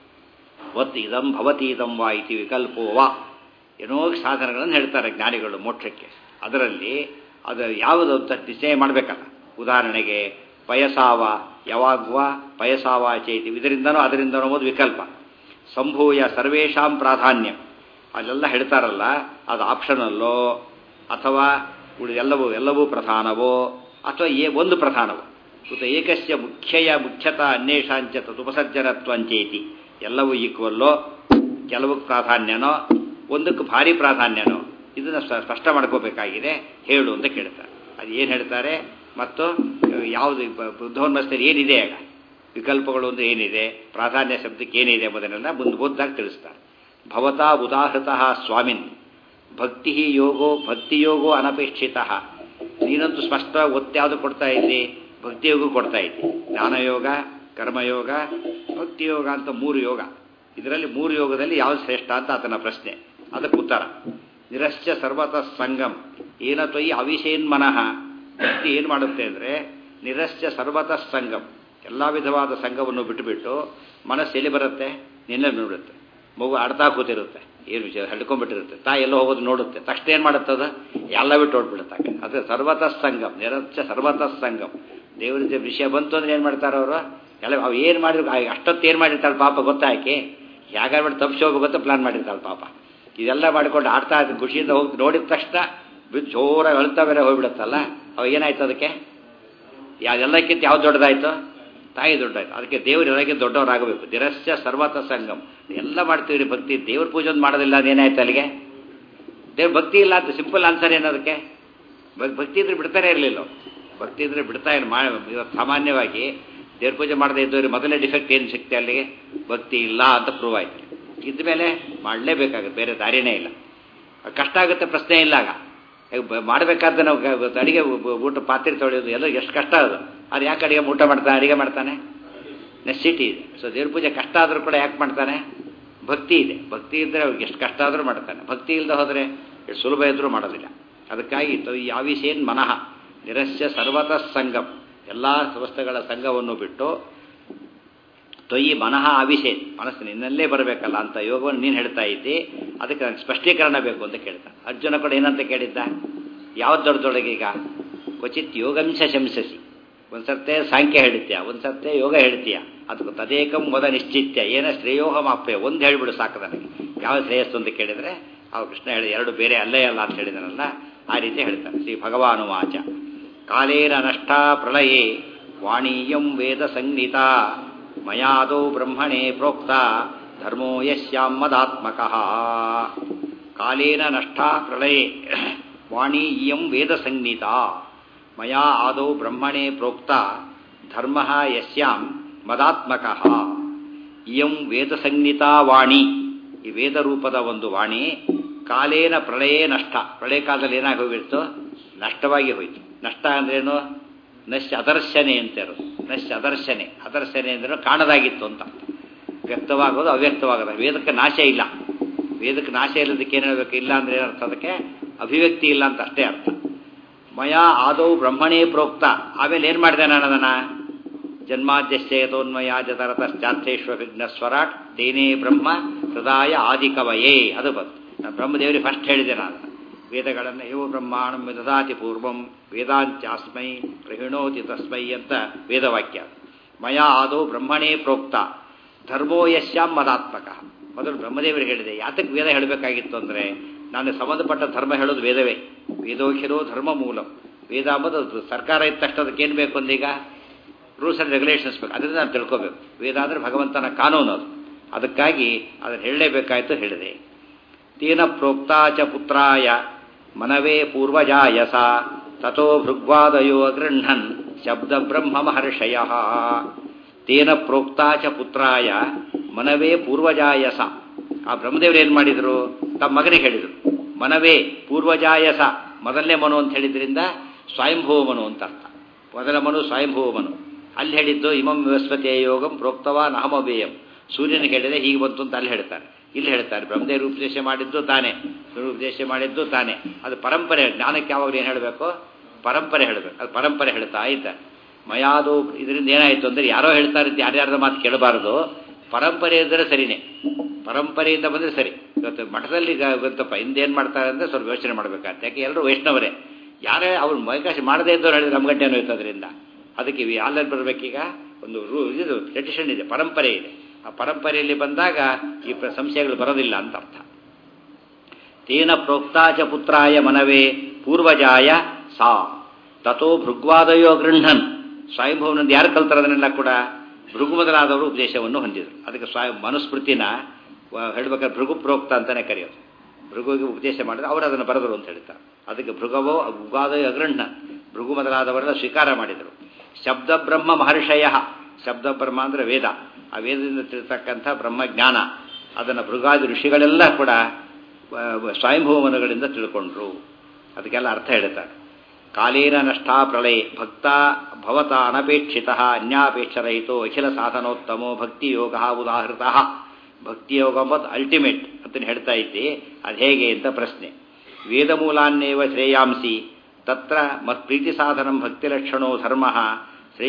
ಒತ್ ಇದಂ ಭವತೀದಂ ವಾ ಇತಿ ವಿಕಲ್ಪೋ ವಾ ಏನೋ ಸಾಧನಗಳನ್ನು ಹೇಳ್ತಾರೆ ಜ್ಞಾನಿಗಳು ಮೋಕ್ಷಕ್ಕೆ ಅದರಲ್ಲಿ ಅದು ಯಾವುದು ಅಂತ ನಿಶ್ಚಯ ಮಾಡಬೇಕಲ್ಲ ಉದಾಹರಣೆಗೆ ಪಯಸಾವ ಯಾವಾಗ್ವ ಪಯಸಾವ ಚೈತಿ ಇದರಿಂದನೋ ಅದರಿಂದನೋ ಒಂದು ವಿಕಲ್ಪ ಸಂಭೂಯ ಸರ್ವೇಷಾಂ ಪ್ರಾಧಾನ್ಯ ಅಲ್ಲೆಲ್ಲ ಹೇಳ್ತಾರಲ್ಲ ಅದು ಆಪ್ಷನಲ್ಲೋ ಅಥವಾ ಎಲ್ಲವೂ ಎಲ್ಲವೂ ಪ್ರಧಾನವೋ ಅಥವಾ ಏ ಒಂದು ಪ್ರಧಾನವೋ ಉತ ಏಕಸ್ಯ ಮುಖ್ಯಯ ಮುಖ್ಯತ ಅನ್ಯೇಷಾಂಚ ತದುಪಸರ್ಜನತ್ವಂಚೇತಿ ಎಲ್ಲವೂ ಈಕ್ವಲ್ಲೋ ಕೆಲವಕ್ಕೆ ಪ್ರಾಧಾನ್ಯನೋ ಒಂದಕ್ಕೆ ಭಾರಿ ಪ್ರಾಧಾನ್ಯನೋ ಇದನ್ನು ಸ್ಪಷ್ಟ ಮಾಡ್ಕೋಬೇಕಾಗಿದೆ ಹೇಳು ಅಂತ ಕೇಳ್ತಾರೆ ಅದು ಏನು ಹೇಳ್ತಾರೆ ಮತ್ತು ಯಾವುದು ಬುದ್ಧೋನ್ಮಸ್ತರು ಏನಿದೆ ಆಗ ವಿಕಲ್ಪಗಳು ಅಂದ್ರೆ ಏನಿದೆ ಪ್ರಾಧಾನ್ಯ ಶಬ್ದಕ್ಕೆ ಏನಿದೆ ಎಂಬುದನ್ನೆಲ್ಲ ಮುಂದೆ ಬುದ್ಧಾಗಿ ತಿಳಿಸ್ತಾರೆ ಭವತಾ ಉದಾಹೃತಃ ಸ್ವಾಮಿನ್ ಭಕ್ತಿ ಯೋಗೋ ಭಕ್ತಿಯೋಗೋ ಅನಪೇಕ್ಷಿತ ನೀನಂತೂ ಸ್ಪಷ್ಟ ಒತ್ತಾವುದು ಕೊಡ್ತಾ ಇದ್ದಿ ಭಕ್ತಿಯೋಗ ಕೊಡ್ತಾ ಇದ್ದಿ ಜ್ಞಾನಯೋಗ ಕರ್ಮಯೋಗ ಭಕ್ತಿಯೋಗ ಅಂತ ಮೂರು ಯೋಗ ಇದರಲ್ಲಿ ಮೂರು ಯೋಗದಲ್ಲಿ ಯಾವುದು ಶ್ರೇಷ್ಠ ಅಂತ ಆತನ ಪ್ರಶ್ನೆ ಅದಕ್ಕೆ ಉತ್ತರ ನಿರಶ್ಚ ಸರ್ವತಃ ಸಂಗಮ್ ಏನ ತ್ವಯಿ ಅವಿಷೇನ್ಮನಃ ಭಕ್ತಿ ಏನು ಮಾಡುತ್ತೆ ಅಂದರೆ ನಿರಶ್ಚ ಸರ್ವತಃ ಸಂಗಮ್ ಎಲ್ಲ ವಿಧವಾದ ಸಂಘವನ್ನು ಬಿಟ್ಟುಬಿಟ್ಟು ಮನಸ್ಸು ಎಲ್ಲಿ ಬರುತ್ತೆ ನಿನ್ನೆ ನೋಡುತ್ತೆ ಮಗು ಆಡ್ತಾ ಕೂತಿರುತ್ತೆ ಏನು ವಿಷಯ ಹಳ್ಕೊಂಡ್ಬಿಟ್ಟಿರುತ್ತೆ ತಾಯಿ ಎಲ್ಲ ಹೋಗೋದು ನೋಡುತ್ತೆ ತಕ್ಷಣ ಏನು ಮಾಡುತ್ತದ ಎಲ್ಲ ಬಿಟ್ಟು ಹೊಡ್ಬಿಡುತ್ತೆ ಅದು ಸರ್ವತಃ ಸಂಗಮ್ ನಿರಚ್ಚ ಸರ್ವತಃ ಸಂಗಮ್ ದೇವರ ವಿಷಯ ಬಂತು ಅಂದ್ರೆ ಏನು ಮಾಡ್ತಾರೆ ಅವರು ಎಲ್ಲ ಅವು ಏನು ಮಾಡಿದ್ರು ಅಷ್ಟೊತ್ತು ಏನು ಮಾಡಿರ್ತಾಳೆ ಪಾಪ ಗೊತ್ತಾಕಿ ಹೇಗಾಗ್ಬಿಟ್ಟು ತಪ್ಪಿಸಿ ಹೋಗೋಬತ್ತ ಪ್ಲಾನ್ ಮಾಡಿರ್ತಾಳೆ ಪಾಪ ಇದೆಲ್ಲ ಮಾಡ್ಕೊಂಡು ಆಡ್ತಾ ಇದ್ದು ಖುಷಿಯಿಂದ ಹೋಗಿ ನೋಡಿದ ತಕ್ಷಣ ಬಿದ್ದು ಜೋರಾಗಿ ಅಳ್ತಾ ಬೇರೆ ಹೋಗ್ಬಿಡುತ್ತಲ್ಲ ಅವಾಗ ಏನಾಯ್ತು ಅದಕ್ಕೆ ಯಾವ್ದೆಲ್ಲಕ್ಕಿಂತ ಯಾವ್ದು ದೊಡ್ಡದಾಯ್ತು ತಾಯಿ ದೊಡ್ಡಾಯ್ತು ಅದಕ್ಕೆ ದೇವರು ಎಲ್ಲಕ್ಕೆ ದೊಡ್ಡವರಾಗಬೇಕು ದಿರಸ್ಯ ಸರ್ವತ ಸಂಗಮ್ ಎಲ್ಲ ಮಾಡ್ತೀವಿ ಭಕ್ತಿ ದೇವ್ರ ಪೂಜೆ ಒಂದು ಮಾಡೋದಿಲ್ಲ ಅದೇನಾಯ್ತು ಅಲ್ಲಿಗೆ ದೇವ್ರ ಭಕ್ತಿ ಇಲ್ಲ ಅಂತ ಸಿಂಪಲ್ ಆನ್ಸರ್ ಏನದಕ್ಕೆ ಭಕ್ತಿ ಇದ್ರೆ ಬಿಡ್ತಾನೆ ಇರಲಿಲ್ಲ ಭಕ್ತಿ ಇದ್ರೆ ಬಿಡ್ತಾ ಇಲ್ಲ ಮಾ ಇವತ್ತು ಸಾಮಾನ್ಯವಾಗಿ ದೇವ್ರ ಪೂಜೆ ಮಾಡದೇ ಇದ್ದವ್ರಿಗೆ ಮೊದಲನೇ ಡಿಫೆಕ್ಟ್ ಏನು ಸಿಕ್ತೆ ಅಲ್ಲಿಗೆ ಭಕ್ತಿ ಇಲ್ಲ ಅಂತ ಪ್ರೂವ್ ಆಯ್ತು ಇದ್ಮೇಲೆ ಮಾಡಲೇಬೇಕಾಗುತ್ತೆ ಬೇರೆ ದಾರಿನೇ ಇಲ್ಲ ಕಷ್ಟ ಆಗುತ್ತೆ ಪ್ರಶ್ನೆ ಇಲ್ಲ ಆಗ ಮಾಡಬೇಕಾದ್ರೆ ನಾವು ಅಡಿಗೆ ಊಟ ಪಾತ್ರೆ ತೊಳೆಯೋದು ಎಲ್ಲ ಎಷ್ಟು ಕಷ್ಟ ಅದು ಅದು ಯಾಕೆ ಅಡಿಗೆ ಊಟ ಮಾಡ್ತಾನೆ ಅಡಿಗೆ ಮಾಡ್ತಾನೆ ನೆಸಿಟಿ ಇದೆ ಸೊ ದೇವ್ರ ಪೂಜೆ ಕಷ್ಟ ಆದರೂ ಕೂಡ ಯಾಕೆ ಮಾಡ್ತಾನೆ ಭಕ್ತಿ ಇದೆ ಭಕ್ತಿ ಇದ್ದರೆ ಅವ್ರಿಗೆ ಎಷ್ಟು ಕಷ್ಟ ಆದರೂ ಮಾಡ್ತಾನೆ ಭಕ್ತಿ ಇಲ್ಲದೆ ಹೋದರೆ ಎಷ್ಟು ಸುಲಭ ಇದ್ದರೂ ಮಾಡೋದಿಲ್ಲ ಅದಕ್ಕಾಗಿ ಯಾವಿಷೇನ್ ಮನಃ ನಿರಸ್ಯ ಸರ್ವತಃ ಸಂಗಮ್ ಎಲ್ಲ ವಸ್ತುಗಳ ಸಂಘವನ್ನು ಬಿಟ್ಟು ತೊಯ್ಯಿ ಮನಃ ಅಭಿಷೇಕ್ ಮನಸ್ಸು ನಿನ್ನಲ್ಲೇ ಬರಬೇಕಲ್ಲ ಅಂತ ಯೋಗವನ್ನು ನೀನು ಹೇಳ್ತಾ ಇದ್ದಿ ಅದಕ್ಕೆ ನನಗೆ ಸ್ಪಷ್ಟೀಕರಣ ಬೇಕು ಅಂತ ಕೇಳ್ತಾ ಅರ್ಜುನ ಕೂಡ ಏನಂತ ಕೇಳಿದ್ದ ಯಾವ್ದು ದೊಡ್ಡದೊಳಗೆ ಈಗ ಕ್ವಚಿತ್ ಯೋಗಂಶ ಶಂಸಸಿ ಒಂದು ಸರ್ತೆ ಸಾಂಖ್ಯ ಹೇಳ್ತೀಯ ಒಂದು ಸರ್ತೆ ಯೋಗ ಹೇಳ್ತೀಯ ಅದಕ್ಕೆ ತದೇಕಂ ಮೊದ ನಿಶ್ಚಿತ್ಯ ಏನ ಶ್ರೇಯೋಹ ಮಾಪ್ಯ ಒಂದು ಹೇಳಿಬಿಡು ಸಾಕು ನನಗೆ ಯಾವ ಶ್ರೇಯಸ್ಸು ಅಂತ ಕೇಳಿದರೆ ಅವ ಕೃಷ್ಣ ಹೇಳಿ ಎರಡು ಬೇರೆ ಅಲ್ಲೇ ಅಲ್ಲ ಅಂತ ಹೇಳಿದನಲ್ಲ ಆ ರೀತಿ ಹೇಳ್ತಾನೆ ಶ್ರೀ ಭಗವಾನು ವಾಚ ಕಾಲೇನ ನಷ್ಟ ಪ್ರಳಯೇ ವಾಣೀಯಂ ವೇದ ಸಂಗೀತ ಮಯಾದೋ ಬ್ರಹ್ಮಣೇ ಪ್ರೋಕ್ತ ಧರ್ಮೋ ಯಶ್ಯಾಂ ಮದಾತ್ಮಕ ಕಾಲೇನ ನಷ್ಟ ಪ್ರಳಯೇ ವಾಣಿ ಇಯಂ ವೇದ ಸಂಗೀತ ಮಯಾ ಆದೌ ಬ್ರಹ್ಮಣೇ ಪ್ರೋಕ್ತ ಧರ್ಮ ಯಸ್ಯಾಂ ಮದಾತ್ಮಕ ಇಯಂ ವೇದ ಸಂಗೀತಾ ವಾಣಿ ಈ ವೇದ ರೂಪದ ಒಂದು ವಾಣಿ ಕಾಲೇನ ಪ್ರಳಯೇ ನಷ್ಟ ಪ್ರಳಯ ಕಾಲದಲ್ಲಿ ಏನಾಗಿ ಹೋಗಿತ್ತು ನಷ್ಟವಾಗಿ ಹೋಯಿತು ನಷ್ಟ ಅಂದ್ರೇನು ನಶ್ಯ ಅದರ್ಶನೆ ಅಂತಾರು ನಶ್ಯ ಅದರ್ಶನೆ ಅದರ್ಶನೆ ಅಂದ್ರೆ ಕಾಣದಾಗಿತ್ತು ಅಂತ ವ್ಯಕ್ತವಾಗೋದು ಅವ್ಯಕ್ತವಾಗೋದು ವೇದಕ್ಕೆ ನಾಶ ಇಲ್ಲ ವೇದಕ್ಕೆ ನಾಶ ಇಲ್ಲದಕ್ಕೆ ಏನು ಹೇಳಬೇಕು ಇಲ್ಲ ಅಂದ್ರೆ ಏನರ್ಥ ಅದಕ್ಕೆ ಅಭಿವ್ಯಕ್ತಿ ಇಲ್ಲ ಅಂತ ಅಷ್ಟೇ ಅರ್ಥ ಮಯಾ ಆದೌ ಬ್ರಹ್ಮಣೇ ಪ್ರೋಕ್ತ ಆಮೇಲೆ ಏನು ಮಾಡಿದೆ ನಾನು ಅದನ್ನ ಜನ್ಮಾದ್ಯಶ್ಚೇತೋನ್ಮಯ ಜತರತಶ್ಚಾರ್ಥೇಶ್ವ ವಿಘ್ನ ಸ್ವರಾಟ್ ತೇನೇ ಬ್ರಹ್ಮ ಹೃದಯ ಆದಿಕವಯೇ ಅದು ಬಂತು ನಾನು ಬ್ರಹ್ಮದೇವರಿಗೆ ಫಸ್ಟ್ ಹೇಳಿದೆ ನಾನು ವೇದಗಳನ್ನು ಯೋ ಬ್ರಹ್ಮಾಣಂ ವಿದದಾತಿ ಪೂರ್ವಂ ವೇದಾಂಚಾಸ್ಮೈ ಪ್ರಹಿಣೋತಿ ತಸ್ಮೈ ಅಂತ ವೇದವಾಕ್ಯ ಮಯಾ ಆದೋ ಬ್ರಹ್ಮಣೇ ಪ್ರೋಕ್ತ ಧರ್ಮೋ ಯಶ್ಯಾಂ ಮದಾತ್ಮಕ ಮೊದಲು ಬ್ರಹ್ಮದೇವರಿಗೆ ಹೇಳಿದೆ ಯಾತಕ್ಕೆ ವೇದ ಹೇಳಬೇಕಾಗಿತ್ತು ಅಂದರೆ ನಾನು ಸಂಬಂಧಪಟ್ಟ ಧರ್ಮ ಹೇಳೋದು ವೇದವೇ ವೇದೋಖಿರೋ ಧರ್ಮ ಮೂಲ ವೇದ ಅಂಬುದು ಸರ್ಕಾರ ಇದ್ದ ತಕ್ಷಣ ಅದಕ್ಕೆ ಏನು ಬೇಕು ಅಂದೀಗ ರೂಲ್ಸ್ ಆ್ಯಂಡ್ ರೆಗ್ಯುಲೇಷನ್ಸ್ ಬೇಕು ಅದರಿಂದ ನಾನು ತಿಳ್ಕೋಬೇಕು ವೇದ ಅಂದರೆ ಭಗವಂತನ ಕಾನೂನು ಅದು ಅದಕ್ಕಾಗಿ ಅದನ್ನು ಹೇಳಲೇಬೇಕಾಯ್ತು ಹೇಳಿದೆ ತೇನ ಪ್ರೋಕ್ತಾ ಚ ಪುತ್ರಾಯ ಮನವೇ ಪೂರ್ವಜಾಯ ಸ ತಥೋ ಭೃಗ್ವಾದಯೋ ಅಗೃಹ್ಣನ್ ಶಬ್ದ ಬ್ರಹ್ಮ ಮಹರ್ಷಯ ತೇನ ಪ್ರೋಕ್ತಾ ಚ ಪುತ್ರಾಯ ಮನವೇ ಪೂರ್ವಜಾಯ ಸ ಆ ಬ್ರಹ್ಮದೇವರು ಏನು ಮಾಡಿದರು ತಮ್ಮ ಮಗನಿಗೆ ಹೇಳಿದರು ಮನವೇ ಪೂರ್ವಜಾಯ ಸ ಮೊದಲನೇ ಮನು ಅಂತ ಹೇಳಿದ್ರಿಂದ ಸ್ವಯಂಭೂವ ಮನು ಅಂತ ಅರ್ಥ ಮೊದಲ ಮನು ಸ್ವಯಂಭೂವ ಮನು ಅಲ್ಲಿ ಹೇಳಿದ್ದು ಇಮಂ ವಿವಸ್ಪತಿಯ ಯೋಗಂ ಪ್ರೋಕ್ತವಾ ನಹಮಬೇಯಂ ಸೂರ್ಯನಿಗೆ ಹೇಳಿದೆ ಹೀಗೆ ಬಂತು ಅಂತ ಅಲ್ಲಿ ಹೇಳ್ತಾರೆ ಇಲ್ಲಿ ಹೇಳ್ತಾರೆ ಬ್ರಹ್ಮದೇವರು ಉಪದೇಶ ಮಾಡಿದ್ದು ತಾನೇ ಉಪದೇಶ ಮಾಡಿದ್ದು ತಾನೇ ಅದು ಪರಂಪರೆ ಜ್ಞಾನಕ್ಕೆ ಯಾವಾಗಲೂ ಏನು ಹೇಳಬೇಕು ಪರಂಪರೆ ಹೇಳಬೇಕು ಅದು ಪರಂಪರೆ ಹೇಳ್ತಾ ಇದ್ದಾರೆ ಮಯಾದು ಇದರಿಂದ ಏನಾಯಿತು ಅಂದರೆ ಯಾರೋ ಹೇಳ್ತಾರೆ ಯಾರ್ಯಾರ್ದ ಮಾತು ಕೇಳಬಾರದು ಪರಂಪರೆ ಇದ್ದರೆ ಸರಿನೇ ಪರಂಪರೆಯಿಂದ ಬಂದರೆ ಸರಿ ಇವತ್ತು ಮಠದಲ್ಲಿ ಗೊತ್ತಪ್ಪ ಹಿಂದೇನು ಮಾಡ್ತಾರೆ ಅಂದರೆ ಸ್ವಲ್ಪ ಯೋಚನೆ ಮಾಡಬೇಕಾಗುತ್ತೆ ಯಾಕೆ ಎಲ್ಲರೂ ವೈಷ್ಣವರೇ ಯಾರೇ ಅವ್ರು ಮೈಕಾಶಿ ಮಾಡದೇ ಇದ್ದವ್ರು ಹೇಳಿದ್ರೆ ನಮ್ಮ ಗಂಟೆ ಹೋಯ್ತು ಅದರಿಂದ ಅದಕ್ಕೆ ಯಾರಲ್ಲಿ ಬರಬೇಕೀಗ ಒಂದು ರೂ ಇದು ಟ್ರೆಡಿಷನ್ ಇದೆ ಪರಂಪರೆ ಇದೆ ಆ ಪರಂಪರೆಯಲ್ಲಿ ಬಂದಾಗ ಈ ಸಂಶಯಗಳು ಬರೋದಿಲ್ಲ ಅಂತ ಅರ್ಥ ತೇನ ಪ್ರೋಕ್ತಾಚ ಪುತ್ರಾಯ ಮನವೇ ಪೂರ್ವಜಾಯ ಸಾ ತಥೋ ಭೃಗ್ವಾದಯೋ ಗೃಹ್ಣನ್ ಸ್ವಯಂಭವನಂದು ಯಾರು ಕಲ್ತಾರೆ ಅದನ್ನೆಲ್ಲ ಕೂಡ ಭೃಗು ಮೊದಲಾದವರು ಉಪದೇಶವನ್ನು ಹೊಂದಿದರು ಅದಕ್ಕೆ ಸ್ವಯಂ ಮನುಸ್ಮೃತಿನ ಹೇಳ್ಬೇಕಾದ್ರೆ ಭೃಗು ಪ್ರೋಕ್ತ ಅಂತಾನೆ ಕರೆಯೋದು ಭೃಗುವಿಗೆ ಉಪದೇಶ ಮಾಡಿದ್ರೆ ಅವರು ಅದನ್ನು ಬರೆದರು ಅಂತ ಹೇಳ್ತಾರೆ ಅದಕ್ಕೆ ಭೃಗವೋ ಉಗಾದಯ ಅಗ್ರಹ್ಣ ಭೃಗು ಮೊದಲಾದವರೆಲ್ಲ ಸ್ವೀಕಾರ ಮಾಡಿದರು ಶಬ್ದ ಬ್ರಹ್ಮ ಮಹರ್ಷಯ ಶಬ್ದ ಬ್ರಹ್ಮ ಅಂದರೆ ವೇದ ಆ ವೇದದಿಂದ ತಿಳ್ತಕ್ಕಂಥ ಬ್ರಹ್ಮಜ್ಞಾನ ಅದನ್ನು ಭೃಗಾದಿ ಋಷಿಗಳೆಲ್ಲ ಕೂಡ ಸ್ವಯಂಭೂಮನಗಳಿಂದ ತಿಳ್ಕೊಂಡ್ರು ಅದಕ್ಕೆಲ್ಲ ಅರ್ಥ ಹೇಳ್ತಾರೆ ಕಾಲೇನ ನಷ್ಟಾ ಪ್ರಳಯ ಭಕ್ತ ಭವತ ಅನಪೇಕ್ಷಿತ ಅನ್ಯಾಪೇಕ್ಷರಹಿತೋ ಅಖಿಲ ಸಾಧನೋತ್ತಮೋ ಭಕ್ತಿಯೋಗ ಉದಾಹೃತ ಭಕ್ತಿಯೋಗ ಮತ್ತು ಅಲ್ಟಿಮೇಟ್ ಅಂತ ಹೇಳ್ತಾ ಇದ್ದೆ ಅದು ಹೇಗೆ ಅಂತ ಪ್ರಶ್ನೆ ವೇದಮೂಲಾನ್ನೇವ ಶ್ರೇಯಾಂಸಿ ತತ್ರ ಮತ್ ಪ್ರೀತಿ ಸಾಧನಂ ಭಕ್ತಿಲಕ್ಷಣೋ ಧರ್ಮ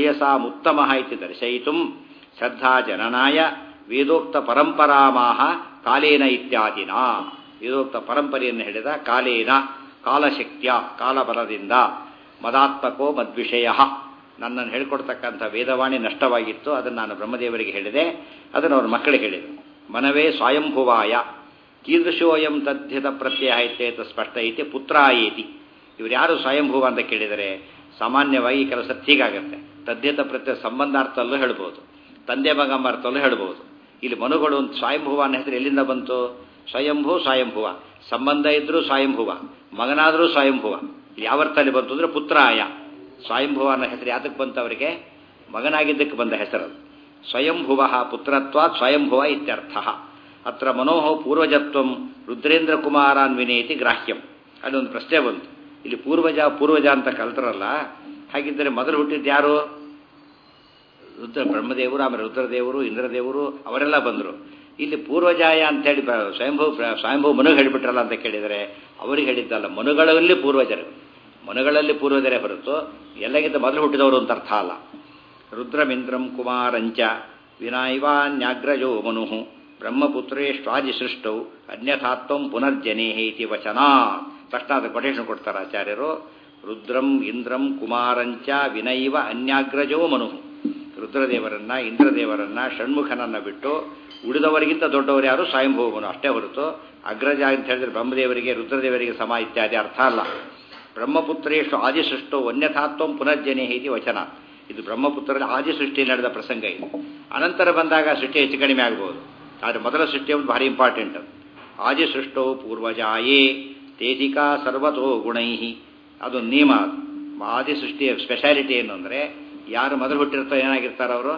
ಶ್ರೇಯಸಾಮುತ್ತಮ ಇತಿ ದರ್ಶಯಿತು ಶ್ರದ್ಧಾ ಜನನಾಯ ವೇದೋಕ್ತ ಪರಂಪರಾಮಾಹ ಕಾಲೇನ ಇತ್ಯಾದಿನ ಇದೋಕ್ತ ಪರಂಪರೆಯನ್ನು ಹೇಳಿದ ಕಾಲೇನ ಕಾಲಶಕ್ತಿಯ ಕಾಲಬಲದಿಂದ ಮದಾತ್ಮಕೋ ಮದ್ವಿಷಯ ನನ್ನನ್ನು ಹೇಳ್ಕೊಡ್ತಕ್ಕಂಥ ವೇದವಾಣಿ ನಷ್ಟವಾಗಿತ್ತು ಅದನ್ನು ನಾನು ಬ್ರಹ್ಮದೇವರಿಗೆ ಹೇಳಿದೆ ಅದನ್ನು ಅವ್ರ ಮಕ್ಕಳಿಗೆ ಹೇಳಿದರು ಮನವೇ ಸ್ವಯಂಭುವಾಯ ಕೀದೃಶೋಯಂ ತದ್ಧಿತ ಪ್ರತ್ಯಯ ಇತ್ಯೇತ ಸ್ಪಷ್ಟ ಐತಿ ಪುತ್ರ ಏತಿ ಇವ್ರು ಯಾರು ಸ್ವಯಂಭುವ ಅಂತ ಕೇಳಿದರೆ ಸಾಮಾನ್ಯವಾಗಿ ಕೆಲವು ಸತ್ ಹೀಗಾಗತ್ತೆ ತದ್ಧಿತ ಪ್ರತ್ಯಯ ಸಂಬಂಧಾರ್ಥಲ್ಲೂ ಹೇಳ್ಬೋದು ತಂದೆ ಮಗ ಅರ್ಥಲ್ಲೂ ಹೇಳ್ಬೋದು ಇಲ್ಲಿ ಮನುಗಳು ಒಂದು ಸ್ವಯಂಭುವ ಅನ್ನೋ ಹೆಸರು ಎಲ್ಲಿಂದ ಬಂತು ಸ್ವಯಂಭೂ ಸ್ವಯಂಭುವ ಸಂಬಂಧ ಇದ್ರೂ ಸ್ವಯಂಭುವ ಮಗನಾದರೂ ಸ್ವಯಂಭುವ ಯಾವ ಅರ್ಥದಲ್ಲಿ ಬಂತು ಅಂದರೆ ಪುತ್ರಾಯ ಸ್ವಯಂಭುವ ಅನ್ನೋ ಹೆಸರು ಯಾತಕ್ಕೆ ಬಂತು ಅವರಿಗೆ ಮಗನಾಗಿದ್ದಕ್ಕೆ ಬಂದ ಹೆಸರು ಸ್ವಯಂಭುವ ಪುತ್ರತ್ವ ಸ್ವಯಂಭುವ ಇತ್ಯರ್ಥ ಅತ್ರ ಮನೋಹ ಪೂರ್ವಜತ್ವಂ ರುದ್ರೇಂದ್ರ ಕುಮಾರಾನ್ವಿನೇತಿ ಗ್ರಾಹ್ಯಂ ಅಲ್ಲೊಂದು ಪ್ರಶ್ನೆ ಬಂತು ಇಲ್ಲಿ ಪೂರ್ವಜ ಪೂರ್ವಜ ಅಂತ ಕಲ್ತರಲ್ಲ ಹಾಗಿದ್ದರೆ ಮೊದಲು ಹುಟ್ಟಿದ್ದು ಯಾರು ರುದ್ರ ಬ್ರಹ್ಮದೇವರು ಆಮೇಲೆ ರುದ್ರದೇವರು ಇಂದ್ರದೇವರು ಅವರೆಲ್ಲ ಬಂದರು ಇಲ್ಲಿ ಪೂರ್ವಜಾಯ ಅಂತೇಳಿ ಸ್ವಯಂಭೂ ಸ್ವಯಂಭೂ ಮನು ಹೇಳಿಬಿಟ್ರಲ್ಲ ಅಂತ ಕೇಳಿದರೆ ಅವರಿಗೆ ಹೇಳಿದ್ದಲ್ಲ ಮನುಗಳಲ್ಲಿ ಪೂರ್ವಜರು ಮನುಗಳಲ್ಲಿ ಪೂರ್ವಜರೇ ಹೊರತು ಎಲ್ಲಗಿಂತ ಮೊದಲು ಹುಟ್ಟಿದವರು ಅಂತ ಅರ್ಥ ಅಲ್ಲ ರುದ್ರಮಿಂದ್ರಂ ಕುಮಾರಂಚ ವಿನಾಯ್ವಾನ್ಯಾಗ್ರಜೋ ಮನು ಬ್ರಹ್ಮಪುತ್ರೇಷ್ಟಾದಿ ಸೃಷ್ಟೌ ಅನ್ಯಥಾತ್ವಂ ಪುನರ್ಜನೇ ಇತಿ ವಚನ ತಕ್ಷಣ ಅದು ಕೊಟೇಶನ್ ಕೊಡ್ತಾರೆ ಆಚಾರ್ಯರು ರುದ್ರಂ ಇಂದ್ರಂ ಕುಮಾರಂಚ ವಿನೈವ ಅನ್ಯಾಗ್ರಜೋ ಮನು ರುದ್ರದೇವರನ್ನ ಇಂದ್ರದೇವರನ್ನ ಷಣ್ಮುಖನನ್ನ ಬಿಟ್ಟು ಉಳಿದವರಿಗಿಂತ ದೊಡ್ಡವರು ಯಾರು ಸ್ವಯಂಭೂಮನು ಅಷ್ಟೇ ಹೊರತು ಅಗ್ರಜ ಅಂತ ಹೇಳಿದ್ರೆ ಬ್ರಹ್ಮದೇವರಿಗೆ ರುದ್ರದೇವರಿಗೆ ಸಮ ಇತ್ಯಾದಿ ಅರ್ಥ ಅಲ್ಲ ಬ್ರಹ್ಮಪುತ್ರೇಶು ಆದಿಸೃಷ್ಟೋ ಅನ್ಯಥಾತ್ವಂ ಪುನರ್ಜನೆ ಇತಿ ವಚನ ಇದು ಬ್ರಹ್ಮಪುತ್ರರಲ್ಲಿ ಆದಿ ಸೃಷ್ಟಿ ನಡೆದ ಪ್ರಸಂಗ ಇದು ಅನಂತರ ಬಂದಾಗ ಸೃಷ್ಟಿ ಹೆಚ್ಚು ಕಡಿಮೆ ಆಗ್ಬೋದು ಆದರೆ ಮೊದಲ ಸೃಷ್ಟಿ ಒಂದು ಭಾರಿ ಇಂಪಾರ್ಟೆಂಟ್ ಆದಿ ಸೃಷ್ಟೋ ಪೂರ್ವಜಾಯೇ ತೇಜಿಕಾ ಸರ್ವತೋ ಗುಣೈ ಅದೊಂದು ನಿಯಮ ಆದಿ ಸೃಷ್ಟಿಯ ಸ್ಪೆಷಾಲಿಟಿ ಏನು ಅಂದರೆ ಯಾರು ಮೊದಲು ಹುಟ್ಟಿರ್ತಾರೆ ಏನಾಗಿರ್ತಾರೆ ಅವರು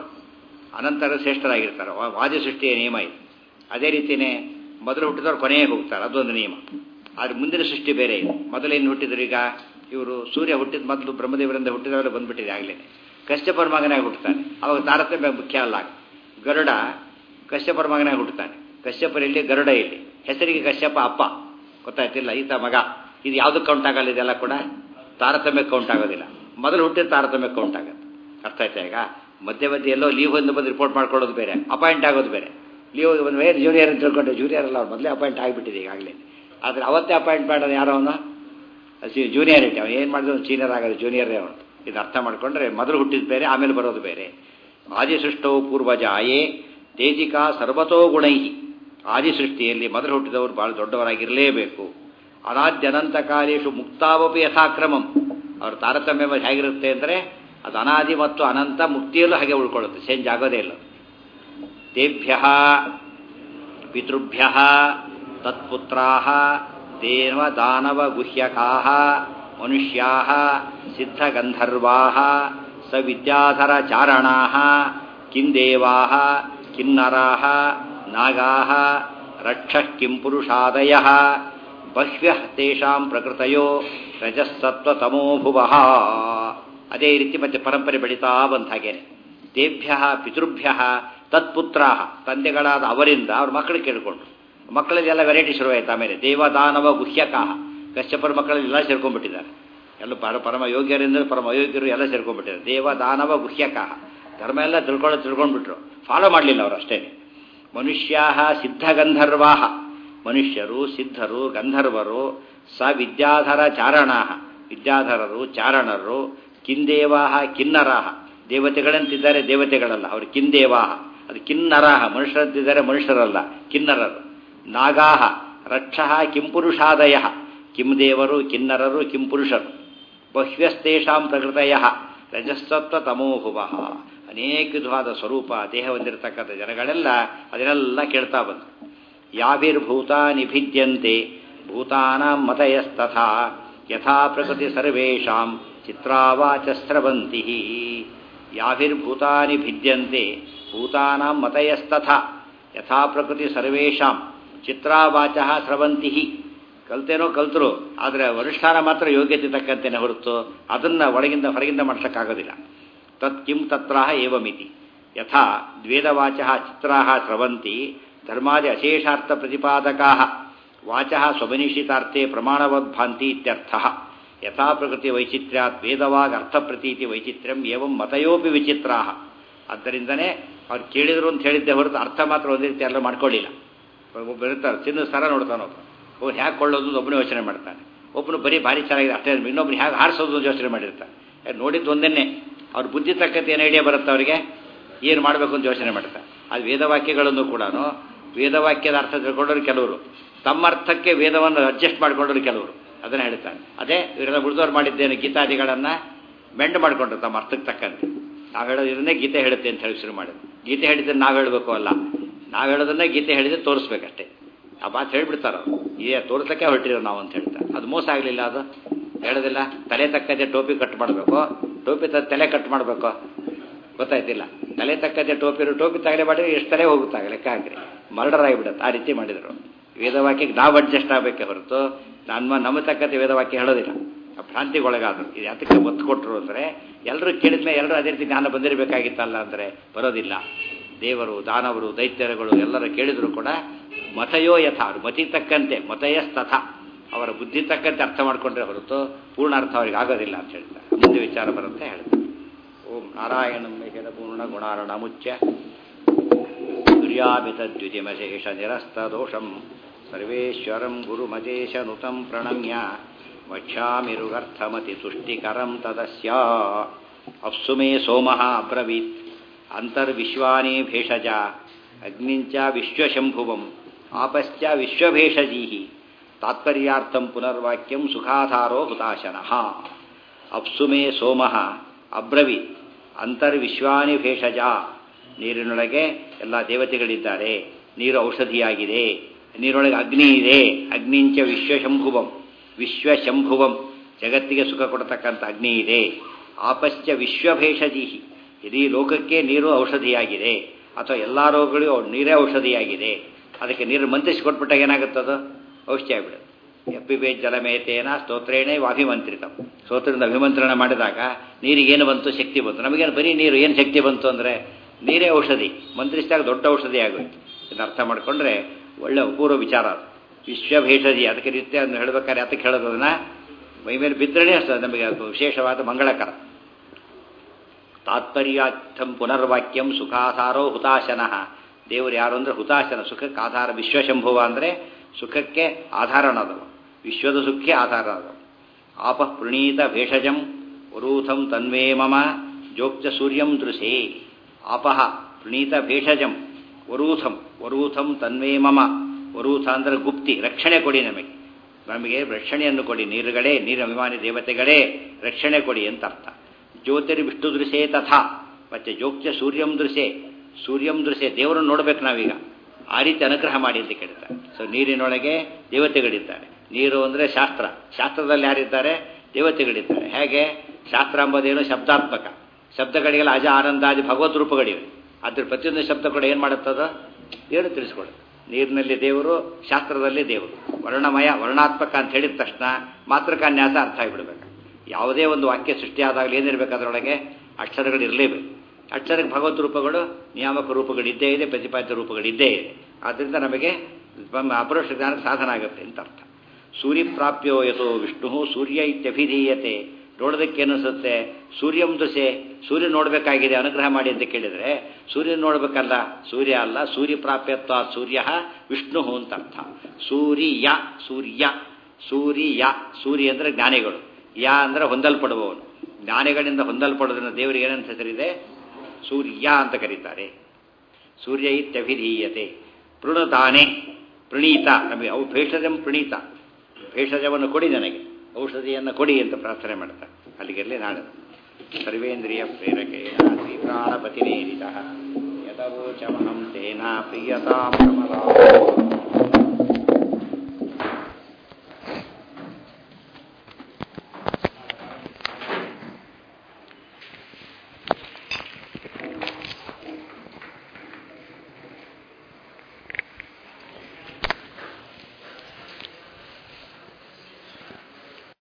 ಅನಂತರ ಶ್ರೇಷ್ಠರಾಗಿರ್ತಾರೆ ಆದಿ ಸೃಷ್ಟಿಯ ನಿಯಮ ಇದು ಅದೇ ರೀತಿಯೇ ಮೊದಲು ಹುಟ್ಟಿದವರು ಕೊನೆಗೆ ಹೋಗ್ತಾರೆ ಅದೊಂದು ನಿಯಮ ಆದರೆ ಮುಂದಿನ ಸೃಷ್ಟಿ ಬೇರೆ ಇದೆ ಮೊದಲೇನು ಹುಟ್ಟಿದ್ರು ಈಗ ಇವರು ಸೂರ್ಯ ಹುಟ್ಟಿದ ಮೊದಲು ಬ್ರಹ್ಮದೇವರಿಂದ ಹುಟ್ಟಿದವರು ಬಂದ್ಬಿಟ್ಟಿದೆ ಆಗಲೇ ಕಶ್ಯಪರ ಮಗನಾಗಿ ಹುಟ್ಟುತ್ತಾನೆ ಅವಾಗ ತಾರತಮ್ಯ ಮುಖ್ಯ ಅಲ್ಲ ಗರುಡ ಕಶ್ಯಪರ ಮಗನಾಗಿ ಹುಟ್ಟುತ್ತಾನೆ ಕಶ್ಯಪರಲ್ಲಿ ಗರುಡ ಇಲ್ಲಿ ಹೆಸರಿಗೆ ಕಶ್ಯಪ ಅಪ್ಪ ಗೊತ್ತಾಯ್ತಿಲ್ಲ ಈತ ಮಗ ಇದು ಯಾವುದಕ್ಕೆ ಕೌಂಟ್ ಆಗಲ್ಲ ಇದೆಲ್ಲ ಕೂಡ ತಾರತಮ್ಯ ಕೌಂಟ್ ಆಗೋದಿಲ್ಲ ಮೊದಲು ಹುಟ್ಟಿದ ತಾರತಮ್ಯ ಕೌಂಟ್ ಆಗುತ್ತೆ ಅರ್ಥ ಆಯ್ತಾ ಈಗ ಮಧ್ಯೆ ಮಧ್ಯೆ ಎಲ್ಲೋ ಲೀವ್ ಒಂದು ಬಂದು ರಿಪೋರ್ಟ್ ಮಾಡ್ಕೊಳ್ಳೋದು ಬೇರೆ ಅಪಾಯಿಂಟ್ ಆಗೋದು ಬೇರೆ ಲೀವ್ ಒಂದು ಬೇರೆ ಜೂನಿಯರ್ ಅಂತ ತಿಳ್ಕೊಂಡೆ ಜೂನಿಯರ್ ಅಲ್ಲ ಅವ್ರು ಮೊದಲೇ ಅಪಾಯಿಂಟ್ ಆಗಿಬಿಟ್ಟಿದೆ ಈಗಾಗಲೇ ಆದರೆ ಅವತ್ತೇ ಅಪಾಯಿಂಟ್ ಮಾಡೋದು ಯಾರೋ ಅವನು ಜೂನಿಯರಿಟಿ ಅವನು ಏನು ಮಾಡಿದ್ರು ಸೀನಿಯರ್ ಆಗೋದು ಜೂನಿಯರೇ ಅವನು ಇದು ಅರ್ಥ ಮಾಡಿಕೊಂಡ್ರೆ ಮೊದಲು ಹುಟ್ಟಿದ ಬೇರೆ ಆಮೇಲೆ ಬರೋದು ಬೇರೆ ಆದಿಸೃಷ್ಟೋ ಪೂರ್ವಜ ಆಯೇ ತೇಜಿಕಾ ಸರ್ವತೋ ಗುಣೈ ಆದಿಸೃಷ್ಟಿಯಲ್ಲಿ ಮೊದಲು ಹುಟ್ಟಿದವರು ಬಹಳ ದೊಡ್ಡವರಾಗಿರಲೇಬೇಕು ಅನಾದ್ಯನಂತ ಕಾಲೇಶು ಮುಕ್ತಾವಪಿ ಯಥಾಕ್ರಮಂ ಅವ್ರ ತಾರತಮ್ಯ ಹೇಗಿರುತ್ತೆ ಅಂದರೆ ಅದು ಅನಾದಿ ಮತ್ತು ಅನಂತ ಮುಕ್ತಿಯಲ್ಲೂ ಹಾಗೆ ಉಳ್ಕೊಳ್ಳುತ್ತೆ ಚೇಂಜ್ ಆಗೋದೇ ಇಲ್ಲ ತೇಭ್ಯ ಪಿತೃಭ್ಯ ತತ್ಪುತ್ರಾ ದೇವ ದಾನವ ಗುಹ್ಯಕಾ ಮನುಷ್ಯಾ ಸಿದ್ಧಗಂಧರ್ವಾ ಸವಿದ್ಯಾಧರ ಚಾರಣಾ ಕಿಂದೇವಾ ಕಿನ್ನರಾ ನಾಗಾ ರಕ್ಷ ಕಿಂ ಪುರುಷಾದಯ ಬಹ್ವ್ಯ ತೇಷಾಂ ಪ್ರಕೃತಯೋ ರಜಸ್ಸತ್ವತಮೋ ಭುವ ಅದೇ ರೀತಿ ಮತ್ತೆ ಪರಂಪರೆ ಬೆಳೀತಾ ಬಂದ ಹಾಗೇನೆ ತೇಭ್ಯ ಪಿತೃಭ್ಯ ತತ್ಪುತ್ರ ತಂದೆಗಳಾದ ಅವರಿಂದ ಅವ್ರ ಮಕ್ಕಳು ಕೇಳಿಕೊಂಡ್ರು ಮಕ್ಕಳಲ್ಲಿ ಎಲ್ಲ ವೆರೈಟಿ ಶುರುವಾಯ್ತು ಆಮೇಲೆ ದೇವದಾನವ ಗುಹ್ಯಕಾಹ ಕಶ್ಯಪರ ಮಕ್ಕಳಲ್ಲಿ ಎಲ್ಲ ಸೇರ್ಕೊಂಡ್ಬಿಟ್ಟಿದ್ದಾರೆ ಎಲ್ಲ ಪರ ಪರಮ ಯೋಗ್ಯರಿಂದ ಪರಮ ಅಯೋಗ್ಯರು ಎಲ್ಲ ಸೇರ್ಕೊಂಡ್ಬಿಟ್ಟಿದ್ದಾರೆ ದೇವದಾನವ ಗುಹ್ಯಕಾಹ ಧರ್ಮ ಎಲ್ಲ ತಿಳ್ಕೊಳ್ಳೋ ತಿಳ್ಕೊಂಡ್ಬಿಟ್ರು ಫಾಲೋ ಮಾಡಲಿಲ್ಲ ಅವರು ಅಷ್ಟೇ ಮನುಷ್ಯಾ ಸಿದ್ಧಗಂಧರ್ವಾ ಮನುಷ್ಯರು ಸಿದ್ಧರು ಗಂಧರ್ವರು ಸ ವಿದ್ಯಾಧರ ಚಾರಣಾ ವಿದ್ಯಾಧರರು ಚಾರಣರು ಕಿಂದೇವಾಹ ಕಿನ್ನರಾಹ ದೇವತೆಗಳಂತಿದ್ದಾರೆ ದೇವತೆಗಳಲ್ಲ ಅವರು ಕಿಂದೇವಾಹ ಅದು ಕಿನ್ನರಾಹ ಮನುಷ್ಯರಂತಿದ್ದಾರೆ ಮನುಷ್ಯರಲ್ಲ ಕಿನ್ನರರು ನಾಗಾಹ ರಕ್ಷ ಕಿಂಪುರುಷಾದಯ ಕಿಂ ದೇವರು ಕಿನ್ನರರು ಕಿಂಪುರುಷರು ಬಹ್ವ್ಯಸ್ತೇಷಾಂ ಪ್ರಕೃತಯ ರಜಸ್ಸತ್ವ ತಮೋಭುವ ಅನೇಕ ವಿಧವಾದ ಸ್ವರೂಪ ದೇಹ ಹೊಂದಿರತಕ್ಕಂಥ ಜನಗಳೆಲ್ಲ ಅದನ್ನೆಲ್ಲ ಕೇಳ್ತಾ ಬಂತು ಯಾಭಿರ್ಭೂತಾನಿ ಭಿದ್ಯಂತೆ ಭೂತಾನಾಂ ಮತಯಸ್ತಥಾ ಯಥಾ ಪ್ರಕೃತಿ ಸರ್ವೇಷಾಂ ಚಿತ್ರಾವಾಚ ಸ್ರವಂತಿ ಯಾಭಿರ್ಭೂತಾನಿ ಭಿದ್ಯಂತೆ ಭೂತಾನಾಂ ಮತಯಸ್ತಥಾ ಯಥಾ ಪ್ರಕೃತಿ ಸರ್ವೇಷಾಂ ಚಿತ್ರಾವಾಚ ಸ್ರವಂತಿ ಕಲ್ತೇನೋ ಕಲ್ತರು ಆದರೆ ಅನುಷ್ಠಾನ ಮಾತ್ರ ಯೋಗ್ಯತೆ ತಕ್ಕಂತೆಯೇ ಹೊರತು ಅದನ್ನು ಒಳಗಿಂದ ಹೊರಗಿಂದ ಮಾಡಿಸೋಕ್ಕಾಗೋದಿಲ್ಲ ತತ್ ಕಿಂ ತತ್ರ ಏವಮಿತಿ ಯಥಾ ದ್ವೇದವಾಚ ಚಿತ್ರಾ ಸ್ರವಂತಿ ಧರ್ಮಾದಿ ಅಶೇಷಾರ್ಥ ಪ್ರತಿಪಾದಕಾ ವಾಚ ಸ್ವಮನಿಷಿತಾರ್ಥೆ ಪ್ರಮಾಣವದ್ಭಾಂತಿ ಇತ್ಯರ್ಥ ಯಥಾ ಪ್ರಕೃತಿ ವೈಚಿತ್ರ್ಯಾತ್ ವೇದವಾಗ್ ಅರ್ಥಪ್ರತೀತಿ ವೈಚಿತ್ರ್ಯಂ ಏವಂ ಮತಯೋಪಿ ವಿಚಿತ್ರಾ ಆದ್ದರಿಂದನೇ ಅವ್ರು ಕೇಳಿದ್ರು ಅಂತ ಹೇಳಿದ್ದೆ ಹೊರತು ಅರ್ಥ ಮಾತ್ರ ಒಂದೇ ರೀತಿ ಎಲ್ಲ ಮಾಡ್ಕೊಳ್ಳಿಲ್ಲ ಒಬ್ಬ ಇರ್ತಾರೆ ಚಿನ್ನದ ಸರ ನೋಡ್ತಾನೆ ಒಬ್ಬ ಒಬ್ಬನು ಹ್ಯಾಗೆ ಕೊಳ್ಳೋದು ಅಂತ ಒಬ್ಬನೇ ಯೋಚನೆ ಮಾಡ್ತಾನೆ ಒಬ್ಬನು ಬರೀ ಭಾರಿ ಚೆನ್ನಾಗಿದೆ ಅಷ್ಟೇ ಇನ್ನೊಬ್ರು ಹ್ಯಾಗೆ ಹಾರಿಸೋದು ಅಂತ ಯೋಚನೆ ಮಾಡಿರ್ತಾನೆ ಯಾಕೆ ನೋಡಿದ್ದು ಒಂದನ್ನೇ ಅವ್ರ ಬುದ್ಧಿ ತಕ್ಕಂತೆ ಏನು ಐಡಿಯಾ ಬರುತ್ತೆ ಅವರಿಗೆ ಏನು ಮಾಡಬೇಕು ಅಂತ ಯೋಚನೆ ಮಾಡ್ತಾರೆ ಅದು ವೇದವಾಕ್ಯಗಳನ್ನು ಕೂಡ ವೇದವಾಕ್ಯದ ಅರ್ಥ ತಿಳ್ಕೊಂಡವ್ರು ಕೆಲವರು ತಮ್ಮ ಅರ್ಥಕ್ಕೆ ವೇದವನ್ನು ಅಡ್ಜಸ್ಟ್ ಮಾಡ್ಕೊಂಡವ್ರು ಕೆಲವರು ಅದನ್ನು ಹೇಳ್ತಾರೆ ಅದೇ ಇವರೆಲ್ಲ ಉಳಿದವ್ರು ಮಾಡಿದ್ದೇನೆ ಗೀತಾದಿಗಳನ್ನು ಮೆಂಡ್ ಮಾಡಿಕೊಂಡ್ರು ತಮ್ಮ ಅರ್ಥಕ್ಕೆ ತಕ್ಕಂತೆ ನಾವು ಹೇಳೋದು ಇದನ್ನೇ ಗೀತೆ ಹೇಳುತ್ತೆ ಅಂತ ಹೇಳಿ ಶುರು ಮಾಡಿದ್ರು ಗೀತೆ ಹೇಳಿದ್ದನ್ನು ನಾವು ಹೇಳಬೇಕು ಅಲ್ಲ ನಾವು ಹೇಳೋದನ್ನೇ ಗೀತೆ ಹೇಳಿದ್ರೆ ತೋರಿಸ್ಬೇಕಷ್ಟೇ ಆ ಮಾತು ಹೇಳ್ಬಿಡ್ತಾರೆ ಅವರು ಏ ತೋರಿಸಕ್ಕೆ ಹೊರಟಿರೋ ನಾವು ಅಂತ ಹೇಳ್ತಾರೆ ಅದು ಮೋಸ ಆಗಲಿಲ್ಲ ಅದು ಹೇಳೋದಿಲ್ಲ ತಲೆ ತಕ್ಕಂತೆ ಟೋಪಿ ಕಟ್ ಮಾಡಬೇಕು ಟೋಪಿ ತ ತಲೆ ಕಟ್ ಮಾಡಬೇಕು ಗೊತ್ತಾಯ್ತಿಲ್ಲ ತಲೆ ತಕ್ಕಂತೆ ಟೋಪಿ ಟೋಪಿ ತಗಲೆ ಮಾಡಿದ್ರೆ ಎಷ್ಟು ತಲೆ ಹೋಗುತ್ತಾಗ ಲೆಕ್ಕ ಹಾಕ್ರಿ ಮರ್ಡರ್ ಆಗಿಬಿಡುತ್ತೆ ಆ ರೀತಿ ಮಾಡಿದರು ವೇದವಾಕ್ಯಕ್ಕೆ ನಾವು ಅಡ್ಜಸ್ಟ್ ಆಗಬೇಕೆ ಹೊರತು ನಮ್ಮ ನಮ್ಮ ತಕ್ಕಂತೆ ವೇದವಾಕ್ಯ ಹೇಳೋದಿಲ್ಲ ಆ ಭ್ರಾಂತಿಗೊಳಗಾದ್ರು ಇದು ಅದಕ್ಕೆ ಒತ್ತು ಕೊಟ್ಟರು ಅಂದರೆ ಎಲ್ಲರೂ ಕೇಳಿದ್ಮೇಲೆ ಎಲ್ಲರೂ ಅದೇ ರೀತಿ ಜ್ಞಾನ ಬಂದಿರಬೇಕಾಗಿತ್ತಲ್ಲ ಅಂದರೆ ಬರೋದಿಲ್ಲ ದೇವರು ದಾನವರು ದೈತ್ಯರುಗಳು ಎಲ್ಲರೂ ಕೇಳಿದ್ರು ಕೂಡ ಮತಯೋ ಯಥ ಅವ್ರು ಮತಿ ತಕ್ಕಂತೆ ಮತಯಸ್ತಥ ಅವರ ಬುದ್ಧಿ ತಕ್ಕಂತೆ ಅರ್ಥ ಮಾಡ್ಕೊಂಡ್ರೆ ಹೊರತು ಪೂರ್ಣ ಅರ್ಥ ಅವ್ರಿಗೆ ಆಗೋದಿಲ್ಲ ಅಂತ ಹೇಳ್ತಾರೆ ಮುಂದೆ ವಿಚಾರ ಬರುತ್ತೆ ಹೇಳ್ತಾರೆ ಓಂ ನಾರಾಯಣ ಮೇಘದ ಪೂರ್ಣ ಗುಣಾರಣ ಮುಚ್ಚ ತುರ್ಯಾಮಿತದ್ವಿತಿಮಶೇಷ ನಿರಸ್ತದೋಷಂ ಸರ್ವೇಶ್ವರಂ ಗುರುಮಜೇಶನುತಂ ಪ್ರಣಮ್ಯ ವಕ್ಷ್ಯಾಮಿರುಗರ್ಥಮತಿ ತುಷ್ಟಿಕರಂ ತದಸ್ಯ ಅಪ್ಸು ಮೇ ಸೋಮಃ ಅಬ್ರವೀತ್ ಅಂತರ್ವಿಶ್ವಾನಿ ಭೇಷಜ ಅಗ್ನಿಂಚ ವಿಶ್ವಶಂಭುವಂ ಆಪಶ್ಚ ವಿಶ್ವಭೇಷಜೀ ತಾತ್ಪರ್ಯಾರ್ಥಂ ಪುನರ್ವಾಕ್ಯಂ ಸುಖಾಧಾರೋ ಹುತಾಶನಃ ಅಪ್ಸು ಮೇ ಸೋಮಃ ಅಬ್ರವೀತ್ ಅಂತರ್ವಿಶ್ವಾನಿ ಭೇಷಜ ನೀರಿನೊಳಗೆ ಎಲ್ಲ ದೇವತೆಗಳಿದ್ದಾರೆ ನೀರು ಔಷಧಿಯಾಗಿದೆ ನೀರೊಳಗೆ ಅಗ್ನಿ ಇದೆ ಅಗ್ನಿಂಚ ವಿಶ್ವಶಂಭುವಂ ವಿಶ್ವಶಂಭುವಂ ಜಗತ್ತಿಗೆ ಸುಖ ಕೊಡತಕ್ಕಂಥ ಅಗ್ನಿ ಇದೆ ಆಪಶ್ಚ ವಿಶ್ವಭೇಷಜೀಹಿ ಇಡೀ ಲೋಕಕ್ಕೆ ನೀರು ಔಷಧಿಯಾಗಿದೆ ಅಥವಾ ಎಲ್ಲ ರೋಗಗಳಿಗೂ ನೀರೇ ಔಷಧಿಯಾಗಿದೆ ಅದಕ್ಕೆ ನೀರು ಮಂತ್ರಿಸಿ ಕೊಟ್ಬಿಟ್ಟಾಗ ಏನಾಗುತ್ತದು ಔಷಧಿ ಆಗಿಬಿಡುತ್ತೆ ಎಪ್ಪಿಬೇ ಜಲಮೇತೇನ ಸ್ತೋತ್ರೇಣೇ ಅಭಿಮಂತ್ರಿತ ಸ್ತೋತ್ರದಿಂದ ಅಭಿಮಂತ್ರಣ ಮಾಡಿದಾಗ ನೀರಿಗೇನು ಬಂತು ಶಕ್ತಿ ಬಂತು ನಮಗೇನು ಬರೀ ನೀರು ಏನು ಶಕ್ತಿ ಬಂತು ಅಂದರೆ ನೀರೇ ಔಷಧಿ ಮಂತ್ರಿಸಿದಾಗ ದೊಡ್ಡ ಔಷಧಿ ಆಗೋಯ್ತು ಇದನ್ನ ಅರ್ಥ ಮಾಡಿಕೊಂಡ್ರೆ ಒಳ್ಳೆ ಅಪೂರ್ವ ವಿಚಾರ ಅದು ವಿಶ್ವಭೇಷಜಿ ಅದಕ್ಕೆ ರೀತಿ ಅದನ್ನು ಹೇಳ್ಬೇಕಾದ್ರೆ ಅದಕ್ಕೆ ಹೇಳೋದನ್ನ ಮೈ ಮೇಲೆ ಬಿದ್ದರೇ ಅಷ್ಟೇ ನಮಗೆ ಅದು ವಿಶೇಷವಾದ ಮಂಗಳಕರ ತಾತ್ಪರ್ಯಾರ್ಥಂ ಪುನರ್ವಾಕ್ಯಂ ಸುಖಾಧಾರೋ ಹುತಾಶನಃ ದೇವರು ಯಾರು ಅಂದರೆ ಹುತಾಶನ ಸುಖಕ್ಕೆ ಆಧಾರ ವಿಶ್ವಶಂಭುವ ಅಂದರೆ ಸುಖಕ್ಕೆ ಆಧಾರನದವ ವಿಶ್ವದ ಸುಖಕ್ಕೆ ಆಧಾರನದವ ಆಪ ಪ್ರಣೀತ ಭೇಷಜಂ ವರೂಥಂ ತನ್ವೇ ಮಮ ಜೋಕ್ತ ಸೂರ್ಯಂ ದೃಶೇ ಆಪಹ ಪ್ರಣೀತ ಭೇಷಜಂ ವರೂಥಂ ವರೂಥಂ ತನ್ವೇ ಮಮ ವರೂಥ ಅಂದರೆ ಗುಪ್ತಿ ರಕ್ಷಣೆ ಕೊಡಿ ನಮಗೆ ನಮಗೆ ರಕ್ಷಣೆಯನ್ನು ಕೊಡಿ ನೀರುಗಳೇ ನೀರು ಅಭಿಮಾನಿ ದೇವತೆಗಳೇ ರಕ್ಷಣೆ ಕೊಡಿ ಅಂತ ಅರ್ಥ ಜ್ಯೋತಿರ್ ವಿಷ್ಣು ದೃಶೇ ತಥಾ ಮತ್ತೆ ಜೋಕ್ತ ಸೂರ್ಯಂ ದೃಶೆ ಸೂರ್ಯಂ ದೃಶ್ಯ ದೇವರನ್ನು ನೋಡ್ಬೇಕು ನಾವೀಗ ಆ ರೀತಿ ಅನುಗ್ರಹ ಮಾಡಿ ಅಂತ ಕೇಳ್ತಾರೆ ಸೊ ನೀರಿನೊಳಗೆ ದೇವತೆಗಳಿದ್ದಾರೆ ನೀರು ಅಂದರೆ ಶಾಸ್ತ್ರ ಶಾಸ್ತ್ರದಲ್ಲಿ ಯಾರಿದ್ದಾರೆ ದೇವತೆಗಳಿದ್ದಾರೆ ಹೇಗೆ ಶಾಸ್ತ್ರ ಎಂಬುದೇನು ಶಬ್ದಾತ್ಮಕ ಶಬ್ದಗಳಿಗೆಲ್ಲ ಅಜ ಆನಂದಾದಿ ಭಗವದ್ ರೂಪಗಳಿವೆ ಅದ್ರ ಪ್ರತಿಯೊಂದು ಶಬ್ದ ಕೂಡ ಏನು ಮಾಡುತ್ತದ ಏನು ತಿಳಿಸ್ಕೊಡುತ್ತೆ ನೀರಿನಲ್ಲಿ ದೇವರು ಶಾಸ್ತ್ರದಲ್ಲಿ ದೇವರು ವರ್ಣಮಯ ವರ್ಣಾತ್ಮಕ ಅಂತ ಹೇಳಿದ ತಕ್ಷಣ ಮಾತೃಕಾನ್ಯಾಸ ಅರ್ಥ ಆಗಿಬಿಡ್ಬೇಕು ಯಾವುದೇ ಒಂದು ವಾಕ್ಯ ಸೃಷ್ಟಿಯಾದಾಗಲೂ ಏನಿರಬೇಕು ಅದರೊಳಗೆ ಅಕ್ಷರಗಳು ಇರಲೇಬೇಕು ಅಕ್ಷರಕ್ಕೆ ಭಗವತ್ ರೂಪಗಳು ನಿಯಾಮಕ ರೂಪಗಳಿದ್ದೇ ಇದೆ ಪ್ರತಿಪಾದ್ಯ ರೂಪಗಳಿದ್ದೇ ಇದೆ ಆದ್ದರಿಂದ ನಮಗೆ ಅಪರೋಕ್ಷ ಜ್ಞಾನಕ್ಕೆ ಸಾಧನ ಆಗುತ್ತೆ ಅಂತ ಅರ್ಥ ಸೂರ್ಯ ಪ್ರಾಪ್ಯೋ ಯಥೋ ವಿಷ್ಣು ಸೂರ್ಯ ಇತ್ಯಭಿಧೀಯತೆ ನೋಡೋದಕ್ಕೆ ಅನಿಸುತ್ತೆ ಸೂರ್ಯಂ ದೃಶೆ ಸೂರ್ಯ ನೋಡಬೇಕಾಗಿದೆ ಅನುಗ್ರಹ ಮಾಡಿ ಅಂತ ಕೇಳಿದರೆ ಸೂರ್ಯ ನೋಡಬೇಕಲ್ಲ ಸೂರ್ಯ ಅಲ್ಲ ಸೂರ್ಯ ಪ್ರಾಪ್ಯತ್ವ ಸೂರ್ಯ ವಿಷ್ಣು ಅಂತ ಅರ್ಥ ಸೂರ್ಯ ಸೂರ್ಯ ಸೂರ್ಯ ಸೂರ್ಯ ಅಂದರೆ ಜ್ಞಾನಿಗಳು ಯಾ ಅಂದರೆ ಹೊಂದಲ್ಪಡುವವನು ಜ್ಞಾನಿಗಳಿಂದ ಹೊಂದಲ್ಪಡೋದನ್ನ ದೇವರಿಗೆ ಏನಂತ ಹೆಸರಿದೆ ಸೂರ್ಯ ಅಂತ ಕರೀತಾರೆ ಸೂರ್ಯ ಇತ್ಯಭಿಧೀಯತೆ ಪೃಣತಾನೆ ಪ್ರಣೀತ ನಮಗೆ ಅವು ಭೇಷಜಂ ಪ್ರಣೀತ ಭೇಷಜವನ್ನು ಕೊಡಿ ನನಗೆ ಔಷಧಿಯನ್ನು ಕೊಡಿ ಅಂತ ಪ್ರಾರ್ಥನೆ ಮಾಡ್ತಾರೆ ಅಲ್ಲಿಗೆಲ್ಲಿ ನಾಳೆ ಸರ್ವೇಂದ್ರಿಯ ಪ್ರೇರಕೇಣ ಶ್ರೀಪ್ರಾಣಪತಿನೇರಿತ ಯಥವೋಚಮಹಂ ತೇನ ಪ್ರಿಯತಾಂ ಕಮಲಾ